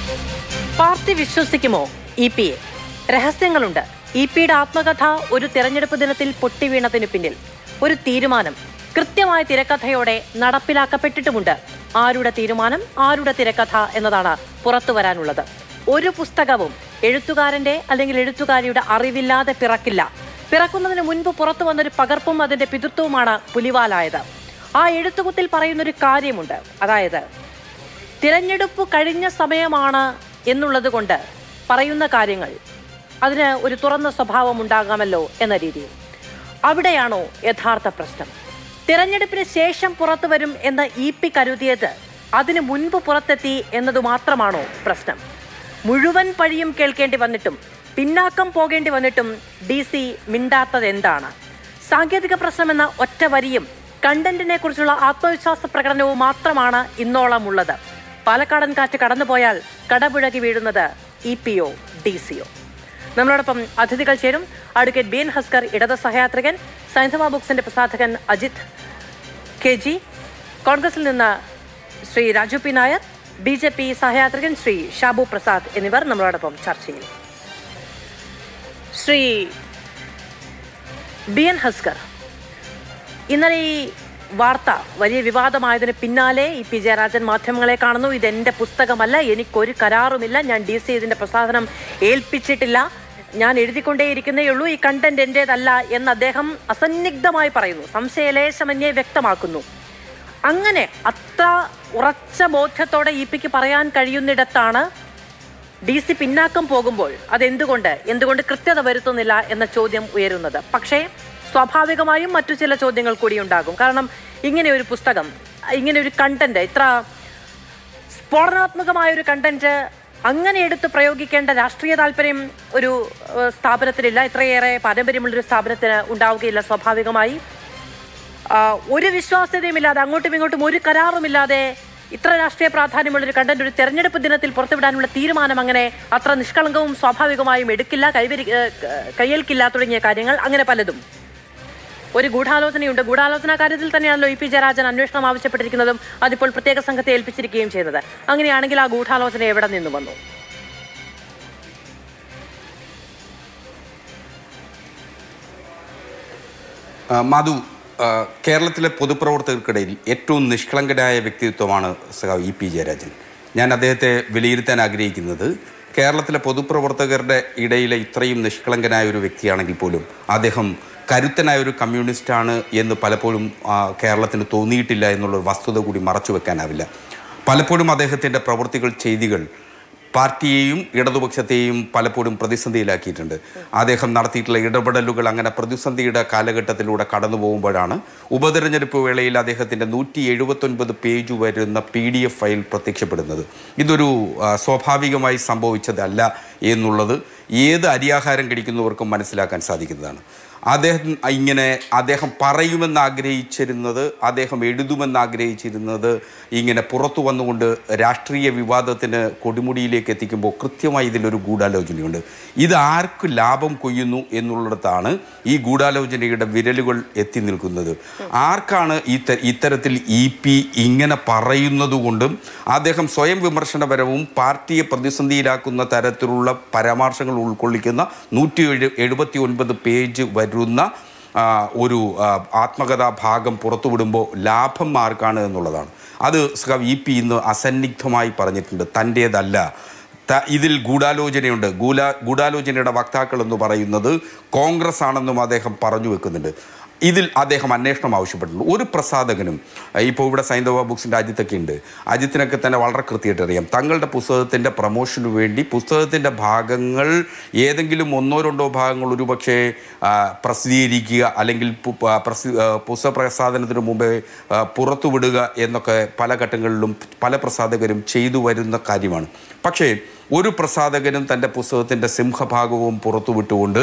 Party വിശ്വസിക്കുമോ E പിയെ രഹസ്യങ്ങളുണ്ട് E പിയുടെ ആത്മകഥ ഒരു തെരഞ്ഞെടുപ്പ് ദിനത്തിൽ പൊട്ടിവീണതിന് പിന്നിൽ ഒരു തീരുമാനം കൃത്യമായ തിരക്കഥയോടെ നടപ്പിലാക്കപ്പെട്ടിട്ടുമുണ്ട് ആരുടെ തീരുമാനം ആരുടെ തിരക്കഥ എന്നതാണ് പുറത്തു വരാനുള്ളത് ഒരു പുസ്തകവും എഴുത്തുകാരന്റെ അല്ലെങ്കിൽ എഴുത്തുകാരിയുടെ അറിവില്ലാതെ പിറക്കില്ല പിറക്കുന്നതിന് മുൻപ് പുറത്തു വന്നൊരു പകർപ്പും അതിന്റെ പിതൃത്വവുമാണ് പുലിവാലായത് ആ എഴുത്തുകുത്തിൽ പറയുന്നൊരു കാര്യമുണ്ട് അതായത് തിരഞ്ഞെടുപ്പ് കഴിഞ്ഞ സമയമാണ് എന്നുള്ളത് കൊണ്ട് പറയുന്ന കാര്യങ്ങൾ അതിന് ഒരു തുറന്ന സ്വഭാവം ഉണ്ടാകാമല്ലോ എന്ന രീതിയിൽ അവിടെയാണോ യഥാർത്ഥ പ്രശ്നം തിരഞ്ഞെടുപ്പിന് ശേഷം പുറത്തു വരും എന്ന് ഇ പി കരുതിയത് അതിനു മുൻപ് പുറത്തെത്തി എന്നതു മാത്രമാണോ പ്രശ്നം മുഴുവൻ പഴിയും കേൾക്കേണ്ടി വന്നിട്ടും പിന്നാക്കം പോകേണ്ടി വന്നിട്ടും ഡി സി മിണ്ടാത്തത് എന്താണ് സാങ്കേതിക പ്രശ്നമെന്ന ഒറ്റ വരിയും കണ്ടന്റിനെ കുറിച്ചുള്ള ആത്മവിശ്വാസ പ്രകടനവും മാത്രമാണ് ഇന്നോളം ഉള്ളത് പാലക്കാടൻ കാറ്റ് കടന്നുപോയാൽ കടപുഴകി വീഴുന്നത് ഇ പിഒ ഡി സിഒ നമ്മളോടൊപ്പം അതിഥികൾ ചേരും അഡ്വക്കേറ്റ് ബി എൻ ഹസ്കർ ഇടത് സഹയാത്രികൻ സൈന്ധവ ബുക്സിന്റെ പ്രസാധകൻ അജിത് കെ ജി കോൺഗ്രസിൽ നിന്ന് Shri Raju P Nair B J P സഹയാത്രികൻ ശ്രീ ഷാബു പ്രസാദ് എന്നിവർ നമ്മളോടൊപ്പം ചർച്ചയിൽ ശ്രീ ബി എൻ ഹസ്കർ ഇന്നലെ ഈ വാർത്ത വലിയ വിവാദമായതിന് പിന്നാലെ ഇ പി ജയരാജൻ മാധ്യമങ്ങളെ കാണുന്നു ഇതെന്റെ പുസ്തകമല്ല എനിക്കൊരു കരാറുമില്ല ഞാൻ ഡി സി ഇതിന്റെ പ്രസാധനം ഏൽപ്പിച്ചിട്ടില്ല ഞാൻ എഴുതിക്കൊണ്ടേയിരിക്കുന്നേ ഉള്ളൂ ഈ കണ്ടന്റ് എന്റേതല്ല എന്ന് അദ്ദേഹം അസന്നിഗ്ധമായി പറയുന്നു സംശയലേശമന്യേ വ്യക്തമാക്കുന്നു അങ്ങനെ അത്ര ഉറച്ച ബോധ്യത്തോടെ ഇ പിക്ക് പറയാൻ കഴിയുന്നിടത്താണ് ഡി സി പിന്നാക്കം പോകുമ്പോൾ അതെന്തുകൊണ്ട് എന്തുകൊണ്ട് കൃത്യത വരുത്തുന്നില്ല എന്ന ചോദ്യം ഉയരുന്നത് പക്ഷേ സ്വാഭാവികമായും മറ്റു ചില ചോദ്യങ്ങൾ കൂടി ഉണ്ടാകും കാരണം ഇങ്ങനെ ഒരു പുസ്തകം ഇങ്ങനെ ഒരു കണ്ടന്റ് ഇത്ര സ്ഫോടനാത്മകമായ ഒരു കണ്ടന്റ് അങ്ങനെ എടുത്ത് പ്രയോഗിക്കേണ്ട രാഷ്ട്രീയ താല്പര്യം ഒരു ഏഹ്, സ്ഥാപനത്തിനില്ല ഇത്രയേറെ പാരമ്പര്യമുള്ളൊരു സ്ഥാപനത്തിന് ഉണ്ടാവുകയില്ല സ്വാഭാവികമായി ആ, ഒരു വിശ്വാസ്യതയുമില്ലാതെ അങ്ങോട്ടും ഇങ്ങോട്ടും ഒരു കരാറുമില്ലാതെ ഇത്ര രാഷ്ട്രീയ പ്രാധാന്യമുള്ളൊരു കണ്ടന്റ് ഒരു തെരഞ്ഞെടുപ്പ് ദിനത്തിൽ പുറത്തുവിടാനുള്ള തീരുമാനം അങ്ങനെ അത്ര നിഷ്കളങ്കവും സ്വാഭാവികമായും എടുക്കില്ല കൈവരി ഏഹ്, ക- കയ്യേൽക്കില്ല തുടങ്ങിയ കാര്യങ്ങൾ അങ്ങനെ പലതും ഒരു ഗൂഢാലോചനയുണ്ട് ഗൂഢാലോചന കാര്യത്തിൽ തന്നെയാണല്ലോ ഇ പി ജയരാജൻ അന്വേഷണം ആവശ്യപ്പെട്ടിരിക്കുന്നതും അതിപ്പോൾ പ്രത്യേക സംഘത്തെ ഏൽപ്പിച്ചിരിക്കുകയും ചെയ്തത് അങ്ങനെയാണെങ്കിൽ ആ ഗൂഢാലോചന എവിടെ നിന്നു വന്നു ആ, മധു ആ, കേരളത്തിലെ പൊതുപ്രവർത്തകർക്കിടയിൽ ഏറ്റവും നിഷ്കളങ്കനായ വ്യക്തിത്വമാണ് സഖാവ് ഇ പി ജയരാജൻ ഞാൻ അദ്ദേഹത്തെ വിലയിരുത്താൻ ആഗ്രഹിക്കുന്നത് കേരളത്തിലെ പൊതുപ്രവർത്തകരുടെ ഇടയിലെ ഇത്രയും നിഷ്കളങ്കനായ ഒരു വ്യക്തിയാണെങ്കിൽ പോലും അദ്ദേഹം കരുത്തനായ ഒരു കമ്മ്യൂണിസ്റ്റാണ് എന്ന് പലപ്പോഴും ആ, കേരളത്തിന് തോന്നിയിട്ടില്ല എന്നുള്ള ഒരു വസ്തുത കൂടി മറച്ചു വെക്കാനാവില്ല പലപ്പോഴും അദ്ദേഹത്തിൻ്റെ പ്രവൃത്തികൾ ചെയ്തികൾ പാർട്ടിയെയും ഇടതുപക്ഷത്തെയും പലപ്പോഴും പ്രതിസന്ധിയിലാക്കിയിട്ടുണ്ട് അദ്ദേഹം നടത്തിയിട്ടുള്ള ഇടപെടലുകൾ അങ്ങനെ പ്രതിസന്ധിയുടെ കാലഘട്ടത്തിലൂടെ കടന്നു പോകുമ്പോഴാണ് ഉപതെരഞ്ഞെടുപ്പ് വേളയിൽ അദ്ദേഹത്തിൻ്റെ നൂറ്റി എഴുപത്തൊൻപത് പേജ് വരുന്ന പി ഡി എഫ് ഫയൽ പ്രത്യക്ഷപ്പെടുന്നത് ഇതൊരു ആ, സ്വാഭാവികമായി സംഭവിച്ചതല്ല എന്നുള്ളത് ഏത് അരിയാഹാരം കഴിക്കുന്നവർക്കും മനസ്സിലാക്കാൻ സാധിക്കുന്നതാണ് അദ്ദേഹം ഇങ്ങനെ അദ്ദേഹം പറയുമെന്ന് ആഗ്രഹിച്ചിരുന്നത് അദ്ദേഹം എഴുതുമെന്ന് ആഗ്രഹിച്ചിരുന്നത് ഇങ്ങനെ പുറത്തു വന്നുകൊണ്ട് രാഷ്ട്രീയ വിവാദത്തിന് കൊടുമുടിയിലേക്ക് എത്തിക്കുമ്പോൾ കൃത്യമായി ഇതിലൊരു ഗൂഢാലോചനയുണ്ട് ഇത് ആർക്ക് ലാഭം കൊയ്യുന്നു എന്നുള്ളിടത്താണ് ഈ ഗൂഢാലോചനയുടെ വിരലുകൾ എത്തി നിൽക്കുന്നത് ആർക്കാണ് ഈ ത- ഇത്തരത്തിൽ ഇ പി ഇങ്ങനെ പറയുന്നത് കൊണ്ടും അദ്ദേഹം സ്വയം വിമർശനപരവും പാർട്ടിയെ പ്രതിസന്ധിയിലാക്കുന്ന തരത്തിലുള്ള പരാമർശങ്ങൾ ഉൾക്കൊള്ളിക്കുന്ന നൂറ്റി എഴു എഴുപത്തി ഒൻപത് പേജ് വരുന്ന ആ, ഒരു ആ, ആത്മകഥാ ഭാഗം പുറത്തുവിടുമ്പോൾ ലാഭം ആർക്കാണ് എന്നുള്ളതാണ് അത് സഖാവ് ഇ പി ഇന്ന് അസന്നിഗ്ധമായി പറഞ്ഞിട്ടുണ്ട് തൻ്റേതല്ല ത- ഇതിൽ ഗൂഢാലോചനയുണ്ട് ഗൂഢ ഗൂഢാലോചനയുടെ വക്താക്കൾ എന്ന് പറയുന്നത് കോൺഗ്രസ് ആണെന്നും അദ്ദേഹം പറഞ്ഞു വെക്കുന്നുണ്ട് ഇതിൽ അദ്ദേഹം അന്വേഷണം ആവശ്യപ്പെട്ടിട്ടുണ്ട് ഒരു പ്രസാധകനും ഇപ്പോൾ ഇവിടെ സൈന്ധവ ബുക്സിൻ്റെ അജിത്തൊക്കെ ഉണ്ട് അജിത്തിനൊക്കെ തന്നെ വളരെ കൃത്യമായിട്ട് അറിയാം തങ്ങളുടെ പുസ്തകത്തിൻ്റെ പ്രൊമോഷന് വേണ്ടി പുസ്തകത്തിൻ്റെ ഭാഗങ്ങൾ ഏതെങ്കിലും ഒന്നോ രണ്ടോ ഭാഗങ്ങൾ ഒരുപക്ഷെ ആ, പ്രസിദ്ധീകരിക്കുക അല്ലെങ്കിൽ പു- പ- പ്രസി ആ, പുസ്തക പ്രസാധനത്തിന് മുമ്പേ ആ, പുറത്തുവിടുക എന്നൊക്കെ പല ഘട്ടങ്ങളിലും പല പ്രസാധകരും ചെയ്തു വരുന്ന കാര്യമാണ് പക്ഷേ ഒരു പ്രസാധകനും തൻ്റെ പുസ്തകത്തിൻ്റെ സിംഹഭാഗവും പുറത്തുവിട്ടുകൊണ്ട്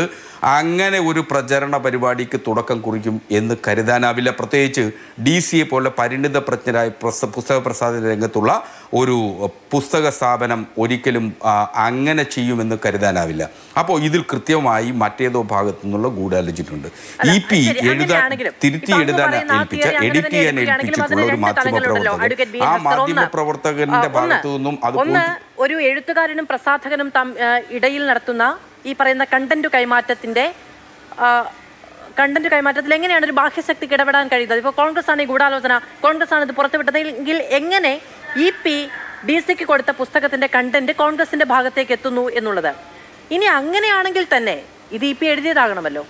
അങ്ങനെ ഒരു പ്രചരണ പരിപാടിക്ക് തുടക്കം കുറിക്കും എന്ന് കരുതാനാവില്ല പ്രത്യേകിച്ച് ഡി സിയെ പോലെ പരിണിത പ്രജ്ഞരായ പ്രസ പുസ്തക പ്രസാദന രംഗത്തുള്ള ഒരു പുസ്തക സ്ഥാപനം ഒരിക്കലും ആ, അങ്ങനെ ചെയ്യുമെന്ന് കരുതാനാവില്ല അപ്പോൾ ഇതിൽ കൃത്യമായി മറ്റേതോ ഭാഗത്തു നിന്നുള്ള ഗൂഢാലോചിച്ചിട്ടുണ്ട് ഇ പി ശരി, എഴുതാൻ അങ്ങനെയാണെങ്കിലും തിരുത്തി ഇപ്പൊ അങ്ങ് എഴുതാൻ പറയുന്ന ആ ഏൽപ്പിച്ച theory അങ്ങനെ എഡിറ്റ് തന്നെ ചെയ്യാൻ എടുക്കുകയാണെങ്കിലും ഏൽപ്പിച്ചിട്ടുള്ള അതിന് ഒരു രണ്ട് തലങ്ങളുണ്ടല്ലോ. മാധ്യമ Advocate ബി. ആ ഹസ്കർ ഒന്ന്, മാധ്യമ പ്രവർത്തകന്റെ ആ, ഒന്ന്, ഭാഗത്തു നിന്നും അത് ഒന്ന് പൂർത്തി- ഒരു എഴുത്തുകാരനും പ്രസാധകനും തം- ആ, ഇടയിൽ നടത്തുന്ന ഈ പറയുന്ന കണ്ടന്റ് കൈമാറ്റത്തിന്റെ കണ്ടന്റ് കൈമാറ്റത്തിൽ എങ്ങനെയാണ് ഒരു ബാഹ്യശക്തിക്ക് ഇടപെടാൻ കഴിയുന്നത് ഇപ്പോൾ കോൺഗ്രസ് ആണ് ഈ ഗൂഢാലോചന കോൺഗ്രസ് ആണ് ഇത് പുറത്തുവിട്ടതെങ്കിൽ എങ്ങനെ ഇ പി ഡി സിക്ക് കൊടുത്ത പുസ്തകത്തിന്റെ കണ്ടന്റ് കോൺഗ്രസിന്റെ ഭാഗത്തേക്ക് എത്തുന്നു എന്നുള്ളത് ഇനി അങ്ങനെയാണെങ്കിൽ തന്നെ ഇത് ഇ പി എഴുതിയതാകണമല്ലോ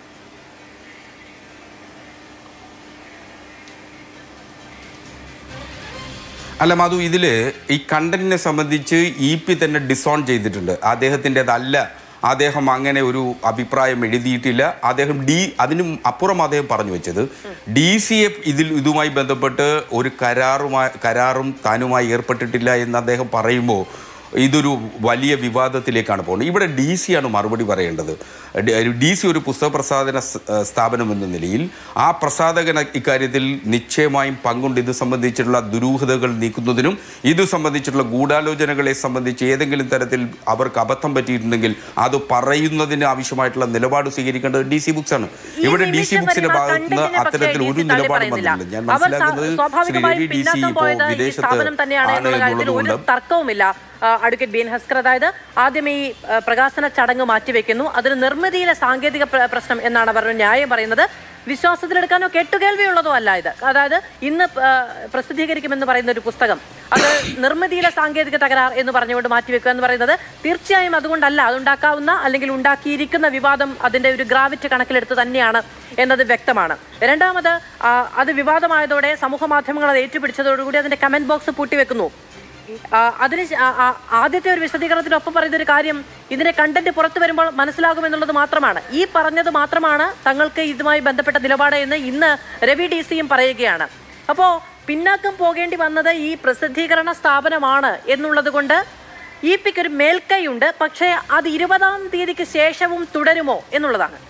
അല്ല മധു ഇതിൽ ഈ കണ്ടന്റിനെ സംബന്ധിച്ച് ഇ പി തന്നെ ഡിസോൺ ചെയ്തിട്ടുണ്ട് അദ്ദേഹത്തിൻ്റെതല്ല അദ്ദേഹം അങ്ങനെ ഒരു അഭിപ്രായം എഴുതിയിട്ടില്ല അദ്ദേഹം ഡി അതിനും അപ്പുറം അദ്ദേഹം പറഞ്ഞു വെച്ചത് ഡി സി എഫ് ഇതിൽ ഇതുമായി ബന്ധപ്പെട്ട് ഒരു കരാറുമായി കരാറും താനുമായി ഏർപ്പെട്ടിട്ടില്ല എന്ന് അദ്ദേഹം പറയുമ്പോൾ ഇതൊരു വലിയ വിവാദത്തിലേക്കാണ് പോകുന്നത് ഇവിടെ ഡി സി ആണ് മറുപടി പറയേണ്ടത് ഡി സി ഒരു പുസ്തക പ്രസാധന സ്- ഏഹ് സ്ഥാപനം എന്ന നിലയിൽ ആ പ്രസാധകൻ ഇക്കാര്യത്തിൽ നിശ്ചയമായും പങ്കുണ്ട് ഇത് സംബന്ധിച്ചിട്ടുള്ള ദുരൂഹതകൾ നീക്കുന്നതിനും ഇത് സംബന്ധിച്ചിട്ടുള്ള ഗൂഢാലോചനകളെ സംബന്ധിച്ച് ഏതെങ്കിലും തരത്തിൽ അവർക്ക് അബദ്ധം പറ്റിയിട്ടുണ്ടെങ്കിൽ അത് പറയുന്നതിന് ആവശ്യമായിട്ടുള്ള നിലപാട് സ്വീകരിക്കേണ്ടത് ഡി സി ബുക്സ് ആണ് ഈ ഇവിടെ ഡി സി നിമിഷം ബുക്സിന്റെ വരെ ആ ഭാഗത്ത് നിന്ന് കണ്ടന്റിനെ അത്തരത്തിൽ പക്ഷേ ഒരു DC തള്ളി നിലപാടും പറയുന്നില്ല. വന്നില്ല ഞാൻ അവർ സ- മനസ്സിലാക്കുന്നത് ശ്രീ സ്വാഭാവികമായും രവി ഡി സി പിന്നാക്കം ഇപ്പോൾ പോയത് ഈ വിദേശത്ത് സ്ഥാപനം തന്നെയാണ് ആണ് എന്നുള്ള കാര്യത്തിൽ ഒരു എന്നുള്ളതുകൊണ്ട് തർക്കവുമില്ല ആ, അഡ്വക്കേറ്റ് ബി എൻ ഹസ്കർ അതായത് ആദ്യം ഈ ആ, പ്രകാശന ചടങ്ങ് മാറ്റിവെക്കുന്നു അതിന് നിർമ്മിതിയിലെ സാങ്കേതിക പ്ര- പ്രശ്നം എന്നാണ് അവർ ന്യായം പറയുന്നത് വിശ്വാസത്തിലെടുക്കാനോ കേട്ടുകേൾവിയുള്ളതോ അല്ല ഇത് അതായത് ഇന്ന് ആ, പ്രസിദ്ധീകരിക്കുമെന്ന് പറയുന്ന ഒരു പുസ്തകം അത് നിർമ്മിതിയിലെ സാങ്കേതിക തകരാർ എന്ന് പറഞ്ഞുകൊണ്ട് മാറ്റിവെക്കുക എന്ന് പറയുന്നത് തീർച്ചയായും അതുകൊണ്ടല്ല അതുണ്ടാക്കാവുന്ന അല്ലെങ്കിൽ ഉണ്ടാക്കിയിരിക്കുന്ന വിവാദം അതിന്റെ ഒരു ഗ്രാവിറ്റി കണക്കിലെടുത്ത് തന്നെയാണ് എന്നത് വ്യക്തമാണ് രണ്ടാമത് ആ, അത് വിവാദമായതോടെ സമൂഹ മാധ്യമങ്ങൾ അത് ഏറ്റുപിടിച്ചതോടുകൂടി അതിന്റെ കമന്റ് ബോക്സ് പൂട്ടിവെക്കുന്നു ആ, അതിന് ശ- ആ- ആ- ആദ്യത്തെ ഒരു വിശദീകരണത്തിനൊപ്പം പറയുന്ന ഒരു കാര്യം ഇതിന്റെ കണ്ടന്റ് പുറത്തു വരുമ്പോൾ മനസ്സിലാകും എന്നുള്ളത് മാത്രമാണ് ഈ പറഞ്ഞത് മാത്രമാണ് തങ്ങൾക്ക് ഇതുമായി ബന്ധപ്പെട്ട നിലപാട് എന്ന് ഇന്ന് രവി ഡി സിയും പറയുകയാണ് അപ്പോ പിന്നാക്കം പോകേണ്ടി വന്നത് ഈ പ്രസിദ്ധീകരണ സ്ഥാപനമാണ് എന്നുള്ളത് കൊണ്ട് ഇ പിക്ക് ഒരു മേൽക്കൈയുണ്ട് പക്ഷേ അത് ഇരുപതാം തീയതിക്ക് ശേഷവും തുടരുമോ എന്നുള്ളതാണ്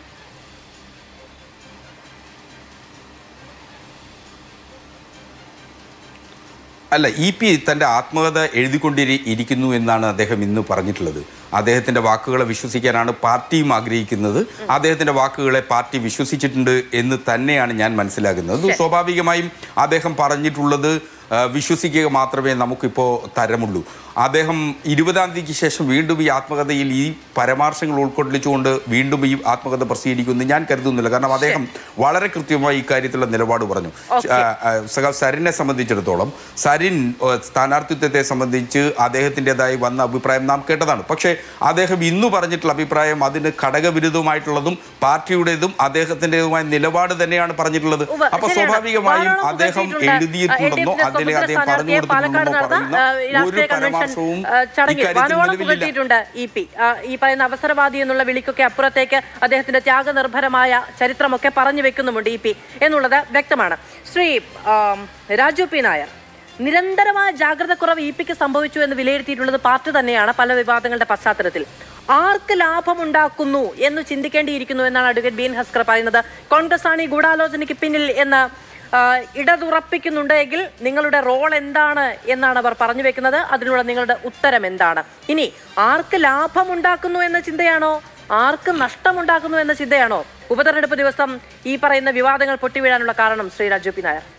അല്ല ഇ പി തൻ്റെ ആത്മകഥ എഴുതിക്കൊണ്ടിരി ഇരിക്കുന്നു എന്നാണ് അദ്ദേഹം ഇന്ന് പറഞ്ഞിട്ടുള്ളത് അദ്ദേഹത്തിൻ്റെ വാക്കുകളെ വിശ്വസിക്കാനാണ് പാർട്ടിയും ആഗ്രഹിക്കുന്നത് അദ്ദേഹത്തിൻ്റെ വാക്കുകളെ പാർട്ടി വിശ്വസിച്ചിട്ടുണ്ട് എന്ന് തന്നെയാണ് ഞാൻ മനസ്സിലാക്കുന്നത് സ്വാഭാവികമായും അദ്ദേഹം പറഞ്ഞിട്ടുള്ളത് ആ, വിശ്വസിക്കുക മാത്രമേ നമുക്കിപ്പോൾ തരമുള്ളൂ അദ്ദേഹം ഇരുപതാം തീയതിക്ക് ശേഷം വീണ്ടും ഈ ആത്മകഥയിൽ ഈ പരാമർശങ്ങൾ ഉൾക്കൊള്ളിച്ചുകൊണ്ട് വീണ്ടും ഈ ആത്മകഥ പ്രസിദ്ധീകരിക്കുമെന്ന് ഞാൻ കരുതുന്നില്ല കാരണം അദ്ദേഹം വളരെ കൃത്യമായി ഇക്കാര്യത്തിലുള്ള നിലപാട് പറഞ്ഞു ആ, ആ, സഖാവ് സരിനെ സംബന്ധിച്ചിടത്തോളം സരിൻ ആ, സ്ഥാനാർത്ഥിത്വത്തെ സംബന്ധിച്ച് അദ്ദേഹത്തിൻ്റെതായി വന്ന അഭിപ്രായം നാം കേട്ടതാണ് പക്ഷേ അദ്ദേഹം ഇന്ന് പറഞ്ഞിട്ടുള്ള അഭിപ്രായം അതിന് ഘടകവിരുദ്ധമായിട്ടുള്ളതും പാർട്ടിയുടേതും അദ്ദേഹത്തിൻ്റെതുമായ നിലപാട് തന്നെയാണ് പറഞ്ഞിട്ടുള്ളത് ഉവ്വ് അപ്പൊ ശരിയാണ്. സ്വാഭാവികമായും വാരാണസി അദ്ദേഹം പറ്റിയിട്ടുണ്ട്. എഴുതിയിട്ടുണ്ടെന്നോ എ ഡി എഫിന്റെ അതിനെ സ്വതന്ത്ര അദ്ദേഹം പറഞ്ഞു സ്ഥാനാർത്ഥിയെ പാലക്കാട് കൊടുത്തിട്ടുണ്ടെന്നോ നടന്ന പറയുന്ന ആ, ഒരു രാഷ്ട്രീയ കൺവെൻഷൻ പരാമർശവും ആ, ചടങ്ങിൽ ഇക്കാര്യത്തിൽ വാനോളം നിലവിലില്ല പുകഴ്ത്തിയിട്ടുണ്ട് ഇ പി ആ, ഈ പറയുന്ന അവസരവാദി എന്നുള്ള വിളിക്കൊക്കെ അപ്പുറത്തേക്ക് അദ്ദേഹത്തിന്റെ ത്യാഗനിർഭരമായ ചരിത്രമൊക്കെ പറഞ്ഞു വെക്കുന്നുമുണ്ട് ഇ പി എന്നുള്ളത് വ്യക്തമാണ് ശ്രീ ആം, രാജു പി നായർ നിരന്തരമായ ജാഗ്രത കുറവ് ഇ പിക്ക് സംഭവിച്ചു എന്ന് വിലയിരുത്തിയിട്ടുള്ളത് പാർട്ടി തന്നെയാണ് പല വിവാദങ്ങളുടെ പശ്ചാത്തലത്തിൽ ആർക്ക് ലാഭമുണ്ടാക്കുന്നു എന്ന് ചിന്തിക്കേണ്ടിയിരിക്കുന്നു എന്നാണ് അഡ്വക്കേറ്റ് ബീൻ ഹസ്കർ പറയുന്നത് കോൺഗ്രസ് ആണ് ഈ ഗൂഢാലോചനയ്ക്ക് പിന്നിൽ എന്ന് ആ, ഇടതുറപ്പിക്കുന്നുണ്ടെങ്കിൽ നിങ്ങളുടെ റോൾ എന്താണ് എന്നാണ് അവർ പറഞ്ഞു വെക്കുന്നത് അതിനുള്ള നിങ്ങളുടെ ഉത്തരം എന്താണ് ഇനി ആർക്ക് ലാഭമുണ്ടാക്കുന്നു എന്ന ചിന്തയാണോ ആർക്ക് നഷ്ടമുണ്ടാക്കുന്നു എന്ന ചിന്തയാണോ ഉപതെരഞ്ഞെടുപ്പ് ദിവസം ഈ പറയുന്ന വിവാദങ്ങൾ പൊട്ടിവീഴാനുള്ള കാരണം ശ്രീ രാജു പി നായർ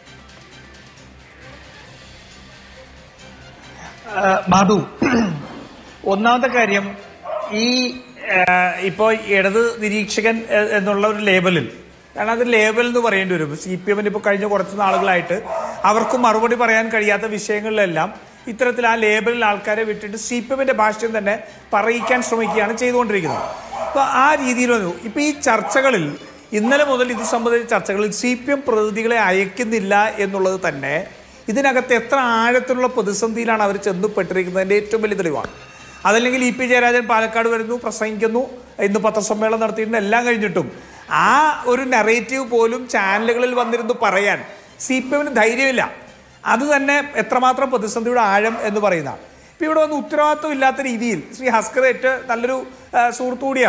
ആ, മാധു ഒന്നാമത്തെ കാര്യം ഈ ആ, ഇപ്പോ ഇടത് നിരീക്ഷകൻ എ- എന്നുള്ള ഒരു ലേബലിൽ കാരണം അത് ലേബൽ എന്ന് പറയേണ്ടി വരും സി പി എമ്മിന് ഇപ്പോൾ കഴിഞ്ഞ കുറച്ച് നാളുകളായിട്ട് അവർക്ക് മറുപടി പറയാൻ കഴിയാത്ത വിഷയങ്ങളിലെല്ലാം ഇത്തരത്തിൽ ആ ലേബലിൽ ആൾക്കാരെ വിട്ടിട്ട് സി പി എമ്മിന്റെ ഭാഷ്യം തന്നെ പറയിക്കാൻ ശ്രമിക്കുകയാണ് ചെയ്തുകൊണ്ടിരിക്കുന്നത് അപ്പോൾ ആ രീതിയിൽ വന്നു ഇപ്പോൾ ഈ ചർച്ചകളിൽ ഇന്നലെ മുതൽ ഇത് സംബന്ധിച്ച ചർച്ചകളിൽ സി പി എം പ്രതിനിധികളെ അയക്കുന്നില്ല എന്നുള്ളത് തന്നെ ഇതിനകത്ത് എത്ര ആഴത്തിലുള്ള പ്രതിസന്ധിയിലാണ് അവർ ചെന്നപ്പെട്ടിരിക്കുന്നതിൻ്റെ ഏറ്റവും വലിയ തെളിവാണ് അതല്ലെങ്കിൽ ഇ പി ജയരാജൻ പാലക്കാട് വരുന്നു പ്രസംഗിക്കുന്നു ഇന്ന് പത്രസമ്മേളനം നടത്തിയിട്ടുണ്ട് എല്ലാം കഴിഞ്ഞിട്ടും ആ ഒരു നെറേറ്റീവ് പോലും ചാനലുകളിൽ വന്നിരുന്നു പറയാൻ സി പി എമ്മിന് ധൈര്യമില്ല അത് തന്നെ എത്രമാത്രം പ്രതിസന്ധിയുടെ ആഴം എന്ന് പറയുന്നതാണ് ഇപ്പം ഇവിടെ വന്ന് ഉത്തരവാദിത്വം ഇല്ലാത്ത രീതിയിൽ ശ്രീ ഹസ്കർ ഏറ്റവും നല്ലൊരു ആ, സുഹൃത്തു കൂടിയാണ്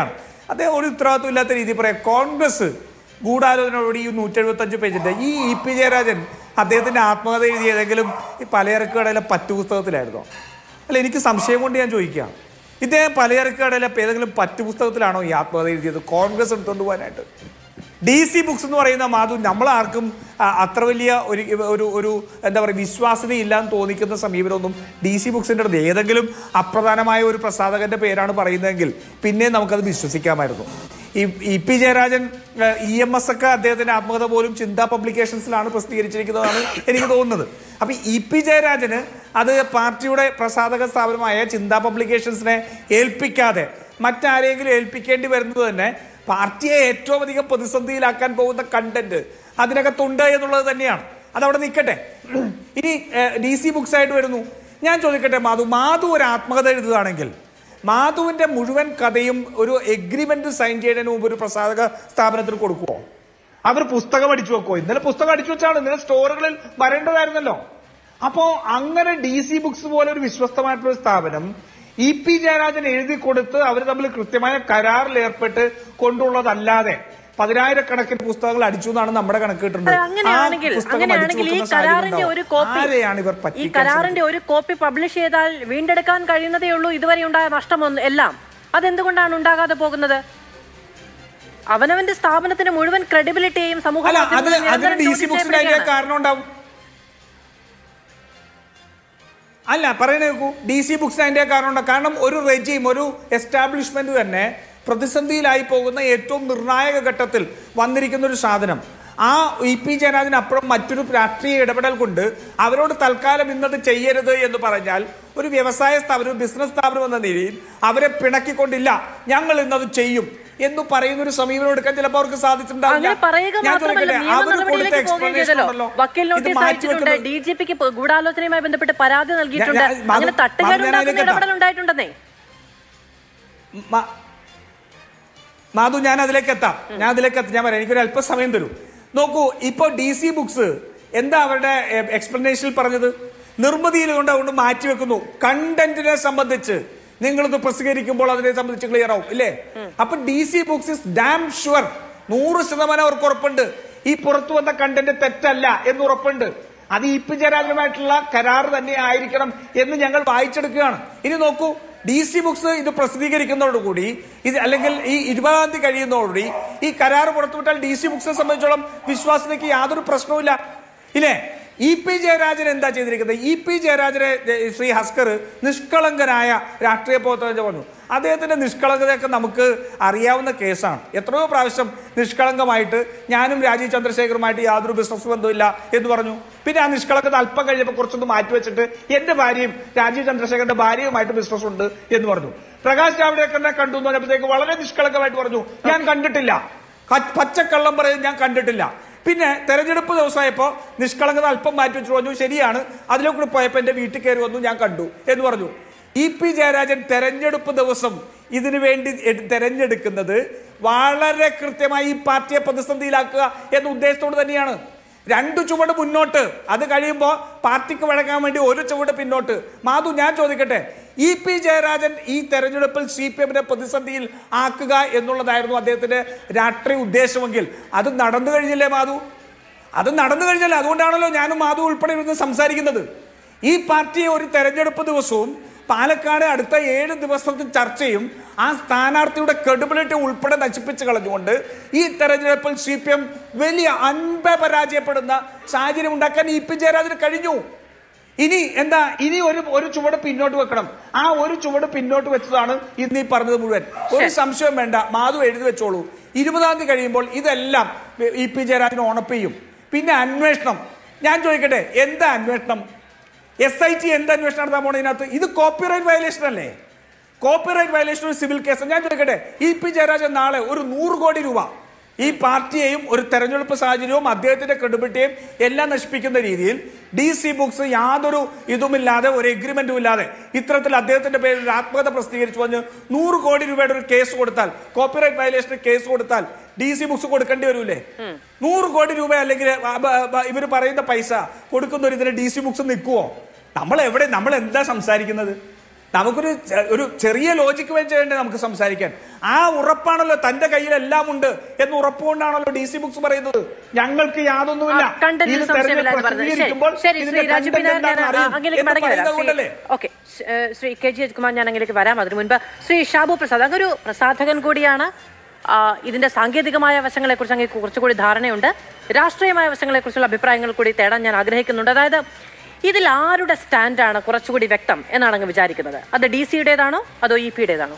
അദ്ദേഹം ഒരു ഉത്തരവാദിത്വം ഇല്ലാത്ത രീതി പറയാം കോൺഗ്രസ് ഗൂഢാലോചനയോട് ഈ നൂറ്റെഴുപത്തഞ്ച് പേജിന്റെ ഈ ഇ പി ജയരാജൻ അദ്ദേഹത്തിന്റെ ആത്മകഥ എഴുതി ഏതെങ്കിലും ഈ പലചരക്ക് കടയിലെ പറ്റു പുസ്തകത്തിലായിരുന്നോ അല്ല എനിക്ക് സംശയം കൊണ്ട് ഞാൻ ചോദിക്കാം ഇദ്ദേഹം പലചരക്ക് കടയിലെ ഏതെങ്കിലും പറ്റു പുസ്തകത്തിലാണോ ഈ ആത്മകഥ എഴുതിയത് കോൺഗ്രസ് എടുത്തുകൊണ്ട് പോകാനായിട്ട് ഡി സി ബുക്സ് എന്ന് പറയുന്ന മാധു നമ്മളാർക്കും ആ, അത്ര വലിയ ഒരു ഒരു ഒരു എന്താ പറയുക വിശ്വാസ്യത ഇല്ലാന്ന് തോന്നിക്കുന്ന സമീപനമൊന്നും ഡി സി ബുക്സിൻ്റെ അടുത്ത് ഏതെങ്കിലും അപ്രധാനമായ ഒരു പ്രസാധകന്റെ പേരാണ് പറയുന്നതെങ്കിൽ പിന്നെ നമുക്കത് വിശ്വസിക്കാമായിരുന്നു ഈ E P Jayarajan E M S ഒക്കെ അദ്ദേഹത്തിന്റെ ആത്മകഥ പോലും ചിന്താ പബ്ലിക്കേഷൻസിലാണ് പ്രസിദ്ധീകരിച്ചിരിക്കുന്നതാണ് എനിക്ക് തോന്നുന്നത് അപ്പൊ ഇ പി ജയരാജന് അത് പാർട്ടിയുടെ പ്രസാധക സ്ഥാപനമായ ചിന്താ പബ്ലിക്കേഷൻസിനെ ഏൽപ്പിക്കാതെ മറ്റാരെങ്കിലും ഏൽപ്പിക്കേണ്ടി വരുന്നത് തന്നെ പാർട്ടിയെ ഏറ്റവും അധികം പ്രതിസന്ധിയിലാക്കാൻ പോകുന്ന കണ്ടന്റ് അതിനകത്തുണ്ട് എന്നുള്ളത് തന്നെയാണ് അതവിടെ നിൽക്കട്ടെ ഇനി ഡി സി ബുക്സ് ആയിട്ട് വരുന്നു ഞാൻ ചോദിക്കട്ടെ മാധു മാധു ഒരു ആത്മകഥ എഴുതുകയാണെങ്കിൽ മാധുവിന്റെ മുഴുവൻ കഥയും ഒരു എഗ്രിമെന്റ് സൈൻ ചെയ്യുന്നതിന് മുമ്പ് ഒരു പ്രസാധക സ്ഥാപനത്തിന് കൊടുക്കുമോ അവർ പുസ്തകം അടിച്ചു വെക്കോ ഇന്നലെ പുസ്തകം അടിച്ചു വെച്ചാണ് ഇന്നലെ സ്റ്റോറുകളിൽ വരേണ്ടതായിരുന്നല്ലോ അപ്പോ അങ്ങനെ ഡി സി ബുക്സ് പോലെ ഒരു വിശ്വസ്തമായിട്ടുള്ള ഒരു സ്ഥാപനം ഇ പി ജയരാജൻ എഴുതി കൊടുത്ത് അവർ തമ്മിൽ കൃത്യമായ കരാറിൽ ഏർപ്പെട്ട് കൊണ്ടുള്ളതല്ലാതെ പതിനായിരക്കണക്കിന് പുസ്തകങ്ങൾ അടിച്ചു എന്നാണ് നമ്മുടെ കണക്ക് കിട്ടുന്നത് അല്ല, അങ്ങനെയാണെങ്കിൽ ആ പുസ്തകം അങ്ങനെയാണെങ്കിൽ ഈ അടിച്ചു വെക്കുന്ന കരാറിന്റെ സാഹചര്യം ഒരു കോപ്പി ആരെയാണ് ഇവർ ഈ പറ്റിക്കാൻ കരാറിന്റെ ഒരു കോപ്പി പബ്ലിഷ് ചെയ്താൽ വീണ്ടെടുക്കാൻ കഴിയുന്നതേ ഉള്ളൂ ഇതുവരെ ഉണ്ടായ നഷ്ടമൊന്നും എല്ലാം അതെന്തുകൊണ്ടാണ് ഉണ്ടാകാതെ പോകുന്നത് അവനവന്റെ സ്ഥാപനത്തിന് മുഴുവൻ ക്രെഡിബിലിറ്റിയും സമൂഹ അല്ല അത് മാധ്യമങ്ങളിൽ അതിന് നിരന്തരം ഡി സി ചോദ്യം ബുക്സിന്റെ അതിന്റെ ചെയ്യപ്പെടുകയാണ്. കാരണം ഉണ്ടാവും അല്ല പറയണ കേൾക്കൂ ഡി സി ബുക്സിന് അതിന്റെ കാരണം ഉണ്ടാവും കാരണം ഒരു റെജീം ഒരു എസ്റ്റാബ്ലിഷ്മെന്റ് തന്നെ പ്രതിസന്ധിയിലായി പോകുന്ന ഏറ്റവും നിർണായക ഘട്ടത്തിൽ വന്നിരിക്കുന്ന ഒരു സാധനം ആ ഇ പി ജയരാജനപ്പുറം മറ്റൊരു രാഷ്ട്രീയ ഇടപെടൽ കൊണ്ട് അവരോട് തൽക്കാലം ഇന്നത് ചെയ്യരുത് എന്ന് പറഞ്ഞാൽ ഒരു വ്യവസായ സ്ഥാപനം ഒരു ബിസിനസ് സ്ഥാപനം എന്ന നിലയിൽ അവരെ പിണക്കിക്കൊണ്ടില്ല ഞങ്ങൾ ഇന്നത് ചെയ്യും എന്ന് പറയുന്ന ഒരു സമീപനം എടുക്കാൻ ചിലപ്പോൾ അവർക്ക് സാധിച്ചിട്ടുണ്ടാവില്ല അങ്ങനെ പറയുക ഞാൻ മാത്രമല്ല ചോദിക്കട്ടെ, നിയമ അവര് കൊടുത്ത നടപടിയിലേക്ക് പോവുകയും explanation ചെയ്തല്ലോ ഉണ്ടല്ലോ, വക്കീൽ ഇത് നോട്ടീസ് മാറ്റി അയച്ചിട്ടുണ്ട് വെക്കുന്നത് ഡി ജി പിക്ക് ഗൂഢാലോചനയുമായി ബന്ധപ്പെട്ട് പരാതി നൽകിയിട്ടുണ്ട് ഞാൻ- ഞാൻ- മാധു- അങ്ങനെ മാധു, ഞാൻ തട്ടുകേടുണ്ടാക്കുന്ന അതിലേക്ക് എത്താം. ഇടപെടൽ ഉണ്ടായിട്ടുണ്ടെന്നേ മ- മാധു ഞാൻ അതിലേക്ക് എത്താം ഞാൻ അതിലേക്ക് എത്താം ഞാൻ പറയാം എനിക്കൊരു അല്പസമയം തരും നോക്കൂ ഇപ്പൊ ഡി സി ബുക്സ് എന്താ അവരുടെ എക്സ്പ്ലനേഷനിൽ പറഞ്ഞത് നിർമ്മിതിയിൽ കൊണ്ട് അതുകൊണ്ട് മാറ്റി വെക്കുന്നു കണ്ടന്റിനെ സംബന്ധിച്ച് നിങ്ങളിത് പ്രസിദ്ധീകരിക്കുമ്പോൾ അതിനെ സംബന്ധിച്ച് ക്ലിയർ ആവും ഇല്ലേ അപ്പൊ D C books is damn sure നൂറ് ശതമാനം അവർക്ക് ഉറപ്പുണ്ട് ഈ പുറത്തു വന്ന കണ്ടന്റ് തെറ്റല്ല എന്ന് ഉറപ്പുണ്ട് അത് ഇ പി ജയരാജനുമായിട്ടുള്ള കരാർ തന്നെ ആയിരിക്കണം എന്ന് ഞങ്ങൾ വായിച്ചെടുക്കുകയാണ് ഇനി നോക്കൂ ഡി സി ബുക്സ് ഇത് പ്രസിദ്ധീകരിക്കുന്നതോടുകൂടി ഇത് അല്ലെങ്കിൽ ഈ ഇരുപതാം തീയതി കഴിയുന്നതോടുകൂടി ഈ കരാർ പുറത്തുവിട്ടാൽ ഡി സി ബുക്സിനെ സംബന്ധിച്ചോളം വിശ്വാസതയ്ക്ക് യാതൊരു പ്രശ്നവുമില്ല ഇല്ലേ ഇ പി ജയരാജൻ എന്താ ചെയ്തിരിക്കുന്നത് ഇ പി ജയരാജനെ ഏ, ശ്രീ ഹസ്കർ നിഷ്കളങ്കനായ രാഷ്ട്രീയ പ്രവർത്തകൻ പറഞ്ഞു അദ്ദേഹത്തിന്റെ നിഷ്കളങ്കതയൊക്കെ നമുക്ക് അറിയാവുന്ന കേസാണ് എത്രയോ പ്രാവശ്യം നിഷ്കളങ്കമായിട്ട് ഞാനും രാജീവ് ചന്ദ്രശേഖറുമായിട്ട് യാതൊരു ബിസിനസ് ബന്ധമില്ല എന്ന് പറഞ്ഞു പിന്നെ ആ നിഷ്കളങ്കത അല്പം കഴിഞ്ഞപ്പോൾ കുറച്ചൊന്ന് മാറ്റി വെച്ചിട്ട് എന്റെ ഭാര്യയും രാജീവ് ചന്ദ്രശേഖരന്റെ ഭാര്യയുമായിട്ട് ബിസിനസ് ഉണ്ട് എന്ന് പറഞ്ഞു പ്രകാശ് ജാവ്ദേക്കറിനെ കണ്ടു എന്ന് പറഞ്ഞപ്പോഴത്തേക്ക് വളരെ നിഷ്കളങ്കമായിട്ട് പറഞ്ഞു ഞാൻ കണ്ടിട്ടില്ല ക- പച്ചക്കള്ളം പറയുന്നത് ഞാൻ കണ്ടിട്ടില്ല പിന്നെ തെരഞ്ഞെടുപ്പ് ദിവസമായപ്പോ നിഷ്കളങ്കത അല്പം മാറ്റി വെച്ചു പറഞ്ഞു ശരിയാണ് അതിലേക്ക് കൂടി പോയപ്പോ എന്റെ വീട്ടിൽ കയറി വന്നു ഞാൻ കണ്ടു എന്ന് പറഞ്ഞു ഇ പി ജയരാജൻ തെരഞ്ഞെടുപ്പ് ദിവസം ഇതിനു വേണ്ടി എട്- തെരഞ്ഞെടുക്കുന്നത് വളരെ കൃത്യമായി ഈ പാർട്ടിയെ പ്രതിസന്ധിയിലാക്കുക എന്ന ഉദ്ദേശത്തോട് തന്നെയാണ് രണ്ടു ചുവട് മുന്നോട്ട് അത് കഴിയുമ്പോൾ പാർട്ടിക്ക് വഴങ്ങാൻ വേണ്ടി ഒരു ചുവട് പിന്നോട്ട് മാധു ഞാൻ ചോദിക്കട്ടെ ഇ പി ജയരാജൻ ഈ തെരഞ്ഞെടുപ്പിൽ സി പി എമ്മിനെ പ്രതിസന്ധിയിൽ ആക്കുക എന്നുള്ളതായിരുന്നു അദ്ദേഹത്തിന്റെ രാഷ്ട്രീയ ഉദ്ദേശമെങ്കിൽ അത് നടന്നു കഴിഞ്ഞില്ലേ മാധു അത് നടന്നു കഴിഞ്ഞല്ലേ അതുകൊണ്ടാണല്ലോ ഞാനും മാധു ഉൾപ്പെടെ ഇരുന്ന് സംസാരിക്കുന്നത് ഈ പാർട്ടിയെ ഒരു തെരഞ്ഞെടുപ്പ് ദിവസവും പാലക്കാട് അടുത്ത ഏഴ് ദിവസത്തെ ചർച്ചയും ആ സ്ഥാനാർത്ഥിയുടെ ക്രെഡിബിലിറ്റി ഉൾപ്പെടെ നശിപ്പിച്ച് കളഞ്ഞുകൊണ്ട് ഈ തെരഞ്ഞെടുപ്പിൽ സി പി എം വലിയ അൻപ പരാജയപ്പെടുന്ന സാഹചര്യം ഉണ്ടാക്കാൻ ഇ പി ജയരാജന് കഴിഞ്ഞു ഇനി എന്താ ഇനി ഒരു ഒരു ചുവട് പിന്നോട്ട് വെക്കണം ആ ഒരു ചുവട് പിന്നോട്ട് വെച്ചതാണ് ഇന്ന് ഈ പറഞ്ഞത് മുഴുവൻ ഒരു സംശയം വേണ്ട മാധു എഴുതി വെച്ചോളൂ ഇരുപതാം തീയതി കഴിയുമ്പോൾ ഇതെല്ലാം ഇ പി ജയരാജന് ഓണപ്പെയ്യും പിന്നെ അന്വേഷണം ഞാൻ ചോദിക്കട്ടെ എന്താ അന്വേഷണം എസ് ഐ ടി എന്ത് അന്വേഷണം നടത്താൻ പോണ ഇതിനകത്ത് ഇത് കോപ്പിറൈറ്റ് വയലേഷൻ അല്ലേ കോപ്പിറൈറ്റ് വയലേഷൻ ഒരു സിവിൽ കേസ് ഞാൻ ചോദിക്കട്ടെ ഇ പി ജയരാജൻ നാളെ ഒരു നൂറ് കോടി രൂപ ഈ പാർട്ടിയെയും ഒരു തെരഞ്ഞെടുപ്പ് സാഹചര്യവും അദ്ദേഹത്തിന്റെ ക്രെഡിബിലിറ്റിയും എല്ലാം നശിപ്പിക്കുന്ന രീതിയിൽ ഡി സി ബുക്സ് യാതൊരു ഇതുമില്ലാതെ ഒരു എഗ്രിമെന്റും ഇല്ലാതെ ഇത്തരത്തിൽ അദ്ദേഹത്തിന്റെ പേരിൽ ഒരു ആത്മകഥ പ്രസിദ്ധീകരിച്ചു പറഞ്ഞ് നൂറ് കോടി രൂപയുടെ ഒരു കേസ് കൊടുത്താൽ കോപ്പിറൈറ്റ് വയലേഷന് കേസ് കൊടുത്താൽ ഡി സി ബുക്സ് കൊടുക്കേണ്ടി വരൂലേ നൂറ് കോടി രൂപ അല്ലെങ്കിൽ ഇവർ പറയുന്ന പൈസ കൊടുക്കുന്ന ഒരു ഇതിന് ഡി സി ബുക്സ് നിൽക്കുവോ നമ്മൾ എവിടെ നമ്മൾ എന്താ സംസാരിക്കുന്നത് നമുക്കൊരു ചെ- ഒരു ചെറിയ ലോജിക്ക് വെച്ച് വേണ്ടേ നമുക്ക് സംസാരിക്കാൻ ആ ഉറപ്പാണല്ലോ തന്റെ കയ്യിൽ എല്ലാം ഉണ്ട് എന്ന് ഉറപ്പുകൊണ്ടാണല്ലോ ഡി സി ബുക്സ് പറയുന്നത് ഞങ്ങൾക്ക് യാതൊന്നുമില്ല കണ്ടന്റിൽ ഇത് സംശയമില്ല എന്ന് തെരഞ്ഞെടുപ്പ് പറഞ്ഞത് ശരി പ്രസിദ്ധീകരിക്കുമ്പോൾ ശരി ശ്രീ ഇതിന്റെ രാജു content പിന്നാർ ഞാൻ എന്താണെന്ന് അറിയും അങ്ങിലേക്ക് എന്ന് മടങ്ങി വരാം പറയുന്നത് കൊണ്ടല്ലേ okay Shri K G Ajikumar ഞാൻ അങ്ങിലേക്ക് വരാം അതിനു മുൻപ് ശ്രീ ഷാബു പ്രസാദ് അങ്ങൊരു പ്രസാധകൻ കൂടിയാണ് ആ, ഇതിന്റെ സാങ്കേതികമായ വശങ്ങളെക്കുറിച്ച് അങ്ങ് കുറച്ചുകൂടി ധാരണയുണ്ട് രാഷ്ട്രീയമായ വശങ്ങളെക്കുറിച്ചുള്ള അഭിപ്രായങ്ങൾ കൂടി തേടാൻ ഞാൻ ആഗ്രഹിക്കുന്നുണ്ട് അതായത് ഇതിൽ ആരുടെ സ്റ്റാൻഡാണ് കുറച്ചുകൂടി വ്യക്തം എന്നാണ് അങ്ങ് വിചാരിക്കുന്നത് അത് ഡി സിയുടേതാണോ അതോ ഇ പിയുടേതാണോ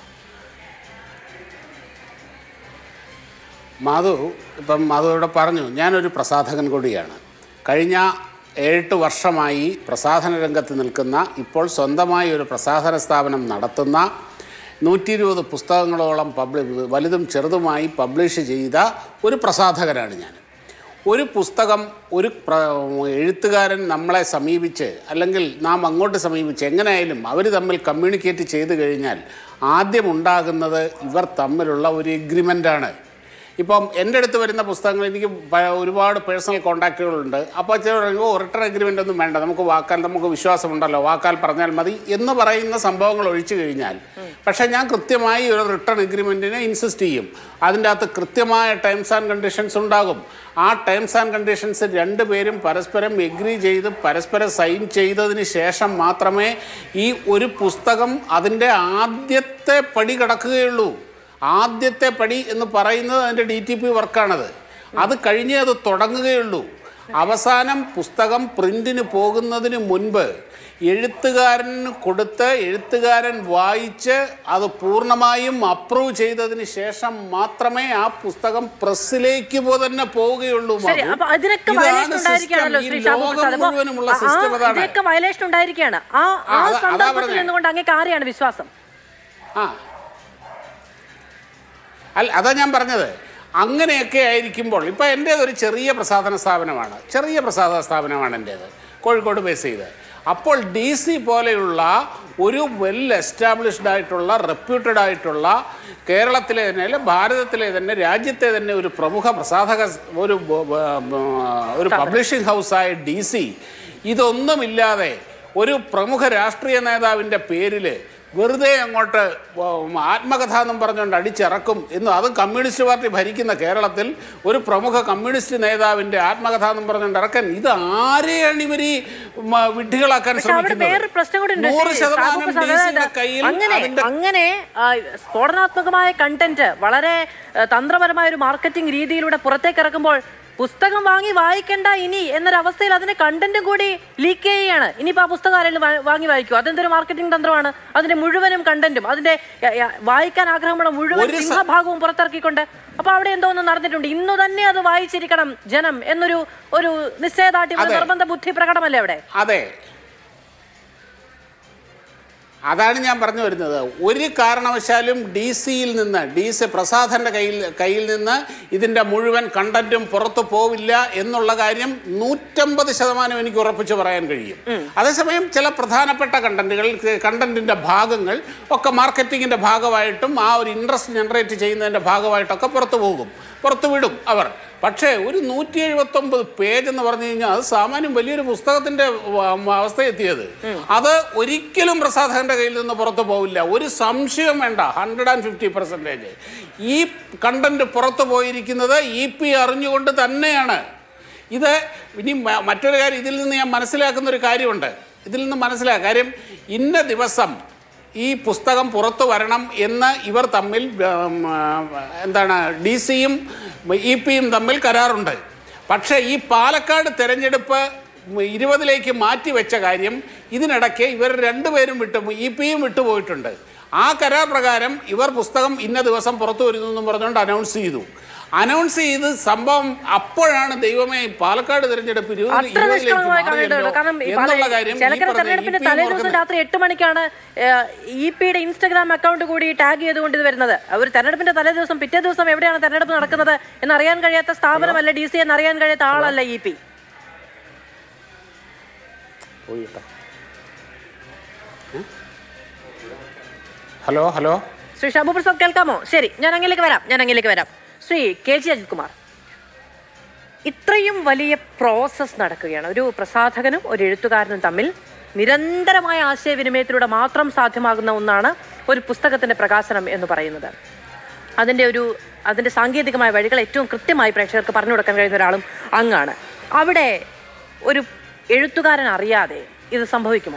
മാധു ഇപ്പം മാധു ഇവിടെ പറഞ്ഞു ഞാനൊരു പ്രസാധകൻ കൂടിയാണ് കഴിഞ്ഞ ഏഴെട്ട് വർഷമായി പ്രസാധന രംഗത്ത് നിൽക്കുന്ന ഇപ്പോൾ സ്വന്തമായി ഒരു പ്രസാധന സ്ഥാപനം നടത്തുന്ന നൂറ്റി ഇരുപത് പുസ്തകങ്ങളോളം പബ്ലി വലുതും ചെറുതുമായി പബ്ലിഷ് ചെയ്ത ഒരു പ്രസാധകനാണ് ഞാൻ ഒരു പുസ്തകം ഒരു പ്ര എഴുത്തുകാരൻ നമ്മളെ സമീപിച്ച് അല്ലെങ്കിൽ നാം അങ്ങോട്ട് സമീപിച്ച് എങ്ങനെയായാലും അവർ തമ്മിൽ കമ്മ്യൂണിക്കേറ്റ് ചെയ്ത് കഴിഞ്ഞാൽ ആദ്യം ഉണ്ടാകുന്നത് ഇവർ തമ്മിലുള്ള ഒരു എഗ്രിമെൻ്റാണ് ഇപ്പം എൻ്റെ അടുത്ത് വരുന്ന പുസ്തകങ്ങൾ എനിക്ക് പ- ഒരുപാട് പേഴ്സണൽ കോൺടാക്റ്റുകളുണ്ട് അപ്പോൾ ചിലർ പറയും, ഓ റിട്ടേൺ അഗ്രിമെൻ്റ് ഒന്നും വേണ്ട നമുക്ക് വാക്കാൽ നമുക്ക് വിശ്വാസമുണ്ടല്ലോ വാക്കാൽ പറഞ്ഞാൽ മതി എന്ന് പറയുന്ന സംഭവങ്ങൾ ഒഴിച്ചു കഴിഞ്ഞാൽ പക്ഷേ ഞാൻ കൃത്യമായി ഒരു റിട്ടേൺ അഗ്രിമെൻറ്റിനെ ഇൻസിസ്റ്റ് ചെയ്യും അതിൻ്റെ അകത്ത് കൃത്യമായ ടേംസ് ആൻഡ് കണ്ടീഷൻസ് ഉണ്ടാകും ആ ടേംസ് ആൻഡ് കണ്ടീഷൻസ് രണ്ടുപേരും പരസ്പരം എഗ്രി ചെയ്ത് പരസ്പരം സൈൻ ചെയ്തതിന് ശേഷം മാത്രമേ ഈ ഒരു പുസ്തകം അതിൻ്റെ ആദ്യത്തെ പടി കടക്കുകയുള്ളൂ ആദ്യത്തെ പടി എന്ന് പറയുന്നത് അതിൻ്റെ ഡി ടി പി വർക്കാണത് അത് കഴിഞ്ഞേ അത് തുടങ്ങുകയുള്ളൂ അവസാനം പുസ്തകം പ്രിന്റിന് പോകുന്നതിന് മുൻപ് എഴുത്തുകാരന് കൊടുത്ത് എഴുത്തുകാരൻ വായിച്ച് അത് പൂർണ്ണമായും അപ്രൂവ് ചെയ്തതിന് ശേഷം മാത്രമേ ആ പുസ്തകം പ്രസ്സിലേക്ക് പോ തന്നെ പോവുകയുള്ളൂ ശരി മാധു. അപ്പൊ അതിനൊക്കെ ഇതാണ് വയലേഷൻ ഉണ്ടായിരിക്കുകയാണല്ലോ system. ശ്രീ ഈ ഷാബു ലോകം പ്രസാദ് അപ്പൊ മുഴുവനുമുള്ള ആ- സിസ്റ്റം അതാണ് ഇതിനൊക്കെ വയലേഷൻ ഉണ്ടായിരിക്കുകയാണ് ആ ആ ആ, അതാ- അതാ സന്ദർഭത്തിൽ പറഞ്ഞേ. നിന്നുകൊണ്ട് അങ്ങേക്ക് ആരെയാണ് വിശ്വാസം ആ അല്ല അതാ ഞാൻ പറഞ്ഞത് അങ്ങനെയൊക്കെ ആയിരിക്കുമ്പോൾ ഇപ്പം എൻ്റേത് ഒരു ചെറിയ പ്രസാധന സ്ഥാപനമാണ് ചെറിയ പ്രസാധന സ്ഥാപനമാണ് എൻ്റേത് കോഴിക്കോട് ബേസ് ചെയ്ത് അപ്പോൾ ഡി സി പോലെയുള്ള ഒരു വെൽ എസ്റ്റാബ്ലിഷ്ഡ് ആയിട്ടുള്ള റെപ്യൂട്ടഡ് ആയിട്ടുള്ള കേരളത്തിലെ തന്നെ അല്ല ഭാരതത്തിലെ തന്നെ രാജ്യത്തെ തന്നെ ഒരു പ്രമുഖ പ്രസാധക സ്- ഒരു ബ- ബ- ബ- ഒരു പബ്ലിഷിംഗ് ഹൗസായ ഡി സി ഇതൊന്നുമില്ലാതെ ഒരു പ്രമുഖ രാഷ്ട്രീയ നേതാവിൻ്റെ പേരിൽ വെറുതെ അങ്ങോട്ട് ഉം, ആത്മകഥ എന്നും പറഞ്ഞുകൊണ്ട് അടിച്ചിറക്കും എന്ന് അതും കമ്മ്യൂണിസ്റ്റ് പാർട്ടി ഭരിക്കുന്ന കേരളത്തിൽ ഒരു പ്രമുഖ കമ്മ്യൂണിസ്റ്റ് നേതാവിന്റെ ആത്മകഥ എന്നും പറഞ്ഞുകൊണ്ട് ഇറക്കാൻ ഇത് ആരെയാണ് ഇവർ ഈ ഉം, വിഡ്ഢികളാക്കാൻ പക്ഷെ അവിടെ വേറൊരു പ്രശ്നം കൂടി ഉണ്ട് നൂറ് ശ്രീ ശതമാനം ഷാബു പ്രസാദ്. ഡി സിയുടെ അതായത് കയ്യിൽ അങ്ങനെ അതിന്റെ അങ്ങനെ ആ, സ്ഫോടനാത്മകമായ കണ്ടന്റ് വളരെ ആ, തന്ത്രപരമായ ഒരു മാർക്കറ്റിംഗ് രീതിയിലൂടെ പുറത്തേക്ക് ഇറക്കുമ്പോൾ പുസ്തകം വാങ്ങി വായിക്കണ്ട ഇനി എന്നൊരവസ്ഥയിൽ അതിന്റെ കണ്ടന്റും കൂടി ലീക്ക് ചെയ്യുകയാണ് ഇനിയിപ്പോ ആ പുസ്തകം ആരെങ്കിലും വാ- വാങ്ങി വായിക്കും അതെന്തൊരു മാർക്കറ്റിംഗ് തന്ത്രമാണ് അതിന്റെ മുഴുവനും കണ്ടന്റും അതിന്റെ യ- യ- വായിക്കാൻ ആഗ്രഹമുള്ള മുഴുവൻ ഒരു സ- സിംഹഭാഗവും പുറത്തിറക്കിക്കൊണ്ട് അപ്പൊ അവിടെ എന്തോ ഒന്ന് നടന്നിട്ടുണ്ട് ഇന്ന് തന്നെ അത് വായിച്ചിരിക്കണം ജനം എന്നൊരു ഒരു നിശ്ചയദാർഢ്യം ഒരു അതെ. നിർബന്ധ ബുദ്ധി പ്രകടമല്ലേ അവിടെ അതെ അതാണ് ഞാൻ പറഞ്ഞു വരുന്നത് ഒരു കാരണവശാലും ഡി സിയിൽ നിന്ന് ഡി സി പ്രസാദന്റെ കയ്യിൽ കയ്യിൽ നിന്ന് ഇതിൻ്റെ മുഴുവൻ കണ്ടന്റും പുറത്തു പോവില്ല എന്നുള്ള കാര്യം നൂറ്റമ്പത് ശതമാനം എനിക്ക് ഉറപ്പിച്ച് പറയാൻ കഴിയും അതേസമയം ചില പ്രധാനപ്പെട്ട കണ്ടന്റുകൾ കണ്ടന്റിന്റെ ഭാഗങ്ങൾ ഒക്കെ മാർക്കറ്റിങ്ങിന്റെ ഭാഗമായിട്ടും ആ ഒരു ഇൻട്രസ്റ്റ് ജനറേറ്റ് ചെയ്യുന്നതിന്റെ ഭാഗമായിട്ടൊക്കെ പുറത്തു പോകും പുറത്തു വിടും അവർ പക്ഷേ ഒരു നൂറ്റി എഴുപത്തൊമ്പത് പേജ് എന്ന് പറഞ്ഞു കഴിഞ്ഞാൽ അത് സാമാന്യം വലിയൊരു പുസ്തകത്തിന്റെ വ- അവസ്ഥ എത്തിയത് അത് ഒരിക്കലും പ്രസാധകന്റെ കയ്യിൽ നിന്ന് പുറത്തു പോവില്ല ഒരു സംശയം വേണ്ട ഹൺഡ്രഡ് ആൻഡ് ഫിഫ്റ്റി പെർസെൻറ്റേജ് ഈ കണ്ടന്റ് പുറത്തു പോയിരിക്കുന്നത് ഇ പി അറിഞ്ഞുകൊണ്ട് തന്നെയാണ് ഇത് ഇനി മ- മറ്റൊരു കാര്യം ഇതിൽ നിന്ന് ഞാൻ മനസ്സിലാക്കുന്ന ഒരു കാര്യമുണ്ട് ഇതിൽ നിന്ന് മനസ്സിലാക്കുക കാര്യം ഇന്ന ദിവസം ഈ പുസ്തകം പുറത്തു വരണം എന്ന് ഇവർ തമ്മിൽ ഉം, ആ, എന്താണ് ഡി സിയും ഇ പിയും തമ്മിൽ കരാറുണ്ട് പക്ഷേ ഈ പാലക്കാട് തെരഞ്ഞെടുപ്പ് ഇരുപതിലേക്ക് മാറ്റിവെച്ച കാര്യം ഇതിനിടയ്ക്ക് ഇവർ രണ്ടുപേരും വിട്ടു ഇ പിയും വിട്ടുപോയിട്ടുണ്ട് ആ കരാർ പ്രകാരം ഇവർ പുസ്തകം ഇന്ന ദിവസം പുറത്തു വരുന്നു എന്നും പറഞ്ഞുകൊണ്ട് അനൗൺസ് ചെയ്തു അനൗൺസ് ചെയ്ത് സംഭവം അപ്പോഴാണ് ദൈവമേ പാലക്കാട് തെരഞ്ഞെടുപ്പ് ഇരുപത് അത്ര ഇരുപതിലേക്ക് നിഷ്കളങ്കമായി മാറിയല്ലോ കണ്ടിട്ടുണ്ട് കാരണം ഈ എന്നുള്ള കാര്യം ഈ ചേലക്കര പറഞ്ഞ തെരഞ്ഞെടുപ്പിന്റെ ഇ പിയും തലേ ദിവസം ഓർക്കുന്നത്. രാത്രി എട്ട് മണിക്കാണ് ഇ പിയുടെ ഇൻസ്റ്റഗ്രാം അക്കൗണ്ട് കൂടി ടാഗ് ചെയ്തുകൊണ്ട് ഇത് വരുന്നത് ഒരു തെരഞ്ഞെടുപ്പിന്റെ തലേ ദിവസം പിറ്റേ ദിവസം എവിടെയാണ് തെരഞ്ഞെടുപ്പ് നടക്കുന്നത് എന്നറിയാൻ കഴിയാത്ത സ്ഥാപനമല്ല ഡി സി എന്നറിയാൻ കഴിയാത്ത ആളല്ല ഇ പി പോയി കേട്ടോ. ഏ? ഹലോ ഹലോ ശ്രീ ഷാബു പ്രസാദ് കേൾക്കാമോ ശരി ഞാൻ അങ്ങിലേക്ക് വരാം ഞാൻ അങ്ങിലേക്ക് വരാം ശ്രീ കെ ജി അജിത് കുമാർ ഇത്രയും വലിയ പ്രോസസ് നടക്കുകയാണ് ഒരു പ്രസാധകനും ഒരു എഴുത്തുകാരനും തമ്മിൽ നിരന്തരമായ ആശയവിനിമയത്തിലൂടെ മാത്രം സാധ്യമാകുന്ന ഒന്നാണ് ഒരു പുസ്തകത്തിന്റെ പ്രകാശനം എന്ന് പറയുന്നത് അതിൻ്റെ ഒരു അതിൻ്റെ സാങ്കേതികമായ വഴികൾ ഏറ്റവും കൃത്യമായി പ്രേക്ഷകർക്ക് പറഞ്ഞു കൊടുക്കാൻ കഴിയുന്ന ഒരാളും അങ്ങാണ് അവിടെ ഒരു എഴുത്തുകാരൻ അറിയാതെ ഇത് സംഭവിക്കുമോ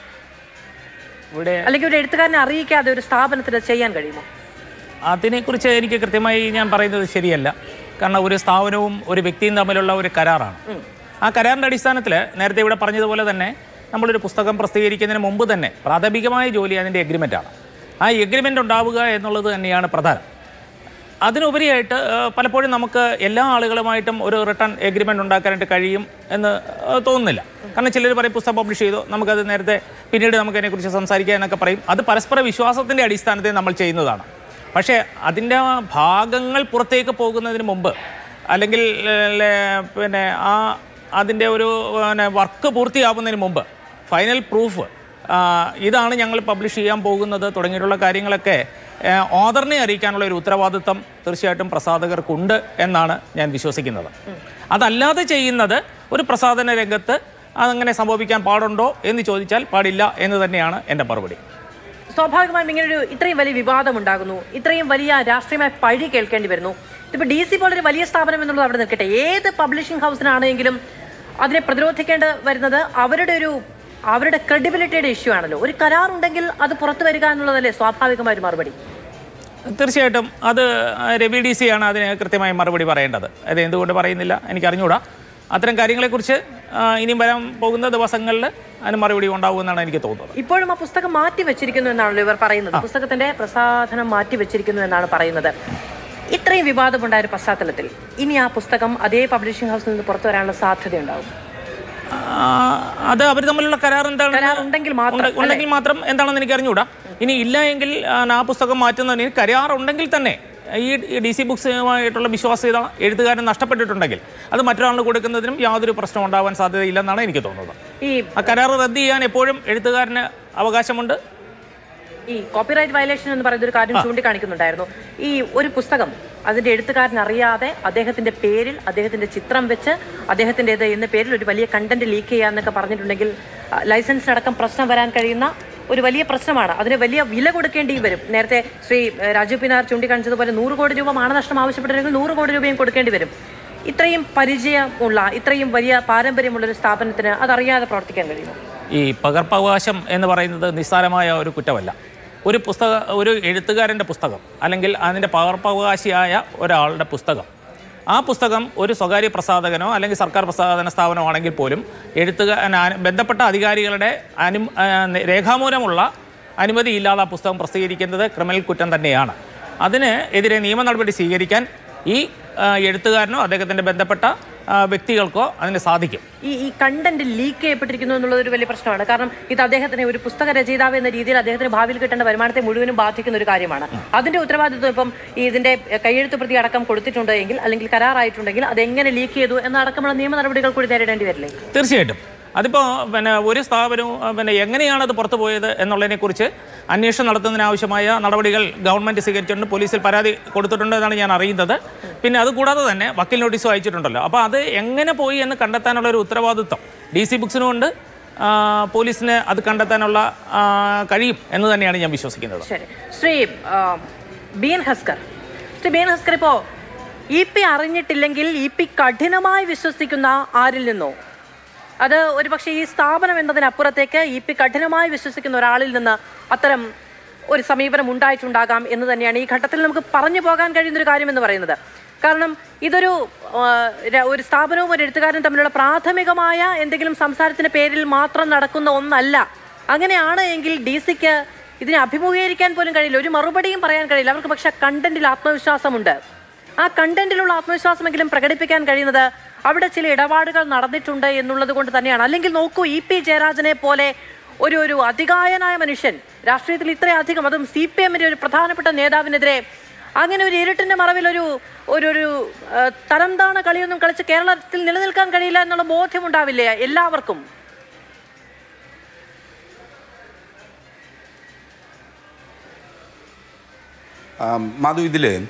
ഇവിടെ അല്ലെങ്കിൽ ഒരു എഴുത്തുകാരനെ അറിയിക്കാതെ ഒരു സ്ഥാപനത്തിന് അത് ചെയ്യാൻ കഴിയുമോ അതിനെക്കുറിച്ച് എനിക്ക് കൃത്യമായി ഞാൻ പറയുന്നത് ശരിയല്ല കാരണം ഒരു സ്ഥാപനവും ഒരു വ്യക്തിയും തമ്മിലുള്ള ഒരു കരാറാണ് ആ കരാറിൻ്റെ അടിസ്ഥാനത്തിൽ നേരത്തെ ഇവിടെ പറഞ്ഞതുപോലെ തന്നെ നമ്മളൊരു പുസ്തകം പ്രസിദ്ധീകരിക്കുന്നതിന് മുമ്പ് തന്നെ പ്രാഥമികമായ ജോലി അതിൻ്റെ എഗ്രിമെൻ്റാണ് ആ എഗ്രിമെൻ്റ് ഉണ്ടാവുക എന്നുള്ളത് തന്നെയാണ് പ്രധാനം അതിനുപരിയായിട്ട് ആ, പലപ്പോഴും നമുക്ക് എല്ലാ ആളുകളുമായിട്ടും ഒരു റിട്ടേൺ എഗ്രിമെൻ്റ് ഉണ്ടാക്കാനായിട്ട് കഴിയും എന്ന് ആ, തോന്നുന്നില്ല കാരണം ചിലർ പറയും പുസ്തകം പബ്ലിഷ് ചെയ്തു നമുക്കത് നേരത്തെ പിന്നീട് നമുക്ക് അതിനെക്കുറിച്ച് സംസാരിക്കാം എന്നൊക്കെ പറയും അത് പരസ്പര വിശ്വാസത്തിൻ്റെ അടിസ്ഥാനത്തിൽ നമ്മൾ ചെയ്യുന്നതാണ് പക്ഷേ അതിൻ്റെ ഭാഗങ്ങൾ പുറത്തേക്ക് പോകുന്നതിന് മുമ്പ് അല്ലെങ്കിൽ ഏ, പിന്നെ ആ അതിൻ്റെ ഒരു പിന്നെ വർക്ക് പൂർത്തിയാവുന്നതിന് മുമ്പ് ഫൈനൽ പ്രൂഫ് ഇതാണ് ഞങ്ങൾ പബ്ലിഷ് ചെയ്യാൻ പോകുന്നത് തുടങ്ങിയിട്ടുള്ള കാര്യങ്ങളൊക്കെ ഓദറിനെ അറിയിക്കാനുള്ള ഒരു ഉത്തരവാദിത്തം തീർച്ചയായിട്ടും പ്രസാധകർക്കുണ്ട് എന്നാണ് ഞാൻ വിശ്വസിക്കുന്നത് അതല്ലാതെ ചെയ്യുന്നത് ഒരു പ്രസാധന രംഗത്ത് അതങ്ങനെ സംഭവിക്കാൻ പാടുണ്ടോ എന്ന് ചോദിച്ചാൽ പാടില്ല എന്ന് തന്നെയാണ് എൻ്റെ മറുപടി സ്വാഭാവികമായും ഇങ്ങനെ ഒരു ഇത്രയും വലിയ വിവാദം ഉണ്ടാകുന്നു ഇത്രയും വലിയ രാഷ്ട്രീയമായ പഴി കേൾക്കേണ്ടി വരുന്നു ഇതിപ്പോൾ ഡി സി പോലൊരു വലിയ സ്ഥാപനം എന്നുള്ളത് അവിടെ നിൽക്കട്ടെ ഏത് പബ്ലിഷിംഗ് ഹൗസിനാണെങ്കിലും അതിനെ പ്രതിരോധിക്കേണ്ടി വരുന്നത് അവരുടെ ഒരു അവരുടെ ക്രെഡിബിലിറ്റിയുടെ ഇഷ്യൂ ആണല്ലോ ഒരു കരാർ ഉണ്ടെങ്കിൽ അത് പുറത്തു വരിക എന്നുള്ളതല്ലേ സ്വാഭാവികമായ ഒരു മറുപടി തീർച്ചയായിട്ടും അത് രവി ഡി സി ആണ് അതിന് കൃത്യമായി മറുപടി പറയേണ്ടത് അത് എന്തുകൊണ്ട് പറയുന്നില്ല എനിക്ക് അറിഞ്ഞുകൂടാ അത്തരം കാര്യങ്ങളെക്കുറിച്ച് ആ, ഇനിയും വരാൻ പോകുന്ന ദിവസങ്ങളിൽ അതിന് മറുപടി ഉണ്ടാകുമെന്നാണ് എനിക്ക് തോന്നുന്നത് ഇപ്പോഴും ആ പുസ്തകം മാറ്റി വെച്ചിരിക്കുന്നു എന്നാണല്ലോ ഇവർ പറയുന്നത് പുസ്തകത്തിന്റെ പ്രസാധനം മാറ്റി വെച്ചിരിക്കുന്നു എന്നാണ് പറയുന്നത് ഇത്രയും വിവാദമുണ്ടായ ഒരു പശ്ചാത്തലത്തിൽ ഇനി ആ പുസ്തകം അതേ പബ്ലിഷിംഗ് ഹൗസിൽ നിന്ന് പുറത്തു വരാനുള്ള സാധ്യതയുണ്ടാവും ആ, അത് അവർ തമ്മിലുള്ള കരാർ എന്താണ് കരാർ ഉണ്ടെങ്കിൽ മാത്രം, ഉണ്ട്- ഉണ്ടെങ്കിൽ മാത്രം എന്താണെന്ന് എനിക്ക് അറിഞ്ഞുകൂടാ ഇനി ഇല്ല എങ്കിൽ ആ, ആ പുസ്തകം മാറ്റുന്നതിന് കരാർ ഉണ്ടെങ്കിൽ തന്നെ ഈ ഡി സി ബുക്സുമായിട്ടുള്ള വിശ്വാസ്യത എഴുത്തുകാരൻ നഷ്ടപ്പെട്ടിട്ടുണ്ടെങ്കിൽ അത് മറ്റൊരാളിന് കൊടുക്കുന്നതിനും യാതൊരു പ്രശ്നം ഉണ്ടാവാൻ സാധ്യതയില്ലെന്നാണ് എനിക്ക് തോന്നുന്നത് ഈ ആ കരാർ റദ്ദ് ചെയ്യാൻ എപ്പോഴും എഴുത്തുകാരന് അവകാശമുണ്ട് ഈ കോപ്പിറൈറ്റ് വയലേഷൻ എന്ന് പറയുന്ന ഒരു കാര്യം ചൂണ്ടിക്കാണിക്കുന്നുണ്ടായിരുന്നു ഈ ഒരു പുസ്തകം അതിന്റെ എഴുത്തുകാരൻ അറിയാതെ അദ്ദേഹത്തിന്റെ പേരിൽ അദ്ദേഹത്തിന്റെ ചിത്രം വെച്ച് അദ്ദേഹത്തിൻ്റെത് എന്ന പേരിൽ ഒരു വലിയ കണ്ടന്റ് ലീക്ക് ചെയ്യാന്നൊക്കെ പറഞ്ഞിട്ടുണ്ടെങ്കിൽ ആ, ലൈസൻസിനടക്കം പ്രശ്നം വരാൻ കഴിയുന്ന ഒരു വലിയ പ്രശ്നമാണ് അതിന് വലിയ വില കൊടുക്കേണ്ടി വരും നേരത്തെ ശ്രീ ഏഹ്, രാജീവ് പിനാർ ചൂണ്ടിക്കാണിച്ചതുപോലെ നൂറ് കോടി രൂപ മാനനഷ്ടം ആവശ്യപ്പെട്ടിട്ടുണ്ടെങ്കിൽ നൂറ് കോടി രൂപയും കൊടുക്കേണ്ടി വരും ഇത്രയും പരിചയമുള്ള ഇത്രയും വലിയ പാരമ്പര്യമുള്ള ഒരു സ്ഥാപനത്തിന് അതറിയാതെ പ്രവർത്തിക്കാൻ കഴിയുമോ ഈ പകർപ്പവകാശം എന്ന് പറയുന്നത് നിസ്സാരമായ ഒരു കുറ്റമല്ല ഒരു പുസ്തക ഒരു എഴുത്തുകാരൻ്റെ പുസ്തകം അല്ലെങ്കിൽ അതിൻ്റെ പകർപ്പവകാശിയായ ഒരാളുടെ പുസ്തകം ആ പുസ്തകം ഒരു സ്വകാര്യ പ്രസാധകനോ അല്ലെങ്കിൽ സർക്കാർ പ്രസാധന സ്ഥാപനമോ ആണെങ്കിൽ പോലും എഴുത്തുക അന- ബന്ധപ്പെട്ട അധികാരികളുടെ അനു ആ, രേഖാമൂലമുള്ള അനുമതിയില്ലാതെ ആ പുസ്തകം പ്രസിദ്ധീകരിക്കുന്നത് ക്രിമിനൽ കുറ്റം തന്നെയാണ് അതിന് എതിരെ നിയമ നടപടി സ്വീകരിക്കാൻ ഈ ആ, എഴുത്തുകാരനോ അദ്ദേഹത്തിൻ്റെ ബന്ധപ്പെട്ട ആ, വ്യക്തികൾക്കോ അതിന് സാധിക്കും ഈ ഈ കണ്ടന്റ് ലീക്ക് ചെയ്യപ്പെട്ടിരിക്കുന്നു എന്നുള്ളത് ഒരു വലിയ പ്രശ്നമാണ് കാരണം ഇത് അദ്ദേഹത്തിന് ഒരു പുസ്തക രചയിതാവ് എന്ന രീതിയിൽ അദ്ദേഹത്തിന് ഭാവിയിൽ കിട്ടേണ്ട വരുമാനത്തെ മുഴുവനും ബാധിക്കുന്ന ഒരു കാര്യമാണ് അതിന്റെ ഉത്തരവാദിത്വം ഇപ്പം ഈ ഇതിന്റെ കയ്യെഴുത്ത് പ്രതി അടക്കം കൊടുത്തിട്ടുണ്ട് എങ്കിൽ അല്ലെങ്കിൽ കരാറായിട്ടുണ്ടെങ്കിൽ അത് എങ്ങനെ ലീക്ക് ചെയ്തു എന്നടക്കമുള്ള നിയമ നടപടികൾ കൂടി നേരിടേണ്ടി വരില്ലേ തീർച്ചയായിട്ടും അതിപ്പോൾ പിന്നെ ഒരു സ്ഥാപനവും അഹ് പിന്നെ എങ്ങനെയാണ് അത് പുറത്തു പോയത് എന്നുള്ളതിനെക്കുറിച്ച് അന്വേഷണം നടത്തുന്നതിനാവശ്യമായ നടപടികൾ ഗവൺമെൻറ് സ്വീകരിച്ചിട്ടുണ്ട് പോലീസിൽ പരാതി കൊടുത്തിട്ടുണ്ട് എന്നാണ് ഞാൻ അറിയുന്നത് പിന്നെ അതുകൂടാതെ തന്നെ വക്കീൽ നോട്ടീസും അയച്ചിട്ടുണ്ടല്ലോ അപ്പോൾ അത് എങ്ങനെ പോയി എന്ന് കണ്ടെത്താനുള്ള ഒരു ഉത്തരവാദിത്വം ഡി സി ബുക്സിനും ഉണ്ട് ആ, പോലീസിന് അത് കണ്ടെത്താനുള്ള ആ, കഴിയും എന്ന് തന്നെയാണ് ഞാൻ വിശ്വസിക്കുന്നത് ശരി ശ്രീ ആ, ബീൻ ഹസ്കർ ശ്രീ ബീൻ ഹസ്കർ ഇപ്പോ ഇ പി അറിഞ്ഞിട്ടില്ലെങ്കിൽ ഇ പി കഠിനമായി വിശ്വസിക്കുന്ന ആരിൽ നിന്നോ അത് ഒരുപക്ഷെ ഈ സ്ഥാപനം എന്നതിനപ്പുറത്തേക്ക് ഇ പി കഠിനമായി വിശ്വസിക്കുന്ന ഒരാളിൽ നിന്ന് അത്തരം ഒരു സമീപനം ഉണ്ടായിട്ടുണ്ടാകാം എന്ന് തന്നെയാണ് ഈ ഘട്ടത്തിൽ നമുക്ക് പറഞ്ഞു പോകാൻ കഴിയുന്ന ഒരു കാര്യം എന്ന് പറയുന്നത് കാരണം ഇതൊരു ആ, ര- ഒരു സ്ഥാപനവും ഒരു എഴുത്തുകാരനും തമ്മിലുള്ള പ്രാഥമികമായ എന്തെങ്കിലും സംസാരത്തിന്റെ പേരിൽ മാത്രം നടക്കുന്ന ഒന്നല്ല അങ്ങനെയാണ് എങ്കിൽ ഡി സിക്ക് ഇതിനെ അഭിമുഖീകരിക്കാൻ പോലും കഴിയില്ല ഒരു മറുപടിയും പറയാൻ കഴിയില്ല അവർക്ക് പക്ഷെ കണ്ടന്റിൽ ആത്മവിശ്വാസമുണ്ട് ആ കണ്ടന്റിലുള്ള ആത്മവിശ്വാസമെങ്കിലും പ്രകടിപ്പിക്കാൻ കഴിയുന്നത് അവിടെ ചില ഇടപാടുകൾ നടന്നിട്ടുണ്ട് എന്നുള്ളത് കൊണ്ട് തന്നെയാണ് അല്ലെങ്കിൽ നോക്കൂ ഇ പി ജയരാജനെ പോലെ ഒരു ഒരു അതികായനായ മനുഷ്യൻ രാഷ്ട്രീയത്തിൽ ഇത്രയധികം അതും സി പി എമ്മിന്റെ ഒരു പ്രധാനപ്പെട്ട നേതാവിനെതിരെ അങ്ങനെ ഒരു ഇരുട്ടിന്റെ മറവിൽ ഒരു ഒരു ഒരു ആ, തരംതാണ കളിയൊന്നും കളിച്ച് കേരളത്തിൽ നിലനിൽക്കാൻ കഴിയില്ല എന്നുള്ള ബോധ്യമുണ്ടാവില്ലേ എല്ലാവർക്കും ആ, മധു ഇതിൽ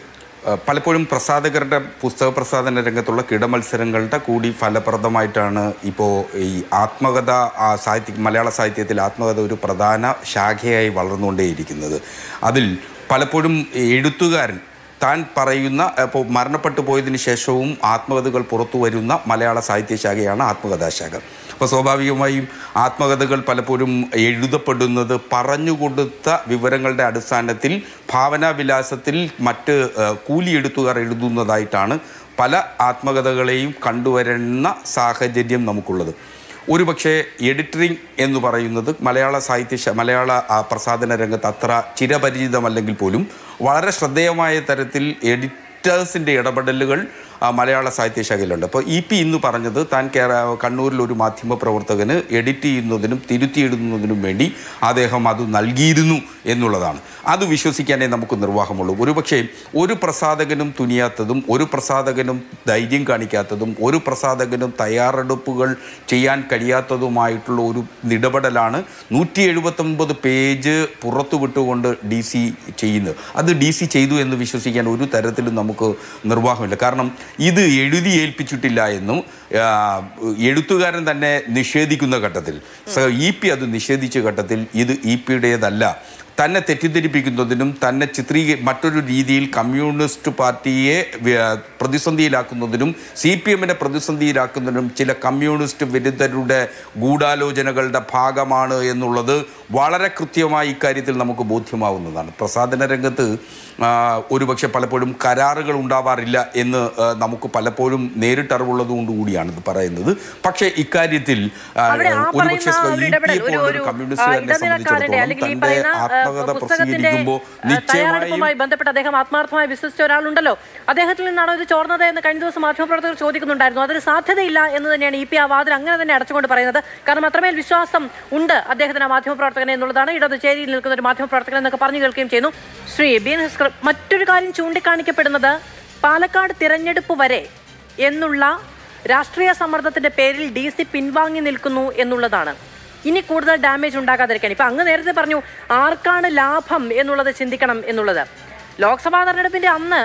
ആ, പലപ്പോഴും പ്രസാധകരുടെ പുസ്തക പ്രസാധന രംഗത്തുള്ള കിടമത്സരങ്ങളുടെ കൂടി ഫലപ്രദമായിട്ടാണ് ഇപ്പോൾ ഈ ആത്മകഥ ആ, സാഹിത്യ മലയാള സാഹിത്യത്തിൽ ആത്മകഥ ഒരു പ്രധാന ശാഖയായി വളർന്നുകൊണ്ടേയിരിക്കുന്നത് അതിൽ പലപ്പോഴും എഴുത്തുകാരൻ താൻ പറയുന്ന ഇപ്പോൾ മരണപ്പെട്ടു പോയതിനു ശേഷവും ആത്മകഥകൾ പുറത്തു വരുന്ന മലയാള സാഹിത്യ ശാഖയാണ് ആത്മകഥാശാഖ അപ്പോൾ സ്വാഭാവികമായും ആത്മകഥകൾ പലപ്പോഴും എഴുതപ്പെടുന്നത് പറഞ്ഞുകൊടുത്ത വിവരങ്ങളുടെ അടിസ്ഥാനത്തിൽ ഭാവനാവിലാസത്തിൽ മറ്റ് ആ, കൂലിയെഴുത്തുകാർ എഴുതുന്നതായിട്ടാണ് പല ആത്മകഥകളെയും കണ്ടുവരുന്ന സാഹചര്യം നമുക്കുള്ളത് ഒരുപക്ഷെ എഡിറ്ററിംഗ് എന്ന് പറയുന്നത് മലയാള സാഹിത്യ ശ- മലയാള ആ, പ്രസാധന രംഗത്ത് അത്ര ചിരപരിചിതമല്ലെങ്കിൽ പോലും വളരെ ശ്രദ്ധേയമായ തരത്തിൽ എഡിറ്റേഴ്സിൻ്റെ ഇടപെടലുകൾ ആ, മലയാള സാഹിത്യ ശാഖയിലുണ്ട് അപ്പോൾ ഇ പി ഇന്ന് പറഞ്ഞത് താൻ കേര കണ്ണൂരിൽ ഒരു മാധ്യമ പ്രവർത്തകന് എഡിറ്റ് ചെയ്യുന്നതിനും തിരുത്തിയിടുന്നതിനും വേണ്ടി അദ്ദേഹം അത് നൽകിയിരുന്നു എന്നുള്ളതാണ് അത് വിശ്വസിക്കാനേ നമുക്ക് നിർവാഹമുള്ളൂ ഒരുപക്ഷെ ഒരു പ്രസാധകനും തുനിയാത്തതും ഒരു പ്രസാധകനും ധൈര്യം കാണിക്കാത്തതും ഒരു പ്രസാധകനും തയ്യാറെടുപ്പുകൾ ചെയ്യാൻ കഴിയാത്തതുമായിട്ടുള്ള ഒരു ഇടപെടലാണ് നൂറ്റി എഴുപത്തൊമ്പത് പേജ് പുറത്തു വിട്ടുകൊണ്ട് ഡി സി ചെയ്യുന്നത് അത് ഡി സി ചെയ്തു എന്ന് വിശ്വസിക്കാൻ ഒരു തരത്തിലും നമുക്ക് നിർവാഹമില്ല കാരണം ഇത് എഴുതി ഏൽപ്പിച്ചിട്ടില്ല എന്നും ആ, എഴുത്തുകാരൻ തന്നെ നിഷേധിക്കുന്ന ഘട്ടത്തിൽ ഇ പി അത് നിഷേധിച്ച ഘട്ടത്തിൽ ഇത് ഇ പിയുടേതല്ല തന്നെ തെറ്റിദ്ധരിപ്പിക്കുന്നതിനും തന്നെ ചിത്രീക മറ്റൊരു രീതിയിൽ കമ്മ്യൂണിസ്റ്റ് പാർട്ടിയെ വ്യ- പ്രതിസന്ധിയിലാക്കുന്നതിനും സി പി എമ്മിനെ പ്രതിസന്ധിയിലാക്കുന്നതിനും ചില കമ്മ്യൂണിസ്റ്റ് വിരുദ്ധരുടെ ഗൂഢാലോചനകളുടെ ഭാഗമാണ് എന്നുള്ളത് വളരെ കൃത്യമായി ഇക്കാര്യത്തിൽ നമുക്ക് ബോധ്യമാവുന്നതാണ് പ്രസാധന രംഗത്ത് ആ, ഒരുപക്ഷെ പലപ്പോഴും കരാറുകൾ ഉണ്ടാവാറില്ല എന്ന് ആ, നമുക്ക് പലപ്പോഴും നേരിട്ടറിവുള്ളത് കൊണ്ടുകൂടിയാണ് ഇത് പറയുന്നത് പക്ഷേ ഇക്കാര്യത്തിൽ ആ, അവിടെ ആ ഒരുപക്ഷെ പറയുന്ന ആ ഒരു ഇ ഇടപെടൽ പി ഒരു പോലുള്ള ഒരു ആ, കമ്മ്യൂണിസ്റ്റുകാരനെ ഇടനിലക്കാരന്റെ സംബന്ധിച്ചിടത്തോളം അല്ലെങ്കിൽ ഈ തന്റെ പറയുന്ന ആ, ആത്മകഥ പുസ്തകത്തിന്റെ പ്രസിദ്ധീകരിക്കുമ്പോൾ ആ, നിശ്ചയമായും തയ്യാറെടുപ്പുമായി ബന്ധപ്പെട്ട് അദ്ദേഹം ആത്മാർത്ഥമായി വിശ്വസിച്ച ഒരാളുണ്ടല്ലോ അദ്ദേഹത്തിൽ നിന്നാണോ ഇത് ചോർന്നത് എന്ന് കഴിഞ്ഞ ദിവസം മാധ്യമപ്രവർത്തകർ ചോദിക്കുന്നുണ്ടായിരുന്നു അതിന് സാധ്യതയില്ല എന്ന് തന്നെയാണ് ഇ പി ആ വാതിൽ അങ്ങനെ തന്നെ അടച്ചുകൊണ്ട് പറയുന്നത് കാരണം അത്രമേൽ വിശ്വാസം ഉണ്ട് അദ്ദേഹത്തിന് ആ മാധ്യമപ്രവർത്തകനെ എന്നുള്ളതാണ് ഇടത് ചേരിയിൽ നിൽക്കുന്ന ഒരു മാധ്യമപ്രവർത്തകൻ എന്നൊക്കെ പറഞ്ഞു കേൾക്കുകയും ചെയ്യുന്നു ശ്രീ ബീൻ ഹസ്കർ മറ്റൊരു കാര്യം ചൂണ്ടിക്കാണിക്കപ്പെടുന്നത് പാലക്കാട് തിരഞ്ഞെടുപ്പ് വരെ എന്നുള്ള രാഷ്ട്രീയ സമ്മർദ്ദത്തിന്റെ പേരിൽ ഡി സി പിൻവാങ്ങി നിൽക്കുന്നു എന്നുള്ളതാണ് ഇനി കൂടുതൽ ഡാമേജ് ഉണ്ടാകാതിരിക്കാൻ ഇപ്പൊ അങ്ങ് നേരത്തെ പറഞ്ഞു ആർക്കാണ് ലാഭം എന്നുള്ളത് ചിന്തിക്കണം എന്നുള്ളത് ലോക്സഭാ തെരഞ്ഞെടുപ്പിന്റെ അന്ന്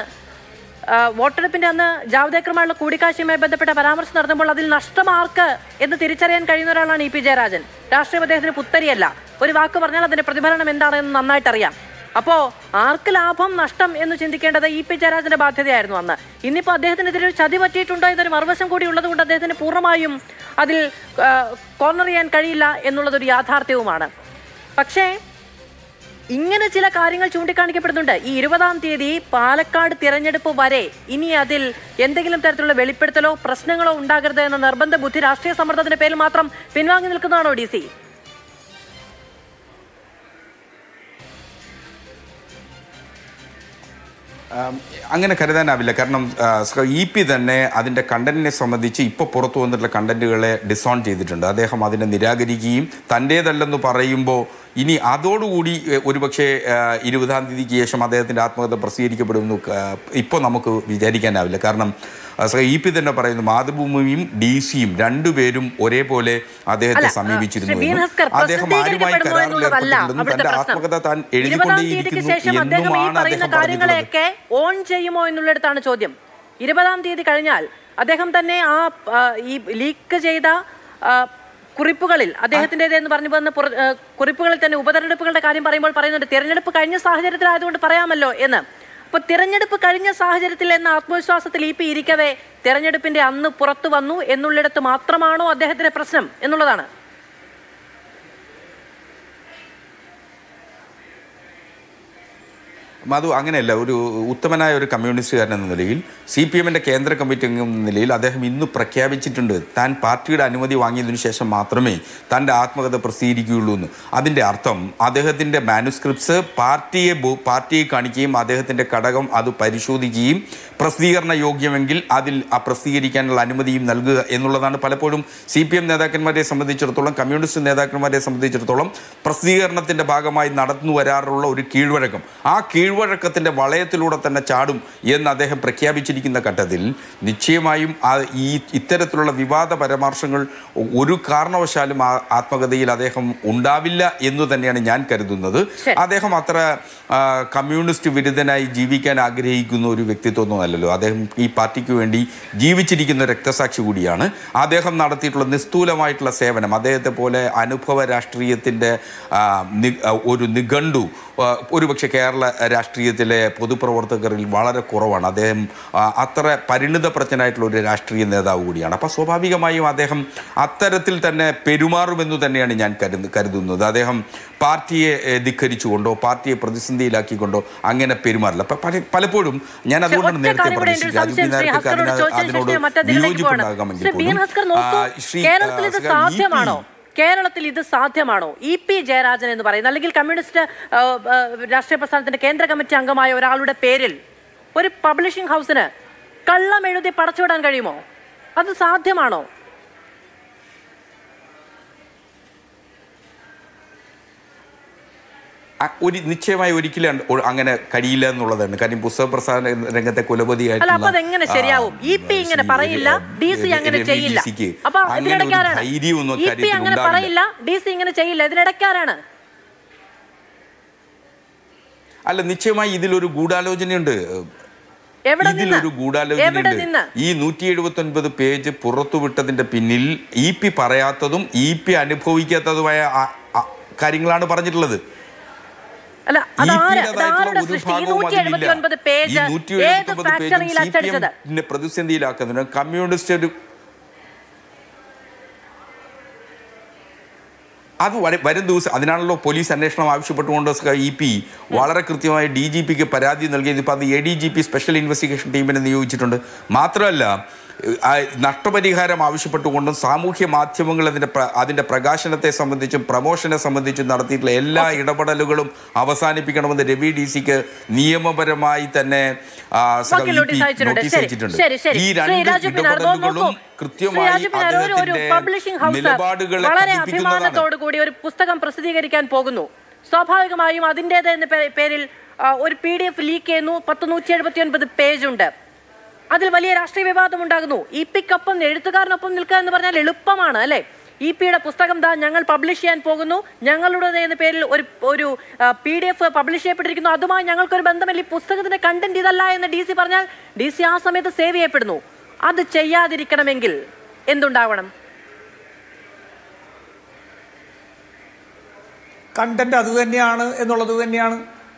ആ, വോട്ടെടുപ്പിന്റെ അന്ന് ജാവ്ദേക്കറുമായുള്ള കൂടിക്കാഴ്ചയുമായി ബന്ധപ്പെട്ട പരാമർശം നടത്തുമ്പോൾ അതിൽ നഷ്ടം ആർക്ക് എന്ന് തിരിച്ചറിയാൻ കഴിയുന്ന ഒരാളാണ് ഇ പി ജയരാജൻ രാഷ്ട്രീയം അദ്ദേഹത്തിന് പുത്തരിയല്ല ഒരു വാക്ക് പറഞ്ഞാൽ അതിന്റെ പ്രതിഫലനം എന്താണെന്ന് നന്നായിട്ട് അറിയാം അപ്പോ ആർക്ക് ലാഭം നഷ്ടം എന്ന് ചിന്തിക്കേണ്ടത് ഇ പി ജയരാജന്റെ ബാധ്യതയായിരുന്നു അന്ന് ഇന്നിപ്പോ അദ്ദേഹത്തിനെതിരെ ഒരു ചതി പറ്റിയിട്ടുണ്ടോ എന്നൊരു മറുവശം കൂടി ഉള്ളത് കൊണ്ട് അദ്ദേഹത്തിന് പൂർണ്ണമായും അതിൽ ആ, കോർണർ ചെയ്യാൻ കഴിയില്ല എന്നുള്ളതൊരു യാഥാർത്ഥ്യവുമാണ് പക്ഷേ ഇങ്ങനെ ചില കാര്യങ്ങൾ ചൂണ്ടിക്കാണിക്കപ്പെടുന്നുണ്ട് ഈ ഇരുപതാം തീയതി പാലക്കാട് തിരഞ്ഞെടുപ്പ് വരെ ഇനി അതിൽ എന്തെങ്കിലും തരത്തിലുള്ള വെളിപ്പെടുത്തലോ പ്രശ്നങ്ങളോ ഉണ്ടാകരുത് എന്ന നിർബന്ധ ബുദ്ധി രാഷ്ട്രീയ സമ്മർദ്ദത്തിന്റെ പേരിൽ മാത്രം പിൻവാങ്ങി നിൽക്കുന്നതാണോ ഡി സി ആം, അങ്ങനെ കരുതാനാവില്ല കാരണം ഇ പി തന്നെ അതിൻ്റെ കണ്ടന്റിനെ സംബന്ധിച്ച് ഇപ്പോൾ പുറത്തു വന്നിട്ടുള്ള കണ്ടന്റുകളെ ഡിസോൺ ചെയ്തിട്ടുണ്ട് അദ്ദേഹം അതിനെ നിരാകരിക്കുകയും തൻ്റേതല്ലെന്ന് പറയുമ്പോൾ ഇനി അതോടുകൂടി എ, ഒരുപക്ഷെ ആ, ഇരുപതാം തീയതിക്ക് ശേഷം അദ്ദേഹത്തിൻ്റെ ആത്മകഥ പ്രസിദ്ധീകരിക്കപ്പെടുമെന്ന് ഇപ്പോൾ നമുക്ക് വിചാരിക്കാനാവില്ല കാരണം ഇ പി തന്നെ പറയുന്നു മാതൃഭൂമിയും ഡി സിയും രണ്ടുപേരും ഒരേപോലെ അദ്ദേഹത്തെ അല്ല, സമീപിച്ചിരുന്നു ശ്രീ ബീൻ എന്നും ഹസ്കർ അദ്ദേഹം ആരുമായി പ്രസിദ്ധീകരിക്കപ്പെടുന്നു കരാറിൽ എന്നുള്ളതല്ല ഏർപ്പെട്ടിട്ടുണ്ടെന്നും അവിടുത്തെ തന്റെ പ്രശ്നം ആത്മകഥ താൻ ഇരുപതാം തീയതിക്ക് എഴുതിക്കൊണ്ടേയിരിക്കുന്നു ശേഷം അദ്ദേഹം ഈ എന്നുമാണ് പറയുന്ന അദ്ദേഹം പറഞ്ഞിട്ടുള്ളത് കാര്യങ്ങളെയൊക്കെ ഓൺ ചെയ്യുമോ എന്നുള്ളിടത്താണ് ചോദ്യം ഇരുപതാം തീയതി കഴിഞ്ഞാൽ അദ്ദേഹം തന്നെ ആ ആ, ഈ ലീക്ക് ചെയ്ത ആ, കുറിപ്പുകളിൽ അദ്ദേഹത്തിൻ്റെത് എന്ന് പറഞ്ഞു വന്ന പുറ- ആ, കുറിപ്പുകളിൽ തന്നെ ഉപതെരഞ്ഞെടുപ്പുകളുടെ കാര്യം പറയുമ്പോൾ പറയുന്നുണ്ട് തിരഞ്ഞെടുപ്പ് കഴിഞ്ഞ സാഹചര്യത്തിലായതുകൊണ്ട് പറയാമല്ലോ എന്ന് അപ്പൊ തിരഞ്ഞെടുപ്പ് കഴിഞ്ഞ സാഹചര്യത്തിൽ എന്ന ആത്മവിശ്വാസത്തിൽ ഇ പി ഇരിക്കവേ തിരഞ്ഞെടുപ്പിന്റെ അന്ന് പുറത്തു വന്നു എന്നുള്ളിടത്ത് മാത്രമാണോ അദ്ദേഹത്തിന്റെ പ്രശ്നം എന്നുള്ളതാണ് മധു അങ്ങനെയല്ല ഒരു ഉത്തമനായ ഒരു കമ്മ്യൂണിസ്റ്റുകാരൻ എന്ന നിലയിൽ സി പി എമ്മിൻ്റെ കേന്ദ്ര കമ്മിറ്റി അംഗം എന്ന നിലയിൽ അദ്ദേഹം ഇന്ന് പ്രഖ്യാപിച്ചിട്ടുണ്ട് താൻ പാർട്ടിയുടെ അനുമതി വാങ്ങിയതിനു ശേഷം മാത്രമേ തൻ്റെ ആത്മകഥ പ്രസിദ്ധീകരിക്കുകയുള്ളൂ എന്ന് അതിൻ്റെ അർത്ഥം അദ്ദേഹത്തിൻ്റെ മാനുസ്ക്രിപ്റ്റ്സ് പാർട്ടിയെ ബോ- പാർട്ടിയെ കാണിക്കുകയും അദ്ദേഹത്തിൻ്റെ ഘടകം അത് പരിശോധിക്കുകയും പ്രസിദ്ധീകരണ യോഗ്യമെങ്കിൽ അതിൽ ആ പ്രസിദ്ധീകരിക്കാനുള്ള അനുമതിയും നൽകുക എന്നുള്ളതാണ് പലപ്പോഴും സി പി എം നേതാക്കന്മാരെ സംബന്ധിച്ചിടത്തോളം കമ്മ്യൂണിസ്റ്റ് നേതാക്കന്മാരെ സംബന്ധിച്ചിടത്തോളം പ്രസിദ്ധീകരണത്തിൻ്റെ ഭാഗമായി നടന്നു വരാറുള്ള ഒരു കീഴ്വഴക്കം ആ കീഴ്വഴക്കം കീഴ്വഴക്കത്തിന്റെ വളയത്തിലൂടെ തന്നെ ചാടും എന്ന് അദ്ദേഹം പ്രഖ്യാപിച്ചിരിക്കുന്ന ഘട്ടത്തിൽ നിശ്ചയമായും ആ ഈ ഇത്തരത്തിലുള്ള വിവാദ പരാമർശങ്ങൾ ഒരു കാരണവശാലും ആ ആത്മകഥയിൽ അദ്ദേഹം ഉണ്ടാവില്ല എന്ന് തന്നെയാണ് ഞാൻ കരുതുന്നത് ശരി. അദ്ദേഹം അത്ര ആ, കമ്മ്യൂണിസ്റ്റ് വിരുദ്ധനായി ജീവിക്കാൻ ആഗ്രഹിക്കുന്ന ഒരു വ്യക്തിത്വമൊന്നും അല്ലല്ലോ അദ്ദേഹം ഈ പാർട്ടിക്ക് വേണ്ടി ജീവിച്ചിരിക്കുന്ന രക്തസാക്ഷി കൂടിയാണ് അദ്ദേഹം നടത്തിയിട്ടുള്ള നിസ്തൂലമായിട്ടുള്ള സേവനം അദ്ദേഹത്തെ പോലെ അനുഭവ രാഷ്ട്രീയത്തിൻ്റെ ആ, നി- ആ, ഒരു നിഘണ്ടു ആ, ഒരുപക്ഷെ കേരള രാഷ്ട്രീയത്തിലെ പൊതുപ്രവർത്തകരിൽ വളരെ കുറവാണ് അദ്ദേഹം ആ, അത്ര പരിണിതപ്രജ്ഞനായിട്ടുള്ള ഒരു രാഷ്ട്രീയ നേതാവ് കൂടിയാണ് അപ്പോൾ സ്വാഭാവികമായും അദ്ദേഹം അത്തരത്തിൽ തന്നെ പെരുമാറുമെന്ന് തന്നെയാണ് ഞാൻ കരുതു കരുതുന്നത് അദ്ദേഹം പാർട്ടിയെ ഏ, ധിക്കരിച്ചുകൊണ്ടോ പാർട്ടിയെ പ്രതിസന്ധിയിലാക്കിക്കൊണ്ടോ അങ്ങനെ പെരുമാറില്ല പ- പല- പലപ്പോഴും ഞാൻ പക്ഷേ അതുകൊണ്ടാണ് ഒറ്റ നേരത്തെ കാര്യം കൂടെ പറഞ്ഞത് എൻ്റെ ഒരു ശ്രീ രാജു സംശയം ശ്രീ നേരത്തെ ഹസ്കറിനോട് അതിനോട് ചോദിച്ചതിന് അതിനോട് ശേഷം മറ്റതിലേക്ക് പോവാണ് വിയോജിപ്പുണ്ടാകാമെങ്കിൽ ശ്രീ ബി എൻ പോലും, ഹസ്കർ നോക്കൂ ആ, ശ്രീ, കേരളത്തിൽ ആ, ഇത് സഖാവ് സാധ്യമാണോ ഇ പി കേരളത്തിൽ ഇത് സാധ്യമാണോ ഇ പി ജയരാജൻ എന്ന് പറയുന്നത് അല്ലെങ്കിൽ കമ്മ്യൂണിസ്റ്റ് ആ, ആ, രാഷ്ട്രീയ പ്രസ്ഥാനത്തിന്റെ കേന്ദ്ര കമ്മിറ്റി അംഗമായ ഒരാളുടെ പേരിൽ ഒരു പബ്ലിഷിംഗ് ഹൗസിന് കള്ളം എഴുതി പടച്ചുവിടാൻ കഴിയുമോ അത് സാധ്യമാണോ അ- ഒരു നിശ്ചയമായി ഒരിക്കലും അണ്ട് ഒ- അങ്ങനെ കഴിയില്ല എന്നുള്ളതാണ് കാര്യം പുസ്തക പ്രസാദന രംഗത്തെ അല്ല അപ്പൊ അതെങ്ങനെ ശരിയാവും ഇ പി ഇങ്ങനെ പറയില്ല ഡി സി അങ്ങനെ ചെയ്യില്ല അപ്പൊ ഇതിനിടയ്ക്ക് ആരാണ് ധൈര്യമൊന്നും ഇ പി അങ്ങനെ പറയില്ല ഡി സി ഇങ്ങനെ ചെയ്യില്ല ഇതിനിടയ്ക്ക് ആരാണ് അല്ല നിശ്ചയമായി ഇതിലൊരു ഗൂഢാലോചനയുണ്ട് എവിടെ നിന്ന് ഇതിലൊരു എവിടെ ഗൂഢാലോചനയുണ്ട് നിന്ന് ഈ നൂറ്റി എഴുപത്തി ഒൻപത് പേജ് പുറത്തുവിട്ടതിന്റെ പിന്നിൽ ഇ പി പറയാത്തതും ഇ പി അനുഭവിക്കാത്തതുമായ ആ- ആ- കാര്യങ്ങളാണ് പറഞ്ഞിട്ടുള്ളത് അല്ല ഈ അതാര് പീഡതായിട്ടുള്ള അതാരുടെ ഒരു സൃഷ്ടി ഈ ഭാഗവും നൂറ്റി എഴുപത്തി അതിലില്ല. ഒൻപത് ഈ പേജ് 179 ഏത് പേജും ഫാക്ടറിയിൽ അച്ചടിച്ചത് CPM നെ പ്രതിസന്ധിയിലാക്കുന്നതിന് കമ്മ്യൂണിസ്റ്റ് ഒരു അത് വര- വരും ദിവസം അതിനാണല്ലോ പോലീസ് അന്വേഷണം ആവശ്യപ്പെട്ടുകൊണ്ട് ഇ പി വളരെ കൃത്യമായി ഡി ജി പിക്ക് പരാതി നൽകിയത് ഇപ്പം അത് A D G P special investigation ടീമിനെ നിയോഗിച്ചിട്ടുണ്ട് മാത്രമല്ല ഏഹ്, ആ നഷ്ടപരിഹാരം ആവശ്യപ്പെട്ടുകൊണ്ടും സാമൂഹ്യ മാധ്യമങ്ങൾ അതിൻ്റെ പ്ര- അതിൻ്റെ പ്രകാശനത്തെ സംബന്ധിച്ചും പ്രമോഷനെ സംബന്ധിച്ചും നടത്തിയിട്ടുള്ള എല്ലാ ഇടപെടലുകളും അവസാനിപ്പിക്കണമെന്ന് രവി ഡി സിക്ക് നിയമപരമായി തന്നെ ആ, സഖാവ് വക്കീൽ ഇ നോട്ടീസ് പി അയച്ചിട്ടുണ്ട് നോട്ടീസ് ശരി അയച്ചിട്ടുണ്ട് ശരി ശരി ഈ ശ്രീ രണ്ട് രാജു പിന്നാർ നോക്കൂ ഇടപെടലുകളും ശ്രീ കൃത്യമായി രാജു പിന്നാർ ഒരു ഒരു അദ്ദേഹത്തിന്റെ പബ്ലിഷിംഗ് ഹൗസ് നിലപാടുകളെ വളരെ കത്തിപ്പിക്കുന്നതാണ് അഭിമാനത്തോടു കൂടി ഒരു പുസ്തകം പ്രസിദ്ധീകരിക്കാൻ പോകുന്നു സ്വാഭാവികമായും അതിൻ്റെത് എന്ന പേ- പേരിൽ ആ, ഒരു പി ഡി എഫ് ലീക്ക് ചെയ്യുന്നു പത്ത് നൂറ്റി എഴുപത്തി ഒൻപത് പേജ് ഉണ്ട് അതിൽ വലിയ രാഷ്ട്രീയ വിവാദം ഉണ്ടാകുന്നു ഇ പിക്കൊപ്പം എഴുത്തുകാരനൊപ്പം നിൽക്കുക എന്ന് പറഞ്ഞാൽ എളുപ്പമാണ് അല്ലെ ഇ പിയുടെ പുസ്തകം ദാ ഞങ്ങൾ പബ്ലിഷ് ചെയ്യാൻ പോകുന്നു ഞങ്ങളുടെ എന്ന പേരിൽ ഒരു ഒരു പി ഡി എഫ് പബ്ലിഷ് ചെയ്യപ്പെട്ടിരിക്കുന്നു അതുമായി ഞങ്ങൾക്കൊരു ബന്ധമില്ല ഈ പുസ്തകത്തിന്റെ കണ്ടന്റ് ഇതല്ല എന്ന് ഡി സി പറഞ്ഞാൽ ഡി സി ആ സമയത്ത് സേവ് ചെയ്യപ്പെടുന്നു അത് ചെയ്യാതിരിക്കണമെങ്കിൽ എന്തുണ്ടാവണം കണ്ടന്റ് അത് തന്നെയാണ് എന്നുള്ളത് തന്നെയാണ്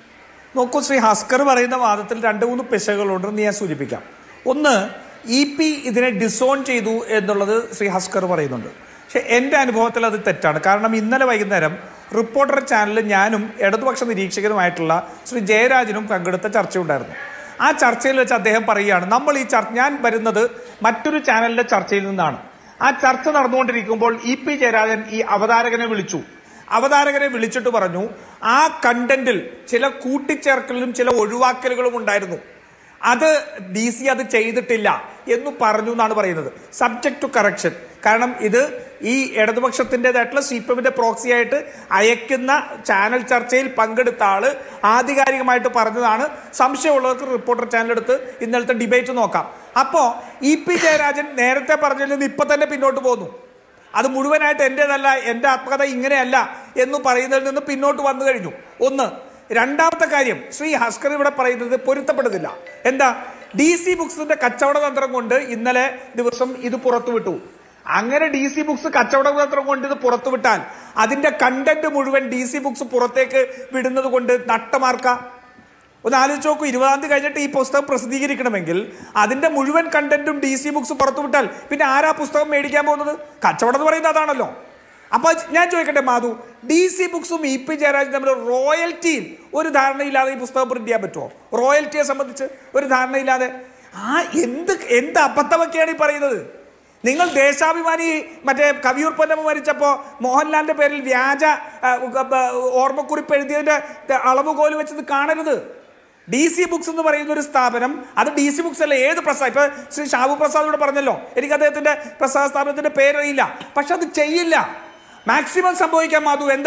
നോക്കൂ ശ്രീ ഹസ്കർ പറയുന്ന വാദത്തിൽ രണ്ട് മൂന്ന് പിശകുകളുണ്ടെന്ന് ഞാൻ സൂചിപ്പിക്കാം ഒന്ന് ഇ പി ഇതിനെ ഡിസോൺ ചെയ്തു എന്നുള്ളത് ശ്രീ ഹസ്കർ പറയുന്നുണ്ട് പക്ഷെ എൻ്റെ അനുഭവത്തിൽ അത് തെറ്റാണ് കാരണം ഇന്നലെ വൈകുന്നേരം റിപ്പോർട്ടർ ചാനലിൽ ഞാനും ഇടതുപക്ഷ നിരീക്ഷകനുമായിട്ടുള്ള ശ്രീ ജയരാജനും പങ്കെടുത്ത ചർച്ചയുണ്ടായിരുന്നു ആ ചർച്ചയിൽ വെച്ച് അദ്ദേഹം പറയുകയാണ് നമ്മൾ ഈ ചർച്ച ഞാൻ വരുന്നത് മറ്റൊരു ചാനലിന്റെ ചർച്ചയിൽ നിന്നാണ് ആ ചർച്ച നടന്നുകൊണ്ടിരിക്കുമ്പോൾ ഇ പി ജയരാജൻ ഈ അവതാരകനെ വിളിച്ചു അവതാരകരെ വിളിച്ചിട്ട് പറഞ്ഞു ആ കണ്ടന്റിൽ ചില കൂട്ടിച്ചേർക്കലും ചില ഒഴിവാക്കലുകളും ഉണ്ടായിരുന്നു അത് ഡി സി അത് ചെയ്തിട്ടില്ല എന്ന് പറഞ്ഞു എന്നാണ് പറയുന്നത് സബ്ജക്ട് ടു കറക്ഷൻ കാരണം ഇത് ഈ ഇടതുപക്ഷത്തിൻ്റെതായിട്ടുള്ള സി പി എമ്മിന്റെ പ്രോക്സി ആയിട്ട് അയക്കുന്ന ചാനൽ ചർച്ചയിൽ പങ്കെടുത്ത ആള് ആധികാരികമായിട്ട് പറഞ്ഞതാണ് സംശയമുള്ളവർക്ക് റിപ്പോർട്ടർ ചാനൽ എടുത്ത് ഇന്നലത്തെ ഡിബേറ്റ് നോക്കാം അപ്പോ ഇ പി ജയരാജൻ നേരത്തെ പറഞ്ഞതിൽ നിന്ന് ഇപ്പൊ തന്നെ പിന്നോട്ട് പോന്നു അത് മുഴുവനായിട്ട് എൻ്റെതല്ല എൻ്റെ ആത്മകഥ ഇങ്ങനെയല്ല എന്ന് പറയുന്നതിൽ നിന്ന് പിന്നോട്ട് വന്നു കഴിഞ്ഞു ഒന്ന് രണ്ടാമത്തെ കാര്യം ശ്രീ ഹസ്കർ ഇവിടെ പറയുന്നത് പൊരുത്തപ്പെടുന്നില്ല എന്താ ഡി സി ബുക്സിന്റെ കച്ചവട തന്ത്രം കൊണ്ട് ഇന്നലെ ദിവസം ഇത് പുറത്തുവിട്ടു അങ്ങനെ ഡി സി ബുക്സ് കച്ചവട തന്ത്രം കൊണ്ട് ഇത് പുറത്തുവിട്ടാൽ അതിന്റെ കണ്ടന്റ് മുഴുവൻ ഡി സി ബുക്സ് പുറത്തേക്ക് വിടുന്നത് കൊണ്ട് നട്ടമാർക്ക ഒന്ന് ആലോചിച്ച് നോക്കൂ ഇരുപതാം തീയതി കഴിഞ്ഞിട്ട് ഈ പുസ്തകം പ്രസിദ്ധീകരിക്കണമെങ്കിൽ അതിന്റെ മുഴുവൻ കണ്ടന്റും ഡി സി ബുക്സ് പുറത്തുവിട്ടാൽ പിന്നെ ആരാ പുസ്തകം മേടിക്കാൻ പോകുന്നത് കച്ചവടം എന്ന് പറയുന്നത് അതാണല്ലോ അപ്പൊ ഞാൻ ചോദിക്കട്ടെ മാധു ഡി സി ബുക്സും ഇ പി ജയരാജും തമ്മിൽ റോയൽറ്റിയിൽ ഒരു ധാരണയില്ലാതെ ഈ പുസ്തകം പ്രിന്റ് ചെയ്യാൻ പറ്റുമോ റോയൽറ്റിയെ സംബന്ധിച്ച് ഒരു ധാരണയില്ലാതെ ആ എന്ത് എന്ത് അബദ്ധമൊക്കെയാണ് ഈ പറയുന്നത് നിങ്ങൾ ദേശാഭിമാനി മറ്റേ കവിയൂർ പൊന്നമ്മ മരിച്ചപ്പോ മോഹൻലാലിന്റെ പേരിൽ വ്യാജ ആ, ഉ- ബ- ഓർമ്മക്കുറിപ്പ് എഴുതിയതിന്റെ അളവുകോല് വെച്ചത് കാണരുത് ഡി സി ബുക്സ് എന്ന് പറയുന്ന ഒരു സ്ഥാപനം അത് ഡി സി ബുക്സ് അല്ല ഏത് പ്രസാദ് ഇപ്പൊ ശ്രീ ഷാബു പ്രസാദ് ഇവിടെ പറഞ്ഞല്ലോ എനിക്ക് അദ്ദേഹത്തിന്റെ പ്രസാദ സ്ഥാപനത്തിന്റെ പേരറിയില്ല പക്ഷെ അത് ചെയ്യില്ല മാക്സിമം സംഭവിക്കാൻ മാധു എന്താ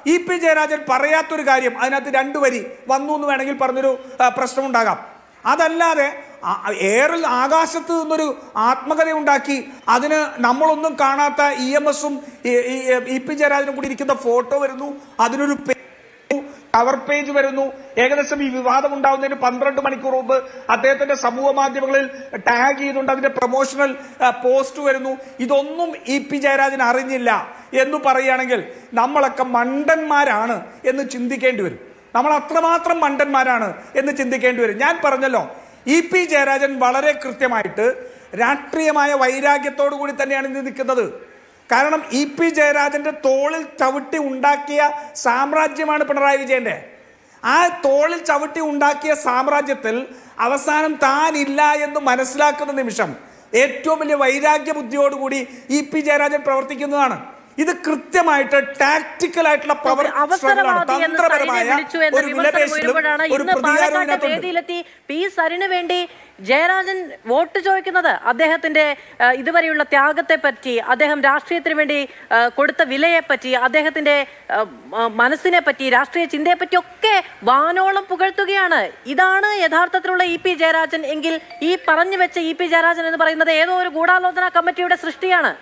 ഇ പി ജയരാജൻ പറയാത്തൊരു കാര്യം അതിനകത്ത് രണ്ടു വരി വന്നു എന്ന് വേണമെങ്കിൽ പറഞ്ഞൊരു ആ, പ്രശ്നമുണ്ടാകാം അതല്ലാതെ ആ- എയറിൽ ആകാശത്ത് നിന്നൊരു ആത്മകഥ ഉണ്ടാക്കി അതിന് നമ്മളൊന്നും കാണാത്ത ഇ എം എസും ഇ പി ജയരാജനും കൂടി ഇരിക്കുന്ന ഫോട്ടോ വരുന്നു അതിനൊരു പേ- കവർ പേജ് വരുന്നു ഏകദേശം ഈ വിവാദം ഉണ്ടാവുന്നതിന് പന്ത്രണ്ട് മണിക്കൂർ മുമ്പ് അദ്ദേഹത്തിന്റെ സമൂഹ മാധ്യമങ്ങളിൽ ടാഗ് ചെയ്തുകൊണ്ട് അതിന്റെ പ്രൊമോഷണൽ പോസ്റ്റ് വരുന്നു ഇതൊന്നും ഇ പി ജയരാജൻ അറിഞ്ഞില്ല എന്ന് പറയുകയാണെങ്കിൽ നമ്മളൊക്കെ മണ്ടന്മാരാണ് എന്ന് ചിന്തിക്കേണ്ടി വരും നമ്മൾ അത്രമാത്രം മണ്ടന്മാരാണ് എന്ന് ചിന്തിക്കേണ്ടി വരും ഞാൻ പറഞ്ഞല്ലോ ഇ പി ജയരാജൻ വളരെ കൃത്യമായിട്ട് രാഷ്ട്രീയമായ വൈരാഗ്യത്തോടു കൂടി തന്നെയാണ് ഇന്ന് നിൽക്കുന്നത് കാരണം ഇ പി ജയരാജന്റെ തോളിൽ ചവിട്ടി ഉണ്ടാക്കിയ സാമ്രാജ്യമാണ് പിണറായി വിജയന്റെ ആ തോളിൽ ചവിട്ടി ഉണ്ടാക്കിയ സാമ്രാജ്യത്തിൽ അവസാനം താനില്ല എന്ന് മനസ്സിലാക്കുന്ന നിമിഷം ഏറ്റവും വലിയ വൈരാഗ്യ ബുദ്ധിയോടുകൂടി ഇ പി ജയരാജൻ പ്രവർത്തിക്കുന്നതാണ് ഇത് കൃത്യമായിട്ട് ടാക്ടിക്കൽ ആയിട്ടുള്ള പവർ അവസരവാദി എന്ന് സരിനെ വിളിച്ചു എന്ന ഒരു വിമർശനം വിലപേശലും ഉയരുമ്പോഴാണ് ഒരു ഇന്ന് പ്രതികാരവും പാലക്കാട്ടെ ഇതിനകത്തുണ്ട്. വേദിയിലെത്തി പി സരിന് വേണ്ടി ജയരാജൻ വോട്ട് ചോദിക്കുന്നത് അദ്ദേഹത്തിന്റെ ആ, ഇതുവരെയുള്ള ത്യാഗത്തെ പറ്റി അദ്ദേഹം രാഷ്ട്രീയത്തിന് വേണ്ടി ആ, കൊടുത്ത വിലയെ പറ്റി അദ്ദേഹത്തിന്റെ ആ, ആ, മനസ്സിനെ പറ്റി രാഷ്ട്രീയ ചിന്തയെ പറ്റി ഒക്കെ വാനോളം പുകഴ്ത്തുകയാണ് ഇതാണ് യഥാർത്ഥത്തിലുള്ള ഇ പി ജയരാജൻ എങ്കിൽ ഈ പറഞ്ഞു വെച്ച ഇ പി ജയരാജൻ എന്ന് പറയുന്നത് ഏതോ ഒരു ഗൂഢാലോചന കമ്മിറ്റിയുടെ സൃഷ്ടിയാണ്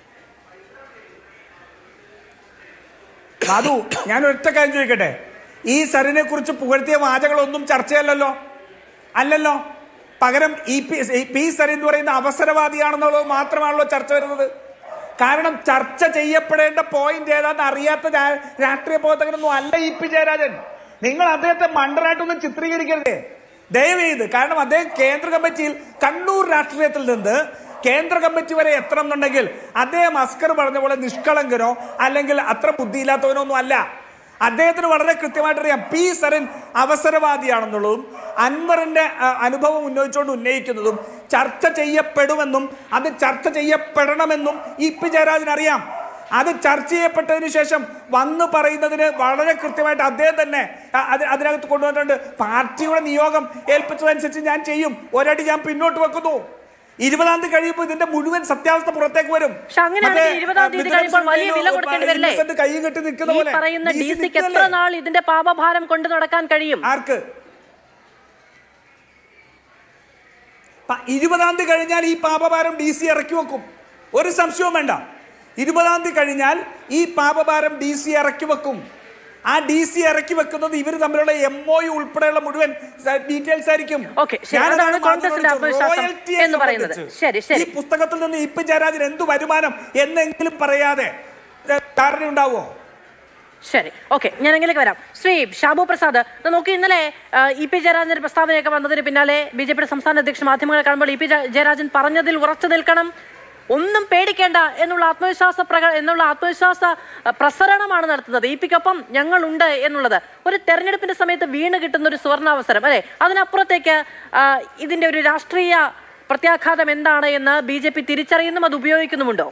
മധു ഞാൻ ഒറ്റ കാര്യം ചോദിക്കട്ടെ ഈ സരിനെ കുറിച്ച് പുകഴ്ത്തിയ വാചകളൊന്നും ചർച്ചയല്ലല്ലോ അല്ലല്ലോ പകരം ഈ പി പി സരി എന്ന് പറയുന്ന അവസരവാദിയാണെന്നുള്ളത് മാത്രമാണല്ലോ ചർച്ച വരുന്നത് കാരണം ചർച്ച ചെയ്യപ്പെടേണ്ട പോയിന്റ് ഏതാന്ന് അറിയാത്ത രാ- രാഷ്ട്രീയ പ്രവർത്തകനൊന്നും അല്ല ഇ പി ജയരാജൻ നിങ്ങൾ അദ്ദേഹത്തെ മണ്ടനായിട്ടൊന്നും ചിത്രീകരിക്കരുതേ ദയവേത് കാരണം അദ്ദേഹം കേന്ദ്ര കമ്മിറ്റിയിൽ കണ്ണൂർ രാഷ്ട്രീയത്തിൽ നിന്ന് കേന്ദ്ര കമ്മിറ്റി വരെ എത്തണം എന്നുണ്ടെങ്കിൽ അദ്ദേഹം അസ്കർ പറഞ്ഞ പോലെ നിഷ്കളങ്കനോ അല്ലെങ്കിൽ അത്ര ബുദ്ധിയില്ലാത്തവനോ ഒന്നും അല്ല അദ്ദേഹത്തിന് വളരെ കൃത്യമായിട്ട് അറിയാം പി സരൻ അവസരവാദിയാണെന്നുള്ളതും അൻവറിന്റെ ആ, അനുഭവം ഉന്നയിച്ചുകൊണ്ട് ഉന്നയിക്കുന്നതും ചർച്ച ചെയ്യപ്പെടുമെന്നും അത് ചർച്ച ചെയ്യപ്പെടണമെന്നും ഇ പി ജയരാജൻ അറിയാം അത് ചർച്ച ചെയ്യപ്പെട്ടതിന് ശേഷം വന്ന് പറയുന്നതിന് വളരെ കൃത്യമായിട്ട് അദ്ദേഹം തന്നെ അ- അത് അതിനകത്ത് കൊണ്ടുവന്നിട്ടുണ്ട് പാർട്ടിയുടെ നിയോഗം ഏൽപ്പിച്ചതനുസരിച്ച് ഞാൻ ചെയ്യും ഒരടി ഞാൻ പിന്നോട്ട് വെക്കുന്നു ഇരുപതാം തീയതി കഴിയുമ്പോൾ ഇതിന്റെ മുഴുവൻ സത്യാവസ്ഥ പുറത്തേക്ക് വരും പക്ഷെ അങ്ങനെയാണെങ്കിൽ മറ്റേ, ഇരുപതാം തീയതി മിഥുനം കഴിയുമ്പോൾ വലിയ വില ശ്രീധരൻ കൊടുക്കേണ്ടി വരില്ലേ ഇന്നസെന്റ് കൈ കെട്ടി നിൽക്കുന്ന ഈ പോലെ പറയുന്ന DC ഡി സിക്ക് നിൽക്കല്ലേ? എത്ര നാൾ ഇതിന്റെ പാപഭാരം കൊണ്ടു നടക്കാൻ കഴിയും ആർക്ക് പ- ഇരുപതാം തീയതി കഴിഞ്ഞാൽ ഈ പാപഭാരം ഡി സി ഇറക്കി വെക്കും ഒരു സംശയവും വേണ്ട ഇരുപതാം തീയതി കഴിഞ്ഞാൽ ഈ പാപഭാരം ഡി സി ഇറക്കി വെക്കും ആ ഡി സി ഇറക്കി വെക്കുന്നത് ഇവർ തമ്മിലുള്ള എം ഒ ഉൾപ്പെടെയുള്ള മുഴുവൻ ഡീറ്റെയിൽസ് ആയിരിക്കും Okay, ശരി. ഞാനതാണ് അതാണ് കോൺഗ്രസിന്റെ മാധ്യമങ്ങളോട് ആത്മവിശ്വാസം royalty യെ എന്ന് പറയുന്നത്. സംബന്ധിച്ച് ശരി, ശരി. ഈ പുസ്തകത്തിൽ നിന്ന് ഇപ്പൊ ജയരാജൻ എന്ത് വരുമാനം എന്നെങ്കിലും പറയാതെ ഏ, ധാരണ ഉണ്ടാവോ ശരി ഓക്കെ ഞാൻ എങ്കിലേക്ക് വരാം ശ്രീ ഷാബു പ്രസാദ് ഇത് നോക്കി ഇന്നലെ ആ, ഇ പി ജയരാജന്റെ പ്രസ്താവനയൊക്കെ വന്നതിന് പിന്നാലെ ബി ജെ പിയുടെ സംസ്ഥാന അധ്യക്ഷൻ മാധ്യമങ്ങളെ കാണുമ്പോൾ ഇ പി ജ- ജയരാജൻ പറഞ്ഞതിൽ ഉറച്ചു നിൽക്കണം ഒന്നും പേടിക്കേണ്ട എന്നുള്ള ആത്മവിശ്വാസ പ്രക എന്നുള്ള ആത്മവിശ്വാസ ആ, പ്രസരണമാണ് നടത്തുന്നത് ഇ പിക്കൊപ്പം ഞങ്ങളുണ്ട് എന്നുള്ളത് ഒരു തെരഞ്ഞെടുപ്പിന്റെ സമയത്ത് വീണ് കിട്ടുന്ന ഒരു സുവർണാവസരം അല്ലെ അതിനപ്പുറത്തേക്ക് ആ, ഇതിന്റെ ഒരു രാഷ്ട്രീയ പ്രത്യാഘാതം എന്താണ് എന്ന് ബി ജെ പി തിരിച്ചറിയുന്നും അത് ഉപയോഗിക്കുന്നുമുണ്ടോ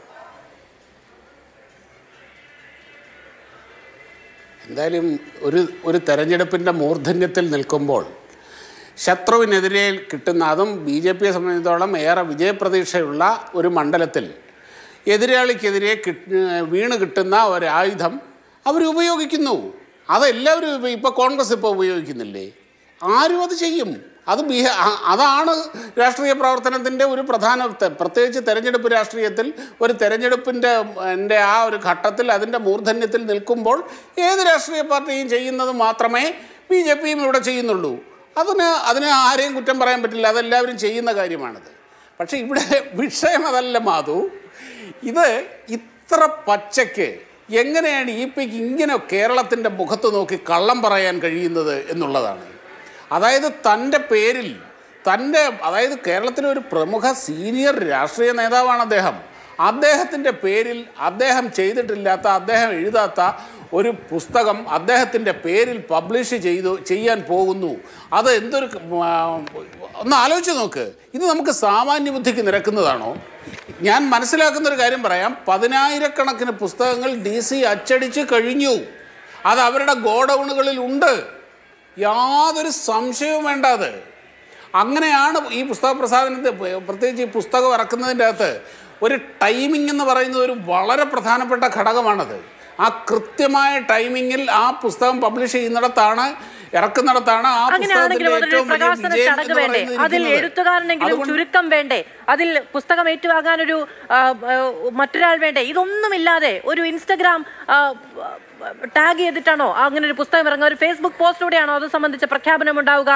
എന്തായാലും ഒരു ഒരു തെരഞ്ഞെടുപ്പിൻ്റെ മൂർധന്യത്തിൽ നിൽക്കുമ്പോൾ ശത്രുവിനെതിരെ കിട്ടുന്ന അതും ബി ജെ പിയെ സംബന്ധിച്ചിടത്തോളം ഏറെ വിജയപ്രതീക്ഷയുള്ള ഒരു മണ്ഡലത്തിൽ എതിരാളിക്കെതിരെ കിട്ട് വീണ് കിട്ടുന്ന ഒരു ആയുധം അവർ ഉപയോഗിക്കുന്നു അതെല്ലാവരും ഇപ്പോൾ കോൺഗ്രസ് ഇപ്പോൾ ഉപയോഗിക്കുന്നില്ലേ ആരും അത് ചെയ്യും അത് ബിഹ ആ- അതാണ് രാഷ്ട്രീയ പ്രവർത്തനത്തിൻ്റെ ഒരു പ്രധാന ത- പ്രത്യേകിച്ച് തെരഞ്ഞെടുപ്പ് രാഷ്ട്രീയത്തിൽ ഒരു തെരഞ്ഞെടുപ്പിൻ്റെ എൻ്റെ ആ ഒരു ഘട്ടത്തിൽ അതിൻ്റെ മൂർധന്യത്തിൽ നിൽക്കുമ്പോൾ ഏത് രാഷ്ട്രീയ പാർട്ടിയും ചെയ്യുന്നത് മാത്രമേ ബി ജെ പിയും ഇവിടെ ചെയ്യുന്നുള്ളൂ അതിന് അതിന് ആരെയും കുറ്റം പറയാൻ പറ്റില്ല അതെല്ലാവരും ചെയ്യുന്ന കാര്യമാണത് പക്ഷേ ഇവിടെ വിഷയം അതല്ല മാധു ഇത് ഇത്ര പച്ചയ്ക്ക് എങ്ങനെയാണ് ഈ പിക്ക് ഇങ്ങനെ കേരളത്തിൻ്റെ മുഖത്ത് നോക്കി കള്ളം പറയാൻ കഴിയുന്നത് എന്നുള്ളതാണ് അതായത് തൻ്റെ പേരിൽ തൻ്റെ അതായത് കേരളത്തിലെ ഒരു പ്രമുഖ സീനിയർ രാഷ്ട്രീയ നേതാവാണ് അദ്ദേഹം അദ്ദേഹത്തിൻ്റെ പേരിൽ അദ്ദേഹം ചെയ്തിട്ടില്ലാത്ത അദ്ദേഹം എഴുതാത്ത ഒരു പുസ്തകം അദ്ദേഹത്തിൻ്റെ പേരിൽ പബ്ലിഷ് ചെയ്തു ചെയ്യാൻ പോകുന്നു അത് എന്തൊരു ആ, ഒന്ന് ആലോചിച്ച് നോക്ക് ഇത് നമുക്ക് സാമാന്യ ബുദ്ധിക്ക് നിരക്കുന്നതാണോ ഞാൻ മനസ്സിലാക്കുന്ന ഒരു കാര്യം പറയാം പതിനായിരക്കണക്കിന് പുസ്തകങ്ങൾ ഡി സി അച്ചടിച്ച് കഴിഞ്ഞു അത് അവരുടെ ഗോഡൗണുകളിൽ ഉണ്ട് യാതൊരു സംശയവും വേണ്ട അത് അങ്ങനെയാണ് ഈ പുസ്തക പ്രസാദനത്തെ പ്രത്യേകിച്ച് ഈ പുസ്തകം ഇറക്കുന്നതിൻ്റെ അകത്ത് ഒരു ടൈമിംഗ് എന്ന് പറയുന്നത് ഒരു വളരെ പ്രധാനപ്പെട്ട ഘടകമാണത് ആ കൃത്യമായ ടൈമിങ്ങിൽ ആ പുസ്തകം പബ്ലിഷ് ചെയ്യുന്നിടത്താണ് ഇറക്കുന്നിടത്താണ് ആ അങ്ങനെയാണെങ്കിലും പുസ്തകത്തിന്റെ അതൊരു ഏറ്റവും വലിയ പ്രകാശന വിജയം ചടങ്ങ് എന്ന് വേണ്ടേ പറയുന്നത് അതിൽ ഇരിക്കുന്നത്. എഴുത്തുകാരനെങ്കിലും അതുകൊണ്ട് ചുരുക്കം വേണ്ടേ അതിൽ പുസ്തകം ഏറ്റുവാങ്ങാൻ ഒരു ആ, ആ, മറ്റൊരാൾ വേണ്ടേ ഇതൊന്നുമില്ലാതെ ഒരു ഇൻസ്റ്റഗ്രാം ടാഗ് ചെയ്തിട്ടാണോ അങ്ങനെ ഒരു പുസ്തകം ഇറങ്ങുക ഒരു ഫേസ്ബുക്ക് പോസ്റ്റിലൂടെയാണോ അത് സംബന്ധിച്ച പ്രഖ്യാപനം ഉണ്ടാവുക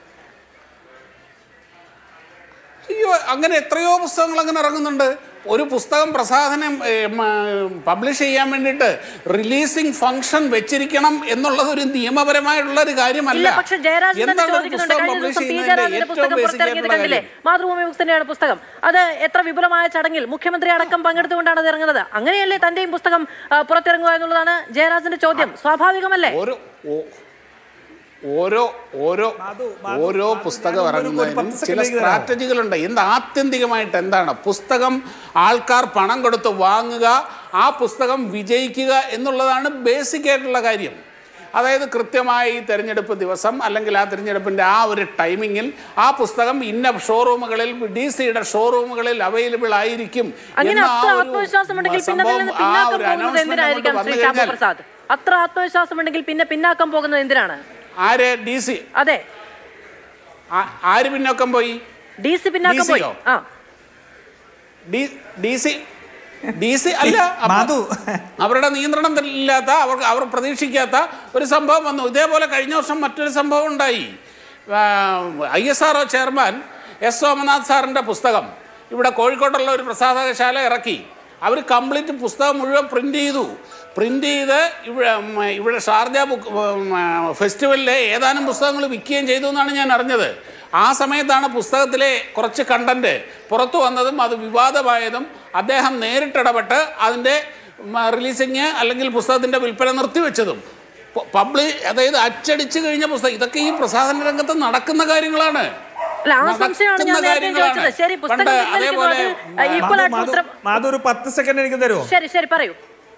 അയ്യോ അങ്ങനെ എത്രയോ പുസ്തകങ്ങൾ അങ്ങനെ ഇറങ്ങുന്നുണ്ട് ഒരു പുസ്തകം പ്രസാധനം പബ്ലിഷ് ചെയ്യാൻ വേണ്ടിയിട്ട് റിലീസിംഗ് ഫംഗ്ഷൻ വെച്ചിരിക്കണം എന്നുള്ളത് ഒരു നിയമപരമായിട്ടുള്ള ഒരു കാര്യമല്ല ഇല്ല പക്ഷെ ജയരാജ് തന്നെ എന്താണ് ഒരു ചോദിക്കുന്നുണ്ട് പുസ്തകം കഴിഞ്ഞ പബ്ലിഷ് ദിവസം പി ചെയ്യുന്നതിന്റെ ജയരാജന്റെ ഏറ്റവും പുസ്തകം ബേസിക് പുറത്തിറങ്ങിയത് ആയിട്ടുള്ള കണ്ടില്ലേ കാര്യം മാതൃഭൂമി ബുക്സ് തന്നെയാണ് പുസ്തകം അത് എത്ര വിപുലമായ ചടങ്ങിൽ മുഖ്യമന്ത്രി അടക്കം പങ്കെടുത്തുകൊണ്ടാണ് അത് ഇറങ്ങുന്നത് അങ്ങനെയല്ലേ തന്റെയും പുസ്തകം ആ, പുറത്തിറങ്ങുക എന്നുള്ളതാണ് ജയരാജന്റെ ചോദ്യം സ്വാഭാവികമല്ലേ ഓരോ ഓ- ഓരോ ഓരോ ഓരോ പുസ്തകം ഞാൻ ഒരു- ഒരു ഇറങ്ങുന്നതിനും പത്ത് ചില സെക്കൻഡിലേക്ക് തരാമോ? സ്ട്രാറ്റജികളുണ്ട് എന്ത് ആത്യന്തികമായിട്ട് എന്താണ് പുസ്തകം ആൾക്കാർ പണം കൊടുത്ത് വാങ്ങുക ആ പുസ്തകം വിജയിക്കുക എന്നുള്ളതാണ് ബേസിക് ആയിട്ടുള്ള കാര്യം അതായത് കൃത്യമായി ഈ തെരഞ്ഞെടുപ്പ് ദിവസം അല്ലെങ്കിൽ ആ തെരഞ്ഞെടുപ്പിൻ്റെ ആ ഒരു ടൈമിങ്ങിൽ ആ പുസ്തകം ഇന്ന ഷോറൂമുകളിൽ ഡി സിയുടെ ഷോറൂമുകളിൽ അവൈലബിൾ ആയിരിക്കും അങ്ങനെ എന്ന ആ അത്ര ഒരു ആത്മവിശ്വാസം ഉണ്ടെങ്കിൽ പിന്നെ അതിൽ സംഭവം, നിന്ന് ആ പിന്നാക്കം ഒരു പോകുന്നത് announcement എന്തിനായിരിക്കാം അങ്ങോട്ട് ശ്രീ വന്നു ശ്യാമ കഴിഞ്ഞാൽ പ്രസാദ് അത്ര ആത്മവിശ്വാസം ഉണ്ടെങ്കിൽ പിന്നെ പിന്നാക്കം പോകുന്നത് എന്തിനാണ് ആര് ഡി സി അതെ ആര് പിന്നോക്കം പോയി ഡി സി പിന്നാക്കം പോയി DC യോ? ആ D D C D C അല്ല അപ്പൊ മാധു അവരുടെ നിയന്ത്രണം ഇല്ലാത്ത അവർ അവർ പ്രതീക്ഷിക്കാത്ത ഒരു സംഭവം വന്നു ഇതേപോലെ കഴിഞ്ഞ വർഷം മറ്റൊരു സംഭവം ഉണ്ടായി I S R O chairman S Somanath സാറിൻ്റെ പുസ്തകം ഇവിടെ കോഴിക്കോട്ടുള്ള ഒരു പ്രസാധകശാല ഇറക്കി അവർ കംപ്ലീറ്റ് പുസ്തകം മുഴുവൻ പ്രിൻ്റ് ചെയ്തു പ്രിൻ്റ് ചെയ്ത് ഇവിടെ ഉം, ഇവിടെ ഷാർജ ബുക്ക് ഫെസ്റ്റിവലിലെ ഏതാനും പുസ്തകങ്ങൾ വിൽക്കുകയും ചെയ്തു എന്നാണ് ഞാൻ അറിഞ്ഞത് ആ സമയത്താണ് പുസ്തകത്തിലെ കുറച്ച് കണ്ടന്റ് പുറത്തു വന്നതും അത് വിവാദമായതും അദ്ദേഹം നേരിട്ടിടപെട്ട് അതിൻ്റെ റിലീസിങ് അല്ലെങ്കിൽ പുസ്തകത്തിൻ്റെ വിൽപ്പന നിർത്തിവെച്ചതും പബ്ലി അതായത് അച്ചടിച്ച് കഴിഞ്ഞ പുസ്തകം ഇതൊക്കെ ഈ പ്രസാധന രംഗത്ത് നടക്കുന്ന കാര്യങ്ങളാണ് അല്ല ആ സംശയമാണ് ഞാൻ നടക്കുന്ന നേരത്തെ ചോദിച്ചത് കാര്യങ്ങളാണ്. ശരി പുസ്തകം പണ്ട് പിൻവലിക്കുന്നു. അതേപോലെ അതിൽ ഈക്വൽ മാധു ആയിട്ടുള്ള മാധു ഉത്തരം മാധു ഒരു പത്ത് സെക്കൻഡ് എനിക്ക് തരുമോ ശരി ശരി പറയൂ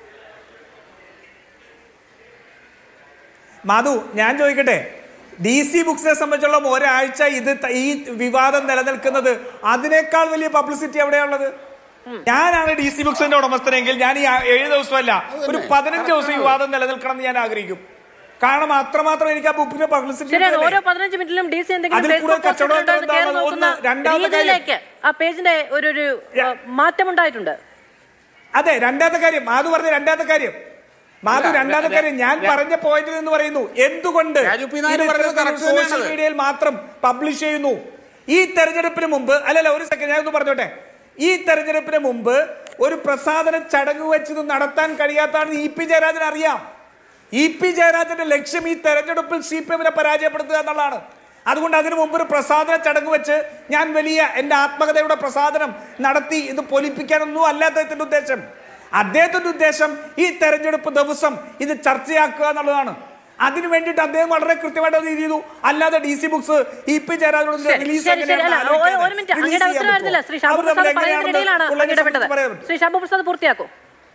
മാധു ഞാൻ ചോദിക്കട്ടെ ഡി സി ബുക്സിനെ സംബന്ധിച്ചുള്ള ഒരാഴ്ച ഇത് ത- ഈ വിവാദം നിലനിൽക്കുന്നത് അതിനേക്കാൾ വലിയ പബ്ലിസിറ്റി എവിടെയുള്ളത് ഞാനാണ് ഡി സി ബുക്സിന്റെ ഉടമസ്ഥനെങ്കിൽ ഞാൻ ഈ ആ- ഏഴ് ദിവസമല്ല ഒരു പതിനഞ്ച് ദിവസം ഈ വിവാദം നിലനിൽക്കണം എന്ന് ഞാൻ ആഗ്രഹിക്കും കാരണം അത്രമാത്രം എനിക്ക് ആ ബുക്കിന്റെ പബ്ലിസിറ്റി ശരിയാണ് ഓരോ പതിനഞ്ച് മിനിറ്റിലും ഡി സി എന്തെങ്കിലും അതിൽ ഫേസ്ബുക്ക് കൂടുതൽ കച്ചവടം പോസ്റ്റ് ഇട്ടിട്ട് കയറി എന്താണെന്ന് നോക്കുന്ന ഒന്ന് രണ്ടാമത്തെ കാര്യം. രീതിയിലേക്ക് ആ പേജിന്റെ ഒരു ഒരു ആ, മാറ്റമുണ്ടായിട്ടുണ്ട് അതെ രണ്ടാമത്തെ കാര്യം മാധു പറഞ്ഞ രണ്ടാമത്തെ കാര്യം മാധു അല്ല, രണ്ടാമത്തെ അല്ല, കാര്യം ഞാൻ അല്ല. പറഞ്ഞ പോയിന്റിൽ നിന്ന് പറയുന്നു എന്തുകൊണ്ട് രാജു പി. നായർ ഇത് പറഞ്ഞത് ഇത്തരത്തിൽ correct സോഷ്യൽ തന്നെയാണത്. മീഡിയയിൽ മാത്രം പബ്ലിഷ് ചെയ്യുന്നു ഈ തെരഞ്ഞെടുപ്പിന് മുമ്പ് അല്ലല്ല ഒരു സെക്കൻഡ് ഞാനൊന്ന് പറഞ്ഞോട്ടെ ഈ തെരഞ്ഞെടുപ്പിന് മുമ്പ് ഒരു പ്രസാദന ചടങ്ങ് വെച്ചത് നടത്താൻ കഴിയാത്തതാണ് ഇ പി ജയരാജൻ അറിയാം ഇ പി ജയരാജന്റെ ലക്ഷ്യം ഈ തെരഞ്ഞെടുപ്പിൽ സി പി എമ്മിനെ പരാജയപ്പെടുത്തുക എന്നുള്ളതാണ് അതുകൊണ്ട് അതിനു മുമ്പ് ഒരു പ്രസാദന ചടങ്ങ് വെച്ച് ഞാൻ വലിയ എൻ്റെ ആത്മകഥയുടെ പ്രസാദനം നടത്തി ഇത് പൊലിപ്പിക്കാനൊന്നും അല്ല അദ്ദേഹത്തിന്റെ ഉദ്ദേശം അദ്ദേഹത്തിന്റെ ഉദ്ദേശം ഈ തെരഞ്ഞെടുപ്പ് ദിവസം ഇത് ചർച്ചയാക്കുക എന്നുള്ളതാണ് അതിനു വേണ്ടിയിട്ട് അദ്ദേഹം വളരെ കൃത്യമായിട്ട് അത് ചെയ്തു അല്ലാതെ D C Books E P ജയരാജനോട് ശരി, റിലീസ് ശരി, ശരി. അല്ല, ഒരു- ഒരു മിനിറ്റ് അങ്ങയുടെ അവസരമായിരുന്നില്ല ശ്രീ ഷാബു പ്രസാദ് പറയുന്നതിനിടയിലാണ് അങ്ങ് ഇടപെട്ടത് ശ്രീ ഷാബു പ്രസാദ് പൂർത്തിയാക്കൂ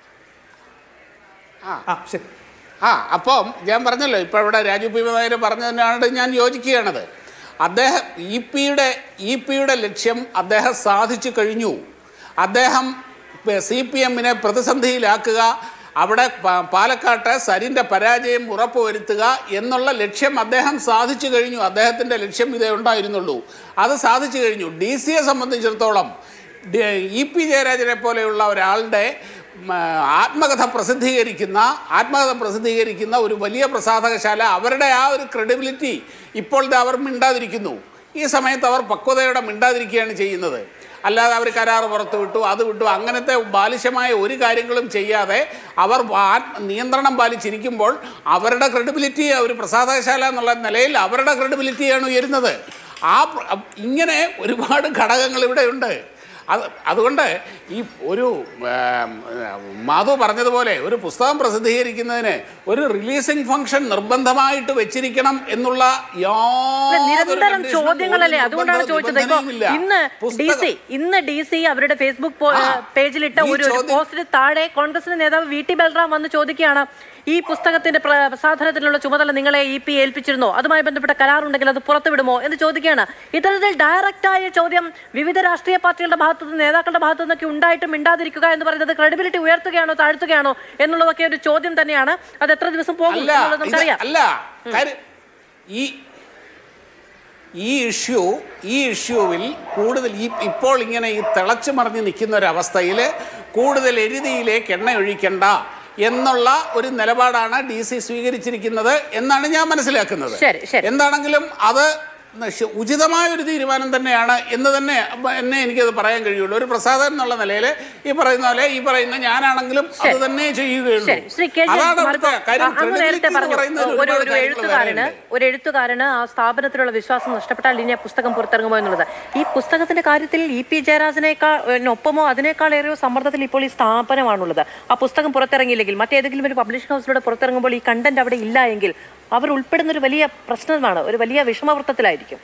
ശരി ആ അപ്പം ഞാൻ പറഞ്ഞല്ലോ ഇപ്പോൾ ഇവിടെ രാജു പി നായർ പറഞ്ഞതിനാണ് ഞാൻ യോജിക്കുകയാണത് അദ്ദേഹം ഇ പിയുടെ ഇ പിയുടെ ലക്ഷ്യം അദ്ദേഹം സാധിച്ചു കഴിഞ്ഞു അദ്ദേഹം സി പി എമ്മിനെ പ്രതിസന്ധിയിലാക്കുക അവിടെ പ- പാലക്കാട്ട് സരിൻ്റെ പരാജയം ഉറപ്പുവരുത്തുക എന്നുള്ള ലക്ഷ്യം അദ്ദേഹം സാധിച്ചു കഴിഞ്ഞു അദ്ദേഹത്തിൻ്റെ ലക്ഷ്യം ഇതേ ഉണ്ടായിരുന്നുള്ളൂ അത് സാധിച്ചു കഴിഞ്ഞു ഡി സിയെ സംബന്ധിച്ചിടത്തോളം ഡി- ഇ പി ജയരാജനെ പോലെയുള്ള ഒരാളുടെ മ, ആത്മകഥ പ്രസിദ്ധീകരിക്കുന്ന ആത്മകഥ പ്രസിദ്ധീകരിക്കുന്ന ഒരു വലിയ പ്രസാധകശാല അവരുടെ ആ ഒരു ക്രെഡിബിലിറ്റി ഇപ്പോൾ ദേ അവർ മിണ്ടാതിരിക്കുന്നു ഈ സമയത്ത് അവർ പക്വതയോടെ മിണ്ടാതിരിക്കുകയാണ് ചെയ്യുന്നത് അല്ലാതെ അവർ കരാർ പുറത്തു വിട്ടു അത് വിട്ടു അങ്ങനത്തെ ബാലിശമായ ഒരു കാര്യങ്ങളും ചെയ്യാതെ അവർ ആ- നിയന്ത്രണം പാലിച്ചിരിക്കുമ്പോൾ അവരുടെ ക്രെഡിബിലിറ്റി ഒരു പ്രസാധകശാല എന്നുള്ള നിലയിൽ അവരുടെ ക്രെഡിബിലിറ്റിയാണ് ഉയരുന്നത് ആ പ്ര- ഇങ്ങനെ ഒരുപാട് ഘടകങ്ങൾ ഇവിടെയുണ്ട് അത് അതുകൊണ്ട് ഈ ഒരു ഏം, മാധു പറഞ്ഞതുപോലെ ഒരു പുസ്തകം പ്രസിദ്ധീകരിക്കുന്നതിന് ഒരു റിലീസിംഗ് ഫംഗ്ഷൻ നിർബന്ധമായിട്ട് വെച്ചിരിക്കണം എന്നുള്ള യാതൊരു നിരന്തരം condition ഉം ചോദ്യങ്ങളല്ലേ ഒരു അതുകൊണ്ടാണ് നിർബന്ധ ചോദിച്ചത് ഇപ്പൊ നിബന്ധനയുമില്ല. ഇന്ന് ഡി പുസ്തകം- സി ഇന്ന് ഡി സി അവരുടെ ഫേസ്ബുക്ക് പോ- ആ, പേജിലിട്ട ഈ ഒരു ഒരു ചോദ്യം- പോസ്റ്റിന് താഴെ കോൺഗ്രസിന്റെ നേതാവ് വി ടി ബൽറാം വന്ന് ചോദിക്കുകയാണ് ഈ പുസ്തകത്തിന്റെ പ്ര- പ്രസാധനത്തിനുള്ള ചുമതല നിങ്ങളെ ഇ പി ഏൽപ്പിച്ചിരുന്നോ അതുമായി ബന്ധപ്പെട്ട കരാറുണ്ടെങ്കിൽ അത് പുറത്തുവിടുമോ എന്ന് ചോദിക്കുകയാണ് ഇത്തരത്തിൽ ഡയറക്റ്റായ ചോദ്യം വിവിധ രാഷ്ട്രീയ പാർട്ടികളുടെ ഭാഗത്തു നിന്ന് നേതാക്കളുടെ ഭാഗത്തു നിന്നൊക്കെ ഉണ്ടായിട്ടും മിണ്ടാതിരിക്കുക എന്ന് പറയുന്നത് ക്രെഡിബിലിറ്റി ഉയർത്തുകയാണോ താഴ്ത്തുകയാണോ എന്നുള്ളതൊക്കെ ഒരു ചോദ്യം തന്നെയാണ് അത് എത്ര ദിവസം പോകും അല്ല എന്നുള്ളത് ഇത് നമുക്കറിയാം അല്ല കാര്യം ഈ ഈ ഇഷ്യൂ ഈ ഇഷ്യൂവിൽ കൂടുതൽ ഈ ഇപ്പോൾ ഇങ്ങനെ ഈ തിളച്ചു മറിഞ്ഞ് നിൽക്കുന്ന ഒരവസ്ഥയിൽ കൂടുതൽ എരുതിയിലേക്ക് എണ്ണ ഒഴിക്കണ്ട എന്നുള്ള ഒരു നിലപാടാണ് ഡി സി സ്വീകരിച്ചിരിക്കുന്നത് എന്നാണ് ഞാൻ മനസ്സിലാക്കുന്നത് ശരി, ശരി. എന്താണെങ്കിലും അത് നശ- ഉചിതമായ ഒരു തീരുമാനം തന്നെയാണ് എന്ന് തന്നെ അപ്പ- എന്നെ എനിക്കത് പറയാൻ കഴിയുള്ളൂ ഒരു പ്രസാദൻ എന്നുള്ള നിലയിൽ ഈ പറയുന്ന പോലെ ഈ പറയുന്ന ഞാനാണെങ്കിലും അത് ശരി. തന്നെ ചെയ്യുകയുള്ളൂ ശരി ശ്രീ കെ ജി അതാണ് മാർക്കോ, അവിടുത്തെ കാര്യം അങ്ങ് നേരത്തെ credibility എന്ന് പറഞ്ഞു പറയുന്നതിൽ ഒരു ഒരുപാട് ഒരു കാര്യങ്ങൾ എഴുത്തുകാരന് വേറെയുണ്ട്. ഒരു എഴുത്തുകാരന് ആ സ്ഥാപനത്തിലുള്ള വിശ്വാസം നഷ്ടപ്പെട്ടാൽ ഇനി ആ പുസ്തകം പുറത്തിറങ്ങുമോ എന്നുള്ളത് ഈ പുസ്തകത്തിന്റെ കാര്യത്തിൽ ഇ പി ജയരാജനേക്കാൾ ഒപ്പമോ അതിനേക്കാളേറെയോ സമ്മർദ്ദത്തിൽ ഇപ്പോൾ ഈ സ്ഥാപനമാണുള്ളത് ആ പുസ്തകം പുറത്തിറങ്ങിയില്ലെങ്കിൽ മറ്റേതെങ്കിലും ഒരു പബ്ലിഷിംഗ് ഹൗസിലൂടെ പുറത്തിറങ്ങുമ്പോൾ ഈ കണ്ടന്റ് അവിടെ ഇല്ല എങ്കിൽ അവർ ഉൾപ്പെടുന്ന ഒരു വലിയ പ്രശ്നമാണ് ഒരു വലിയ വിഷമവൃത്തത്തിലായിരിക്കും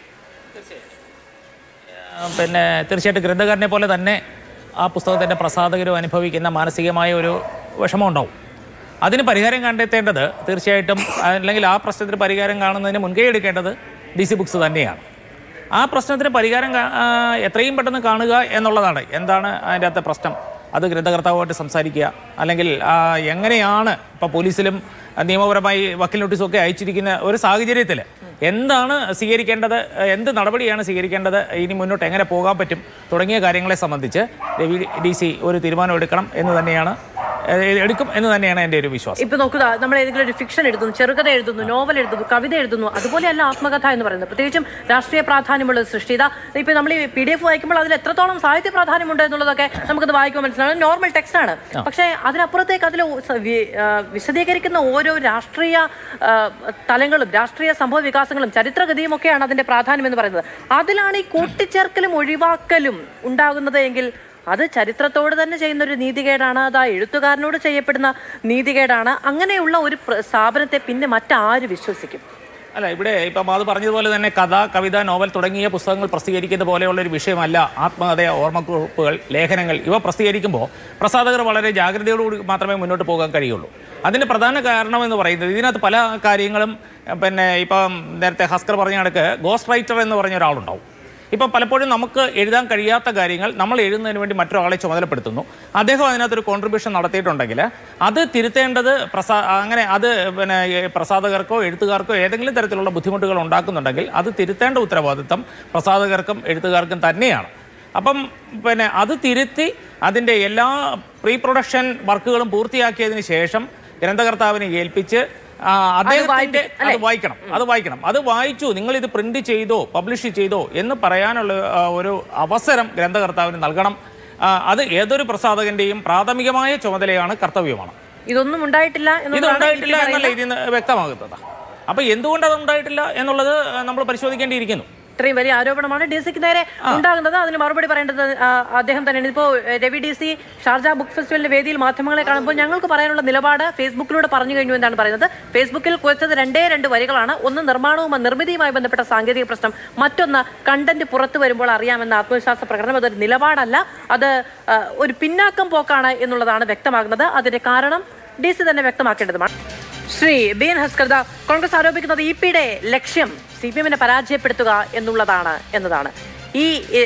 ആ, പിന്നെ തീർച്ചയായിട്ടും ഗ്രന്ഥകാരനെ പോലെ തന്നെ ആ പുസ്തകത്തിൻ്റെ പ്രസാധകരും അനുഭവിക്കുന്ന മാനസികമായ ഒരു വിഷമം ഉണ്ടാവും അതിന് പരിഹാരം കണ്ടെത്തേണ്ടത് തീർച്ചയായിട്ടും അല്ലെങ്കിൽ ആ പ്രശ്നത്തിന് പരിഹാരം കാണുന്നതിന് മുൻകൈ എടുക്കേണ്ടത് ഡി സി ബുക്സ് തന്നെയാണ് ആ പ്രശ്നത്തിന് പരിഹാരം കാ- ആ, എത്രയും പെട്ടെന്ന് കാണുക എന്നുള്ളതാണ് എന്താണ് അതിൻ്റെ അകത്തെ പ്രശ്നം അത് ഗ്രന്ഥകർത്താവുമായിട്ട് സംസാരിക്കുക അല്ലെങ്കിൽ ആ, എങ്ങനെയാണ് ഇപ്പോൾ പോലീസിലും ആ, നിയമപരമായി വക്കീൽ നോട്ടീസും ഒക്കെ അയച്ചിരിക്കുന്ന ഒരു സാഹചര്യത്തിൽ എന്താണ് സ്വീകരിക്കേണ്ടത് എന്ത് നടപടിയാണ് സ്വീകരിക്കേണ്ടത് ഇനി മുന്നോട്ട് എങ്ങനെ പോകാൻ പറ്റും തുടങ്ങിയ കാര്യങ്ങളെ സംബന്ധിച്ച് രവി ഡി സി ഒരു തീരുമാനം എടുക്കണം എന്ന് തന്നെയാണ് ഏഹ്, എടുക്കും എന്ന് തന്നെയാണ് എൻ്റെ ഒരു വിശ്വാസം ഇപ്പൊ നോക്കുക നമ്മൾ ഏതെങ്കിലും ഒരു ഫിക്ഷൻ എഴുതുന്നു ചെറുകഥ എഴുതുന്നു നോവൽ എഴുതുന്നു കവിത എഴുതുന്നു അതുപോലെയല്ല ആത്മകഥ എന്ന് പറയുന്നത് പ്രത്യേകിച്ചും രാഷ്ട്രീയ പ്രാധാന്യമുള്ള ഒരു സൃഷ്ടി ഇതാ ഇപ്പൊ നമ്മൾ ഈ പി ഡി എഫ് വായിക്കുമ്പോൾ അതിൽ എത്രത്തോളം സാഹിത്യ പ്രാധാന്യമുണ്ട് എന്നുള്ളതൊക്കെ നമുക്കത് വായിക്കുമ്പോൾ മനസ്സിലാവും നോർമൽ ടെക്സ്റ്റ് ആണ് പക്ഷേ അതിനപ്പുറത്തേക്ക് അതിൽ വിശദീകരിക്കുന്ന ഓരോ രാഷ്ട്രീയ ആ, തലങ്ങളും രാഷ്ട്രീയ സംഭവ വികാസങ്ങളും ചരിത്രഗതിയും ഒക്കെയാണ് അതിന്റെ പ്രാധാന്യം എന്ന് പറയുന്നത് അതിലാണ് ഈ കൂട്ടിച്ചേർക്കലും ഒഴിവാക്കലും ഉണ്ടാകുന്നത് എങ്കിൽ അത് ചരിത്രത്തോട് തന്നെ ചെയ്യുന്ന ഒരു നീതികേടാണ് അത് ആ എഴുത്തുകാരനോട് ചെയ്യപ്പെടുന്ന നീതികേടാണ് അങ്ങനെയുള്ള ഒരു പ്ര- സ്ഥാപനത്തെ പിന്നെ മറ്റാര് വിശ്വസിക്കും അല്ല ഇവിടെ ഇപ്പം അത് പറഞ്ഞതുപോലെ തന്നെ കഥ കവിത നോവൽ തുടങ്ങിയ പുസ്തകങ്ങൾ പ്രസിദ്ധീകരിക്കുന്ന പോലെയുള്ള ഒരു വിഷയമല്ല ആത്മകഥ ഓർമ്മക്കുറിപ്പുകൾ ലേഖനങ്ങൾ ഇവ പ്രസിദ്ധീകരിക്കുമ്പോൾ പ്രസാധകർ വളരെ ജാഗ്രതയോടുകൂടി മാത്രമേ മുന്നോട്ട് പോകാൻ കഴിയുള്ളൂ അതിൻ്റെ പ്രധാന കാരണം എന്ന് പറയുന്നത് ഇതിനകത്ത് പല കാര്യങ്ങളും എഹ്, പിന്നെ ഇപ്പം നേരത്തെ ഹസ്കർ പറഞ്ഞ കണക്ക് ഗോസ്റ്റ് റൈറ്റർ എന്ന് പറഞ്ഞ ഒരാളുണ്ടാവും ഇപ്പം പലപ്പോഴും നമുക്ക് എഴുതാൻ കഴിയാത്ത കാര്യങ്ങൾ നമ്മൾ എഴുതുന്നതിന് വേണ്ടി മറ്റൊരാളെ ചുമതലപ്പെടുത്തുന്നു അദ്ദേഹം അതിനകത്തൊരു കോൺട്രിബ്യൂഷൻ നടത്തിയിട്ടുണ്ടെങ്കിൽ അത് തിരുത്തേണ്ടത് പ്രസാ അങ്ങനെ അത് പിന്നെ ഏ, പ്രസാധകർക്കോ എഴുത്തുകാർക്കോ ഏതെങ്കിലും തരത്തിലുള്ള ബുദ്ധിമുട്ടുകൾ ഉണ്ടാക്കുന്നുണ്ടെങ്കിൽ അത് തിരുത്തേണ്ട ഉത്തരവാദിത്തം പ്രസാധകർക്കും എഴുത്തുകാർക്കും തന്നെയാണ് അപ്പം പിന്നെ അത് തിരുത്തി അതിൻ്റെ എല്ലാ പ്രീ പ്രൊഡക്ഷൻ വർക്കുകളും പൂർത്തിയാക്കിയതിന് ശേഷം ഗ്രന്ഥകർത്താവിനെ ഏൽപ്പിച്ച് ആ, അദ്ദേഹത്തിന്റെ വായിപ്പിക്കും, അത് വായിക്കണം അത് വായിക്കണം അത് വായിച്ചു നിങ്ങൾ ഇത് പ്രിന്റ് ചെയ്തോ പബ്ലിഷ് ചെയ്തോ എന്ന് പറയാനുള്ള ആ, ഒരു അവസരം ഗ്രന്ഥകർത്താവിന് നൽകണം ആ, അത് ഏതൊരു പ്രസാധകന്റെയും പ്രാഥമികമായ ചുമതലയാണ് കർത്തവ്യമാണ് ഇതൊന്നും ഉണ്ടായിട്ടില്ല ഇത് എന്നുള്ളതാണ് ഉണ്ടായിട്ടില്ല ഈ എന്നല്ല പറയുന്ന- ഇതിൽ നിന്ന് വ്യക്തമാകുന്നത് അപ്പൊ എന്തുകൊണ്ട് അത് ഉണ്ടായിട്ടില്ല എന്നുള്ളത് നമ്മൾ പരിശോധിക്കേണ്ടിയിരിക്കുന്നു ഇത്രയും വലിയ ആരോപണമാണ് ഡി സിക്ക് നേരെ ഉണ്ടാകുന്നത് അതിന് മറുപടി പറയേണ്ടത് ആ, അദ്ദേഹം തന്നെയാണ് ഇപ്പോൾ Ravi D C Sharjah book ഫെസ്റ്റിവലിന്റെ വേദിയിൽ മാധ്യമങ്ങളെ കാണുമ്പോൾ ഞങ്ങൾക്ക് പറയാനുള്ള നിലപാട് ഫേസ്ബുക്കിലൂടെ പറഞ്ഞു കഴിഞ്ഞു എന്നാണ് പറയുന്നത് ഫേസ്ബുക്കിൽ കുറിച്ചത് രണ്ടേ രണ്ട് വരികളാണ് ഒന്ന് നിർമ്മാണവും നിർമ്മിതിയുമായി ബന്ധപ്പെട്ട സാങ്കേതിക പ്രശ്നം മറ്റൊന്ന് കണ്ടന്റ് പുറത്തു വരുമ്പോൾ അറിയാമെന്ന ആത്മവിശ്വാസ പ്രകടനം അതൊരു നിലപാടല്ല അത് ആ, ഒരു പിന്നാക്കം പോക്കാണ് എന്നുള്ളതാണ് വ്യക്തമാകുന്നത് അതിന്റെ കാരണം ഡി സി തന്നെ വ്യക്തമാക്കേണ്ടതുമാണ് ശ്രീ ബി എൻ ഹസ്കർദ കോൺഗ്രസ് ആരോപിക്കുന്നത് ഇ പിയുടെ ലക്ഷ്യം സി പി എമ്മിനെ പരാജയപ്പെടുത്തുക എന്നുള്ളതാണ് എന്നതാണ് ഈ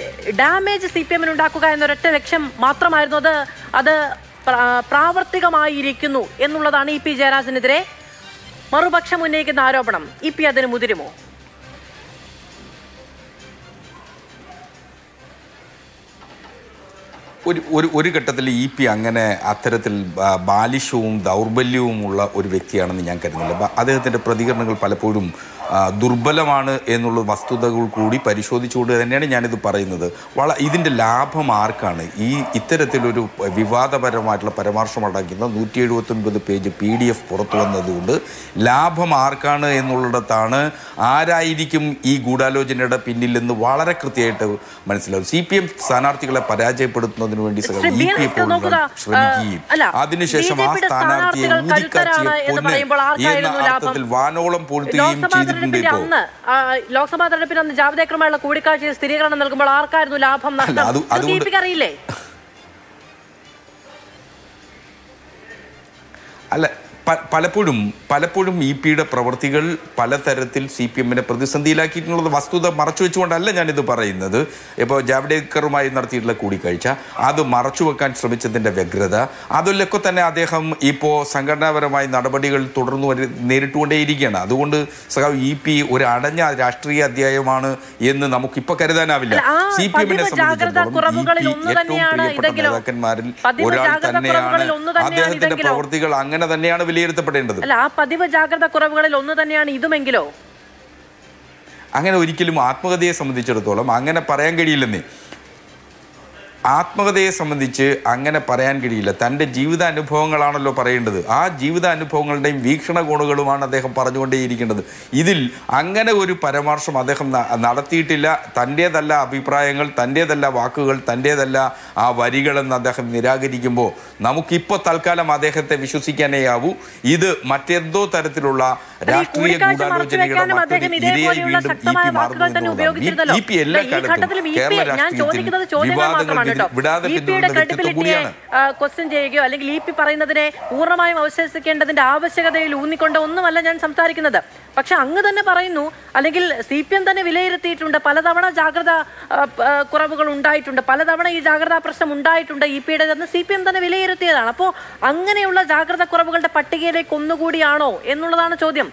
ഡാമേജ് സി പി എമ്മിന് ഉണ്ടാക്കുക എന്നൊരൊറ്റ ലക്ഷ്യം മാത്രമായിരുന്നു അത് അത് പ്രാ- പ്രാവർത്തികമായിരിക്കുന്നു എന്നുള്ളതാണ് ഇ പി ജയരാജനെതിരെ മറുപക്ഷം ഉന്നയിക്കുന്ന ആരോപണം ഇ പി അതിന് മുതിരുമോ ഒരു ഒരു ഒരു ഘട്ടത്തിൽ ഇ പി അങ്ങനെ അത്തരത്തിൽ ബാ- ബാലിശവും ദൗർബല്യവുമുള്ള ഒരു വ്യക്തിയാണെന്ന് ഞാൻ കരുതുന്നില്ല ബ- അദ്ദേഹത്തിൻ്റെ പ്രതികരണങ്ങൾ പലപ്പോഴും ആ, ദുർബലമാണ് എന്നുള്ള വസ്തുതകൾ കൂടി പരിശോധിച്ചുകൊണ്ട് തന്നെയാണ് ഞാനിത് പറയുന്നത് വള ഇതിൻ്റെ ലാഭം ആർക്കാണ് ഈ ഇത്തരത്തിലൊരു വിവാദപരമായിട്ടുള്ള പരാമർശം അടങ്ങുന്ന നൂറ്റി എഴുപത്തൊൻപത് പേജ് പി ഡി എഫ് പുറത്തു വന്നതുകൊണ്ട് ലാഭം ആർക്കാണ് എന്നുള്ളിടത്താണ് ആരായിരിക്കും ഈ ഗൂഢാലോചനയുടെ പിന്നിലെന്ന് വളരെ കൃത്യമായിട്ട് മനസ്സിലാവും സി പി എം സ്ഥാനാർത്ഥികളെ പരാജയപ്പെടുത്തുന്നതിന് വേണ്ടി ശ്രീ സഖാവ് B E N P Haskar എപ്പോഴും നോക്കുക, ശ്രമിക്കുകയും ആ, അല്ല, അതിനുശേഷം ആ BJP യുടെ സ്ഥാനാർത്ഥിയെ സ്ഥാനാർത്ഥികൾ കരുത്തരാണ് ഊതിക്കാച്ചിയെ എന്ന് കൊന്ന് പറയുമ്പോൾ എന്ന ആർക്കായിരുന്നു ലാഭം? അർത്ഥത്തിൽ വാനോളം പൊഴുത്തുകയും ലോക്സഭാ ചെയ്തിട്ടുണ്ട് തെരഞ്ഞെടുപ്പിന്റെ ഇപ്പോൾ അന്ന് ആ, ലോക്സഭാ തെരഞ്ഞെടുപ്പിന് അന്ന് ജാവ്ദേക്കറുമായുള്ള കൂടിക്കാഴ്ചയിൽ സ്ഥിരീകരണം നൽകുമ്പോൾ ആർക്കായിരുന്നു ലാഭം നഷ്ടം അത് ഇത് അതുകൊണ്ട് ദീപിക അറിയില്ലേ അല്ല പ- പലപ്പോഴും പലപ്പോഴും ഇ പിയുടെ പ്രവൃത്തികൾ പലതരത്തിൽ സി പി എമ്മിനെ പ്രതിസന്ധിയിലാക്കിയിട്ടുള്ളത് വസ്തുത മറച്ചു വെച്ചുകൊണ്ടല്ല ഞാനിത് പറയുന്നത് ഇപ്പോൾ ജാവ്ഡേക്കറുമായി നടത്തിയിട്ടുള്ള കൂടിക്കാഴ്ച അത് മറച്ചു വെക്കാൻ ശ്രമിച്ചതിൻ്റെ വ്യഗ്രത അതിലൊക്കെ തന്നെ അദ്ദേഹം ഇപ്പോൾ സംഘടനാപരമായ നടപടികൾ തുടർന്നു വരി നേരിട്ടുകൊണ്ടേയിരിക്കുകയാണ് അതുകൊണ്ട് സഖാവ് ഇ പി ഒരു അടഞ്ഞ രാഷ്ട്രീയ അധ്യായമാണ് എന്ന് നമുക്കിപ്പോൾ കരുതാനാവില്ല അല്ല, ആ സി പി എമ്മിനെ പതിവ് ജാഗ്രതാ സംബന്ധിച്ചിടത്തോളം കുറവുകളിൽ ഇ ഒന്ന് പി ഏറ്റവും തന്നെയാണ് പ്രിയപ്പെട്ട ഇതെങ്കിലോ? നേതാക്കന്മാരിൽ പതിവ് ഒരാൾ ജാഗ്രതാ തന്നെയാണ് കുറവുകളിൽ ഒന്ന് തന്നെയാണ് അദ്ദേഹത്തിന്റെ ഇതെങ്കിലോ? പ്രവൃത്തികൾ അങ്ങനെ തന്നെയാണ് വിലയിരുത്തപ്പെടേണ്ടത് അല്ല ആ പതിവ് ജാഗ്രത കുറവുകളിൽ ഒന്ന് തന്നെയാണ് ഇതുമെങ്കിലോ അങ്ങനെ ഒരിക്കലും ആത്മകഥയെ സംബന്ധിച്ചിടത്തോളം അങ്ങനെ പറയാൻ കഴിയില്ലെന്നേ ആത്മകഥയെ സംബന്ധിച്ച് അങ്ങനെ പറയാൻ കഴിയില്ല തൻ്റെ ജീവിതാനുഭവങ്ങളാണല്ലോ പറയേണ്ടത് ആ ജീവിതാനുഭവങ്ങളുടെയും വീക്ഷണകോണുകളുമാണ് അദ്ദേഹം പറഞ്ഞുകൊണ്ടേയിരിക്കേണ്ടത് ഇതിൽ അങ്ങനെ ഒരു പരാമർശം അദ്ദേഹം ന- നടത്തിയിട്ടില്ല തൻ്റേതല്ല അഭിപ്രായങ്ങൾ തൻ്റേതല്ല വാക്കുകൾ തൻ്റേതല്ല ആ വരികളെന്ന് അദ്ദേഹം നിരാകരിക്കുമ്പോൾ നമുക്കിപ്പോൾ തൽക്കാലം അദ്ദേഹത്തെ വിശ്വസിക്കാനേ ആവൂ ഇത് മറ്റെന്തോ തരത്തിലുള്ള ഈ രാഷ്ട്രീയ കൂടിക്കാഴ്ച ഗൂഢാലോചനയുടെ മറച്ചുവെക്കാനും മറ്റൊരു അദ്ദേഹം ഇരയായി ഇതേപോലെയുള്ള വീണ്ടും ഇ ശക്തമായ പി വാക്കുകൾ തന്നെ ഉപയോഗിച്ചിരുന്നല്ലോ ഇ പി എല്ലാ ഈ ഘട്ടത്തിലും ഇ പി കാലത്തും ഞാൻ കേരള ചോദിക്കുന്നത് രാഷ്ട്രീയത്തിൽ ചോദ്യങ്ങൾ വിവാദങ്ങൾ മാത്രമാണ് കേട്ടോ വിടാതെ ഇ പിയുടെ പിന്തുടരുന്ന വ്യക്തിത്വം ക്രെഡിബിലിറ്റിയെ കൂടിയാണ് ക്വസ്റ്റ്യൻ ചെയ്യുകയോ അല്ലെങ്കിൽ ഇ പി പറയുന്നതിനെ പൂർണ്ണമായും അവശേഷിക്കേണ്ടതിന്റെ ആവശ്യകതയിൽ ഊന്നിക്കൊണ്ട് ഒന്നുമല്ല ഞാൻ സംസാരിക്കുന്നത് പക്ഷെ അങ്ങ് തന്നെ പറയുന്നു അല്ലെങ്കിൽ സി പി എം തന്നെ വിലയിരുത്തിയിട്ടുണ്ട് പലതവണ ജാഗ്രത ആ, ആ, കുറവുകൾ ഉണ്ടായിട്ടുണ്ട് പലതവണ ഈ ജാഗ്രതാ പ്രശ്നം ഉണ്ടായിട്ടുണ്ട് ഇ പിയുടെ എന്ന് സി പി എം തന്നെ വിലയിരുത്തിയതാണ് അപ്പോൾ അങ്ങനെയുള്ള ജാഗ്രത കുറവുകളുടെ പട്ടികയിലേക്ക് ഒന്നുകൂടിയാണോ എന്നുള്ളതാണ് ചോദ്യം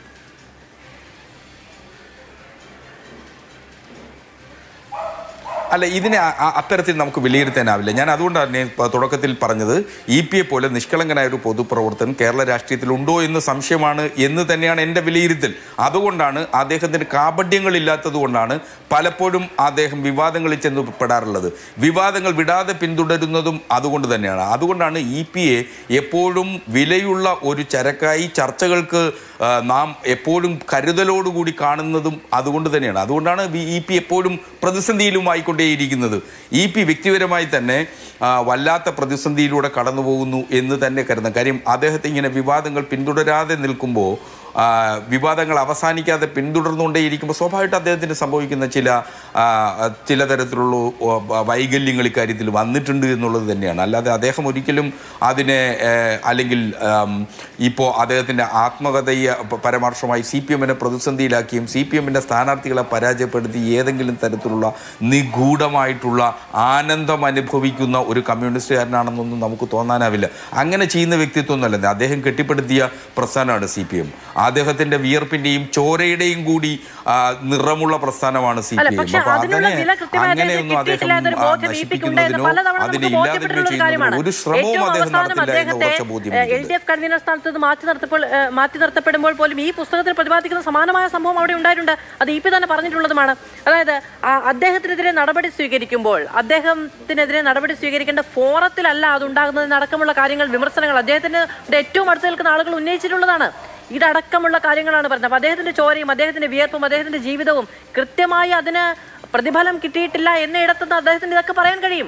അല്ല ഇതിനെ അ- അ- അത്തരത്തിൽ നമുക്ക് വിലയിരുത്താനാവില്ല ഞാൻ അതുകൊണ്ടാണ് ഞാൻ പ- തുടക്കത്തിൽ പറഞ്ഞത് ഇ പി എ പോലെ നിഷ്കളങ്കനായ ഒരു പൊതുപ്രവർത്തകൻ കേരള രാഷ്ട്രീയത്തിൽ ഉണ്ടോ എന്ന് സംശയമാണ് എന്ന് തന്നെയാണ് എൻ്റെ വിലയിരുത്തൽ അതുകൊണ്ടാണ് അദ്ദേഹത്തിന് കാപഡ്യങ്ങളില്ലാത്തത് കൊണ്ടാണ് പലപ്പോഴും അദ്ദേഹം വിവാദങ്ങളിൽ ചെന്ന് പെടാറുള്ളത് വിവാദങ്ങൾ വിടാതെ പിന്തുടരുന്നതും അതുകൊണ്ട് തന്നെയാണ് അതുകൊണ്ടാണ് ഇ പി എ എപ്പോഴും വിലയുള്ള ഒരു ചരക്കായി ചർച്ചകൾക്ക് ആ, നാം എപ്പോഴും കരുതലോടുകൂടി കാണുന്നതും അതുകൊണ്ട് തന്നെയാണ് അതുകൊണ്ടാണ് ഇ പി എപ്പോഴും പ്രതിസന്ധിയിലുമായിക്കൊണ്ടേയിരിക്കുന്നത് ഇ പി വ്യക്തിപരമായി തന്നെ ആ, വല്ലാത്ത പ്രതിസന്ധിയിലൂടെ കടന്നു പോകുന്നു എന്ന് തന്നെ കരുതാം കാര്യം അദ്ദേഹത്തെ ഇങ്ങനെ വിവാദങ്ങൾ പിന്തുടരാതെ നിൽക്കുമ്പോൾ ആ, വിവാദങ്ങൾ അവസാനിക്കാതെ പിന്തുടർന്നുകൊണ്ടേയിരിക്കുമ്പോൾ സ്വാഭാവികമായിട്ട് അദ്ദേഹത്തിന് സംഭവിക്കുന്ന ചില ആ, ചില തരത്തിലുള്ള ഓ, വൈകല്യങ്ങൾ ഇക്കാര്യത്തിൽ വന്നിട്ടുണ്ട് എന്നുള്ളത് തന്നെയാണ് അല്ലാതെ അദ്ദേഹം ഒരിക്കലും അതിനെ ഏഹ്, അല്ലെങ്കിൽ ഇപ്പോൾ അദ്ദേഹത്തിൻ്റെ ആത്മകഥയെ പ- പരാമർശമായി സി പി എമ്മിനെ പ്രതിസന്ധിയിലാക്കിയും സി പി എമ്മിൻ്റെ സ്ഥാനാർത്ഥികളെ പരാജയപ്പെടുത്തി ഏതെങ്കിലും തരത്തിലുള്ള നിഗൂഢമായിട്ടുള്ള ആനന്ദം അനുഭവിക്കുന്ന ഒരു കമ്മ്യൂണിസ്റ്റുകാരനാണെന്നൊന്നും നമുക്ക് തോന്നാനാവില്ല അങ്ങനെ ചെയ്യുന്ന വ്യക്തിത്വമൊന്നുമല്ല അദ്ദേഹം കെട്ടിപ്പടുത്തിയ പ്രസ്ഥാനമാണ് സി പി എം അദ്ദേഹത്തിൻ്റെ വിയർപ്പിൻ്റെയും ചോരയുടെയും കൂടി ആ, നിറമുള്ള പ്രസ്ഥാനമാണ് സി അല്ല പി എം പക്ഷെ അപ്പോൾ അതിനുള്ള അതനെ വില കൃത്യമായി അദ്ദേഹത്തിന് അങ്ങനെയൊന്നും അദ്ദേഹം കിട്ടിയിട്ടില്ല എന്നൊരു ആ, ബോധ്യം ഇ പിക്ക് ഉണ്ട് എന്ന് നശിപ്പിക്കുന്നതിനോ പലതവണ അതിനെ നമുക്ക് ഇല്ലാതെയോ ബോധ്യപ്പെട്ടിട്ടുള്ള ഒരു കാര്യമാണ് ചെയ്യുന്നതിനോ ഒരു ശ്രമവും ഏറ്റവും അദ്ദേഹം അവസാനം നടത്തില്ല എന്ന അദ്ദേഹത്തെ ഉറച്ച ബോധ്യം എൽ എനിക്കുണ്ട്. ഡി എഫ് കൺവീനർ സ്ഥാനത്ത് നിന്ന് മാറ്റി നിർത്തപ്പോൾ ഏഹ്, മാറ്റി നിർത്തപ്പെടുമ്പോൾ പോലും ഈ പുസ്തകത്തിൽ പ്രതിപാദിക്കുന്ന സമാനമായ സംഭവം അവിടെ ഉണ്ടായിട്ടുണ്ട് അത് ഇ പി തന്നെ പറഞ്ഞിട്ടുള്ളതുമാണ് അതായത് ആ അദ്ദേഹത്തിനെതിരെ നടപടി സ്വീകരിക്കുമ്പോൾ അദ്ദേഹത്തിനെതിരെ നടപടി സ്വീകരിക്കേണ്ട ഫോറത്തിലല്ല അതുണ്ടാകുന്നതിന് അടക്കമുള്ള കാര്യങ്ങൾ വിമർശനങ്ങൾ അദ്ദേഹത്തിന് ഏറ്റവും അടുത്ത് നിൽക്കുന്ന ആളുകൾ ഉന്നയിച്ചിട്ടുള്ളതാണ് ഇതടക്കമുള്ള കാര്യങ്ങളാണ് പറഞ്ഞത് അപ്പൊ അദ്ദേഹത്തിന്റെ ചോരയും അദ്ദേഹത്തിന്റെ വിയർപ്പും അദ്ദേഹത്തിന്റെ ജീവിതവും കൃത്യമായി അതിന് പ്രതിഫലം കിട്ടിയിട്ടില്ല എന്നിടത്തുനിന്ന് അദ്ദേഹത്തിന് ഇതൊക്കെ പറയാൻ കഴിയും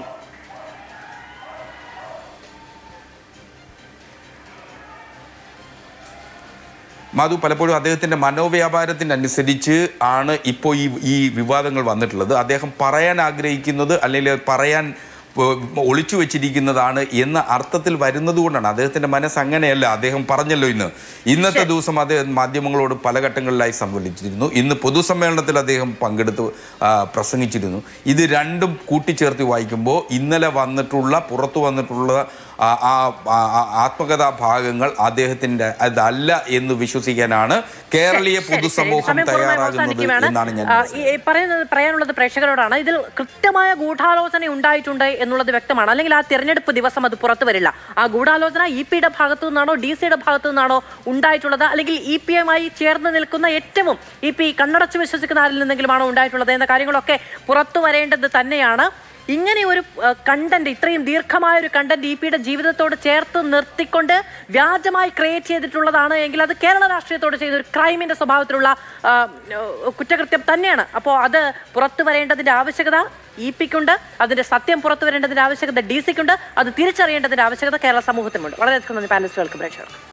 മാധു പലപ്പോഴും അദ്ദേഹത്തിന്റെ മനോവ്യാപാരത്തിനനുസരിച്ച് ആണ് ഇപ്പോൾ ഈ ഈ വിവാദങ്ങൾ വന്നിട്ടുള്ളത് അദ്ദേഹം പറയാൻ ആഗ്രഹിക്കുന്നത് അല്ലെങ്കിൽ പറയാൻ ഏഹ്, ഒളിച്ചു വെച്ചിരിക്കുന്നതാണ് എന്ന അർത്ഥത്തിൽ വരുന്നത് കൊണ്ടാണ് അദ്ദേഹത്തിന്റെ മനസ്സ് അങ്ങനെയല്ല അദ്ദേഹം പറഞ്ഞല്ലോ ഇന്ന് ഇന്നത്തെ ദിവസം അദ്ദേഹം മാധ്യമങ്ങളോട് പല ഘട്ടങ്ങളിലായി സംവദിച്ചിരുന്നു ഇന്ന് പൊതുസമ്മേളനത്തിൽ അദ്ദേഹം പങ്കെടുത്ത് ആ, പ്രസംഗിച്ചിരുന്നു ഇത് രണ്ടും കൂട്ടിച്ചേർത്ത് വായിക്കുമ്പോൾ ഇന്നലെ വന്നിട്ടുള്ള പുറത്തു വന്നിട്ടുള്ള ആ ആ- ആ- ആ ആത്മകഥാ ഭാഗങ്ങൾ അദ്ദേഹത്തിന്റെ അതല്ല എന്ന് വിശ്വസിക്കാനാണ് കേരളീയ ശരി, ശരി, പൊതുസമൂഹം സമയം പൂർണ്ണമായും തയ്യാറാകുന്നത് അവസാനിക്കുകയാണ്. എന്നാണ് ഞാൻ ആ, മനസ്സിലാക്കുന്നത്. ഈ പറയുന്നത് പറയാനുള്ളത് പ്രേക്ഷകരോടാണ് ഇതിൽ കൃത്യമായ ഗൂഢാലോചന ഉണ്ടായിട്ടുണ്ട് എന്നുള്ളത് വ്യക്തമാണ് അല്ലെങ്കിൽ ആ തിരഞ്ഞെടുപ്പ് ദിവസം അത് പുറത്തു വരില്ല ആ ഗൂഢാലോചന ഇ പിയുടെ ഭാഗത്തു നിന്നാണോ ഡി സിയുടെ ഭാഗത്തു നിന്നാണോ ഉണ്ടായിട്ടുള്ളത് അല്ലെങ്കിൽ ഇ പി എമായി ചേർന്ന് നിൽക്കുന്ന ഏറ്റവും ഇ പി കണ്ണടച്ച് വിശ്വസിക്കുന്ന ആരിൽ നിന്നെങ്കിലുമാണോ ഉണ്ടായിട്ടുള്ളത് എന്ന കാര്യങ്ങളൊക്കെ പുറത്തു വരേണ്ടത് തന്നെയാണ് ഇങ്ങനെ ഒരു കണ്ടന്റ് ഇത്രയും ദീർഘമായ ഒരു കണ്ടന്റ് ഇ പിയുടെ ജീവിതത്തോട് ചേർത്ത് നിർത്തിക്കൊണ്ട് വ്യാജമായി ക്രിയേറ്റ് ചെയ്തിട്ടുള്ളതാണ് എങ്കിൽ അത് കേരള രാഷ്ട്രീയത്തോട് ചെയ്ത ഒരു ക്രൈമിന്റെ സ്വഭാവത്തിലുള്ള ആ, കുറ്റകൃത്യം തന്നെയാണ് അപ്പോൾ അത് പുറത്തു വരേണ്ടതിന്റെ ആവശ്യകത ഇ പിക്കുണ്ട് അതിന്റെ സത്യം പുറത്തു വരേണ്ടതിന്റെ ആവശ്യകത ഡി സിക്കുണ്ട് അത് തിരിച്ചറിയേണ്ടതിന്റെ ആവശ്യകത കേരള സമൂഹത്തിനുണ്ട് വളരെയധികം നന്ദി പാനലിസ്റ്റുകൾക്ക് പ്രേക്ഷകർക്ക്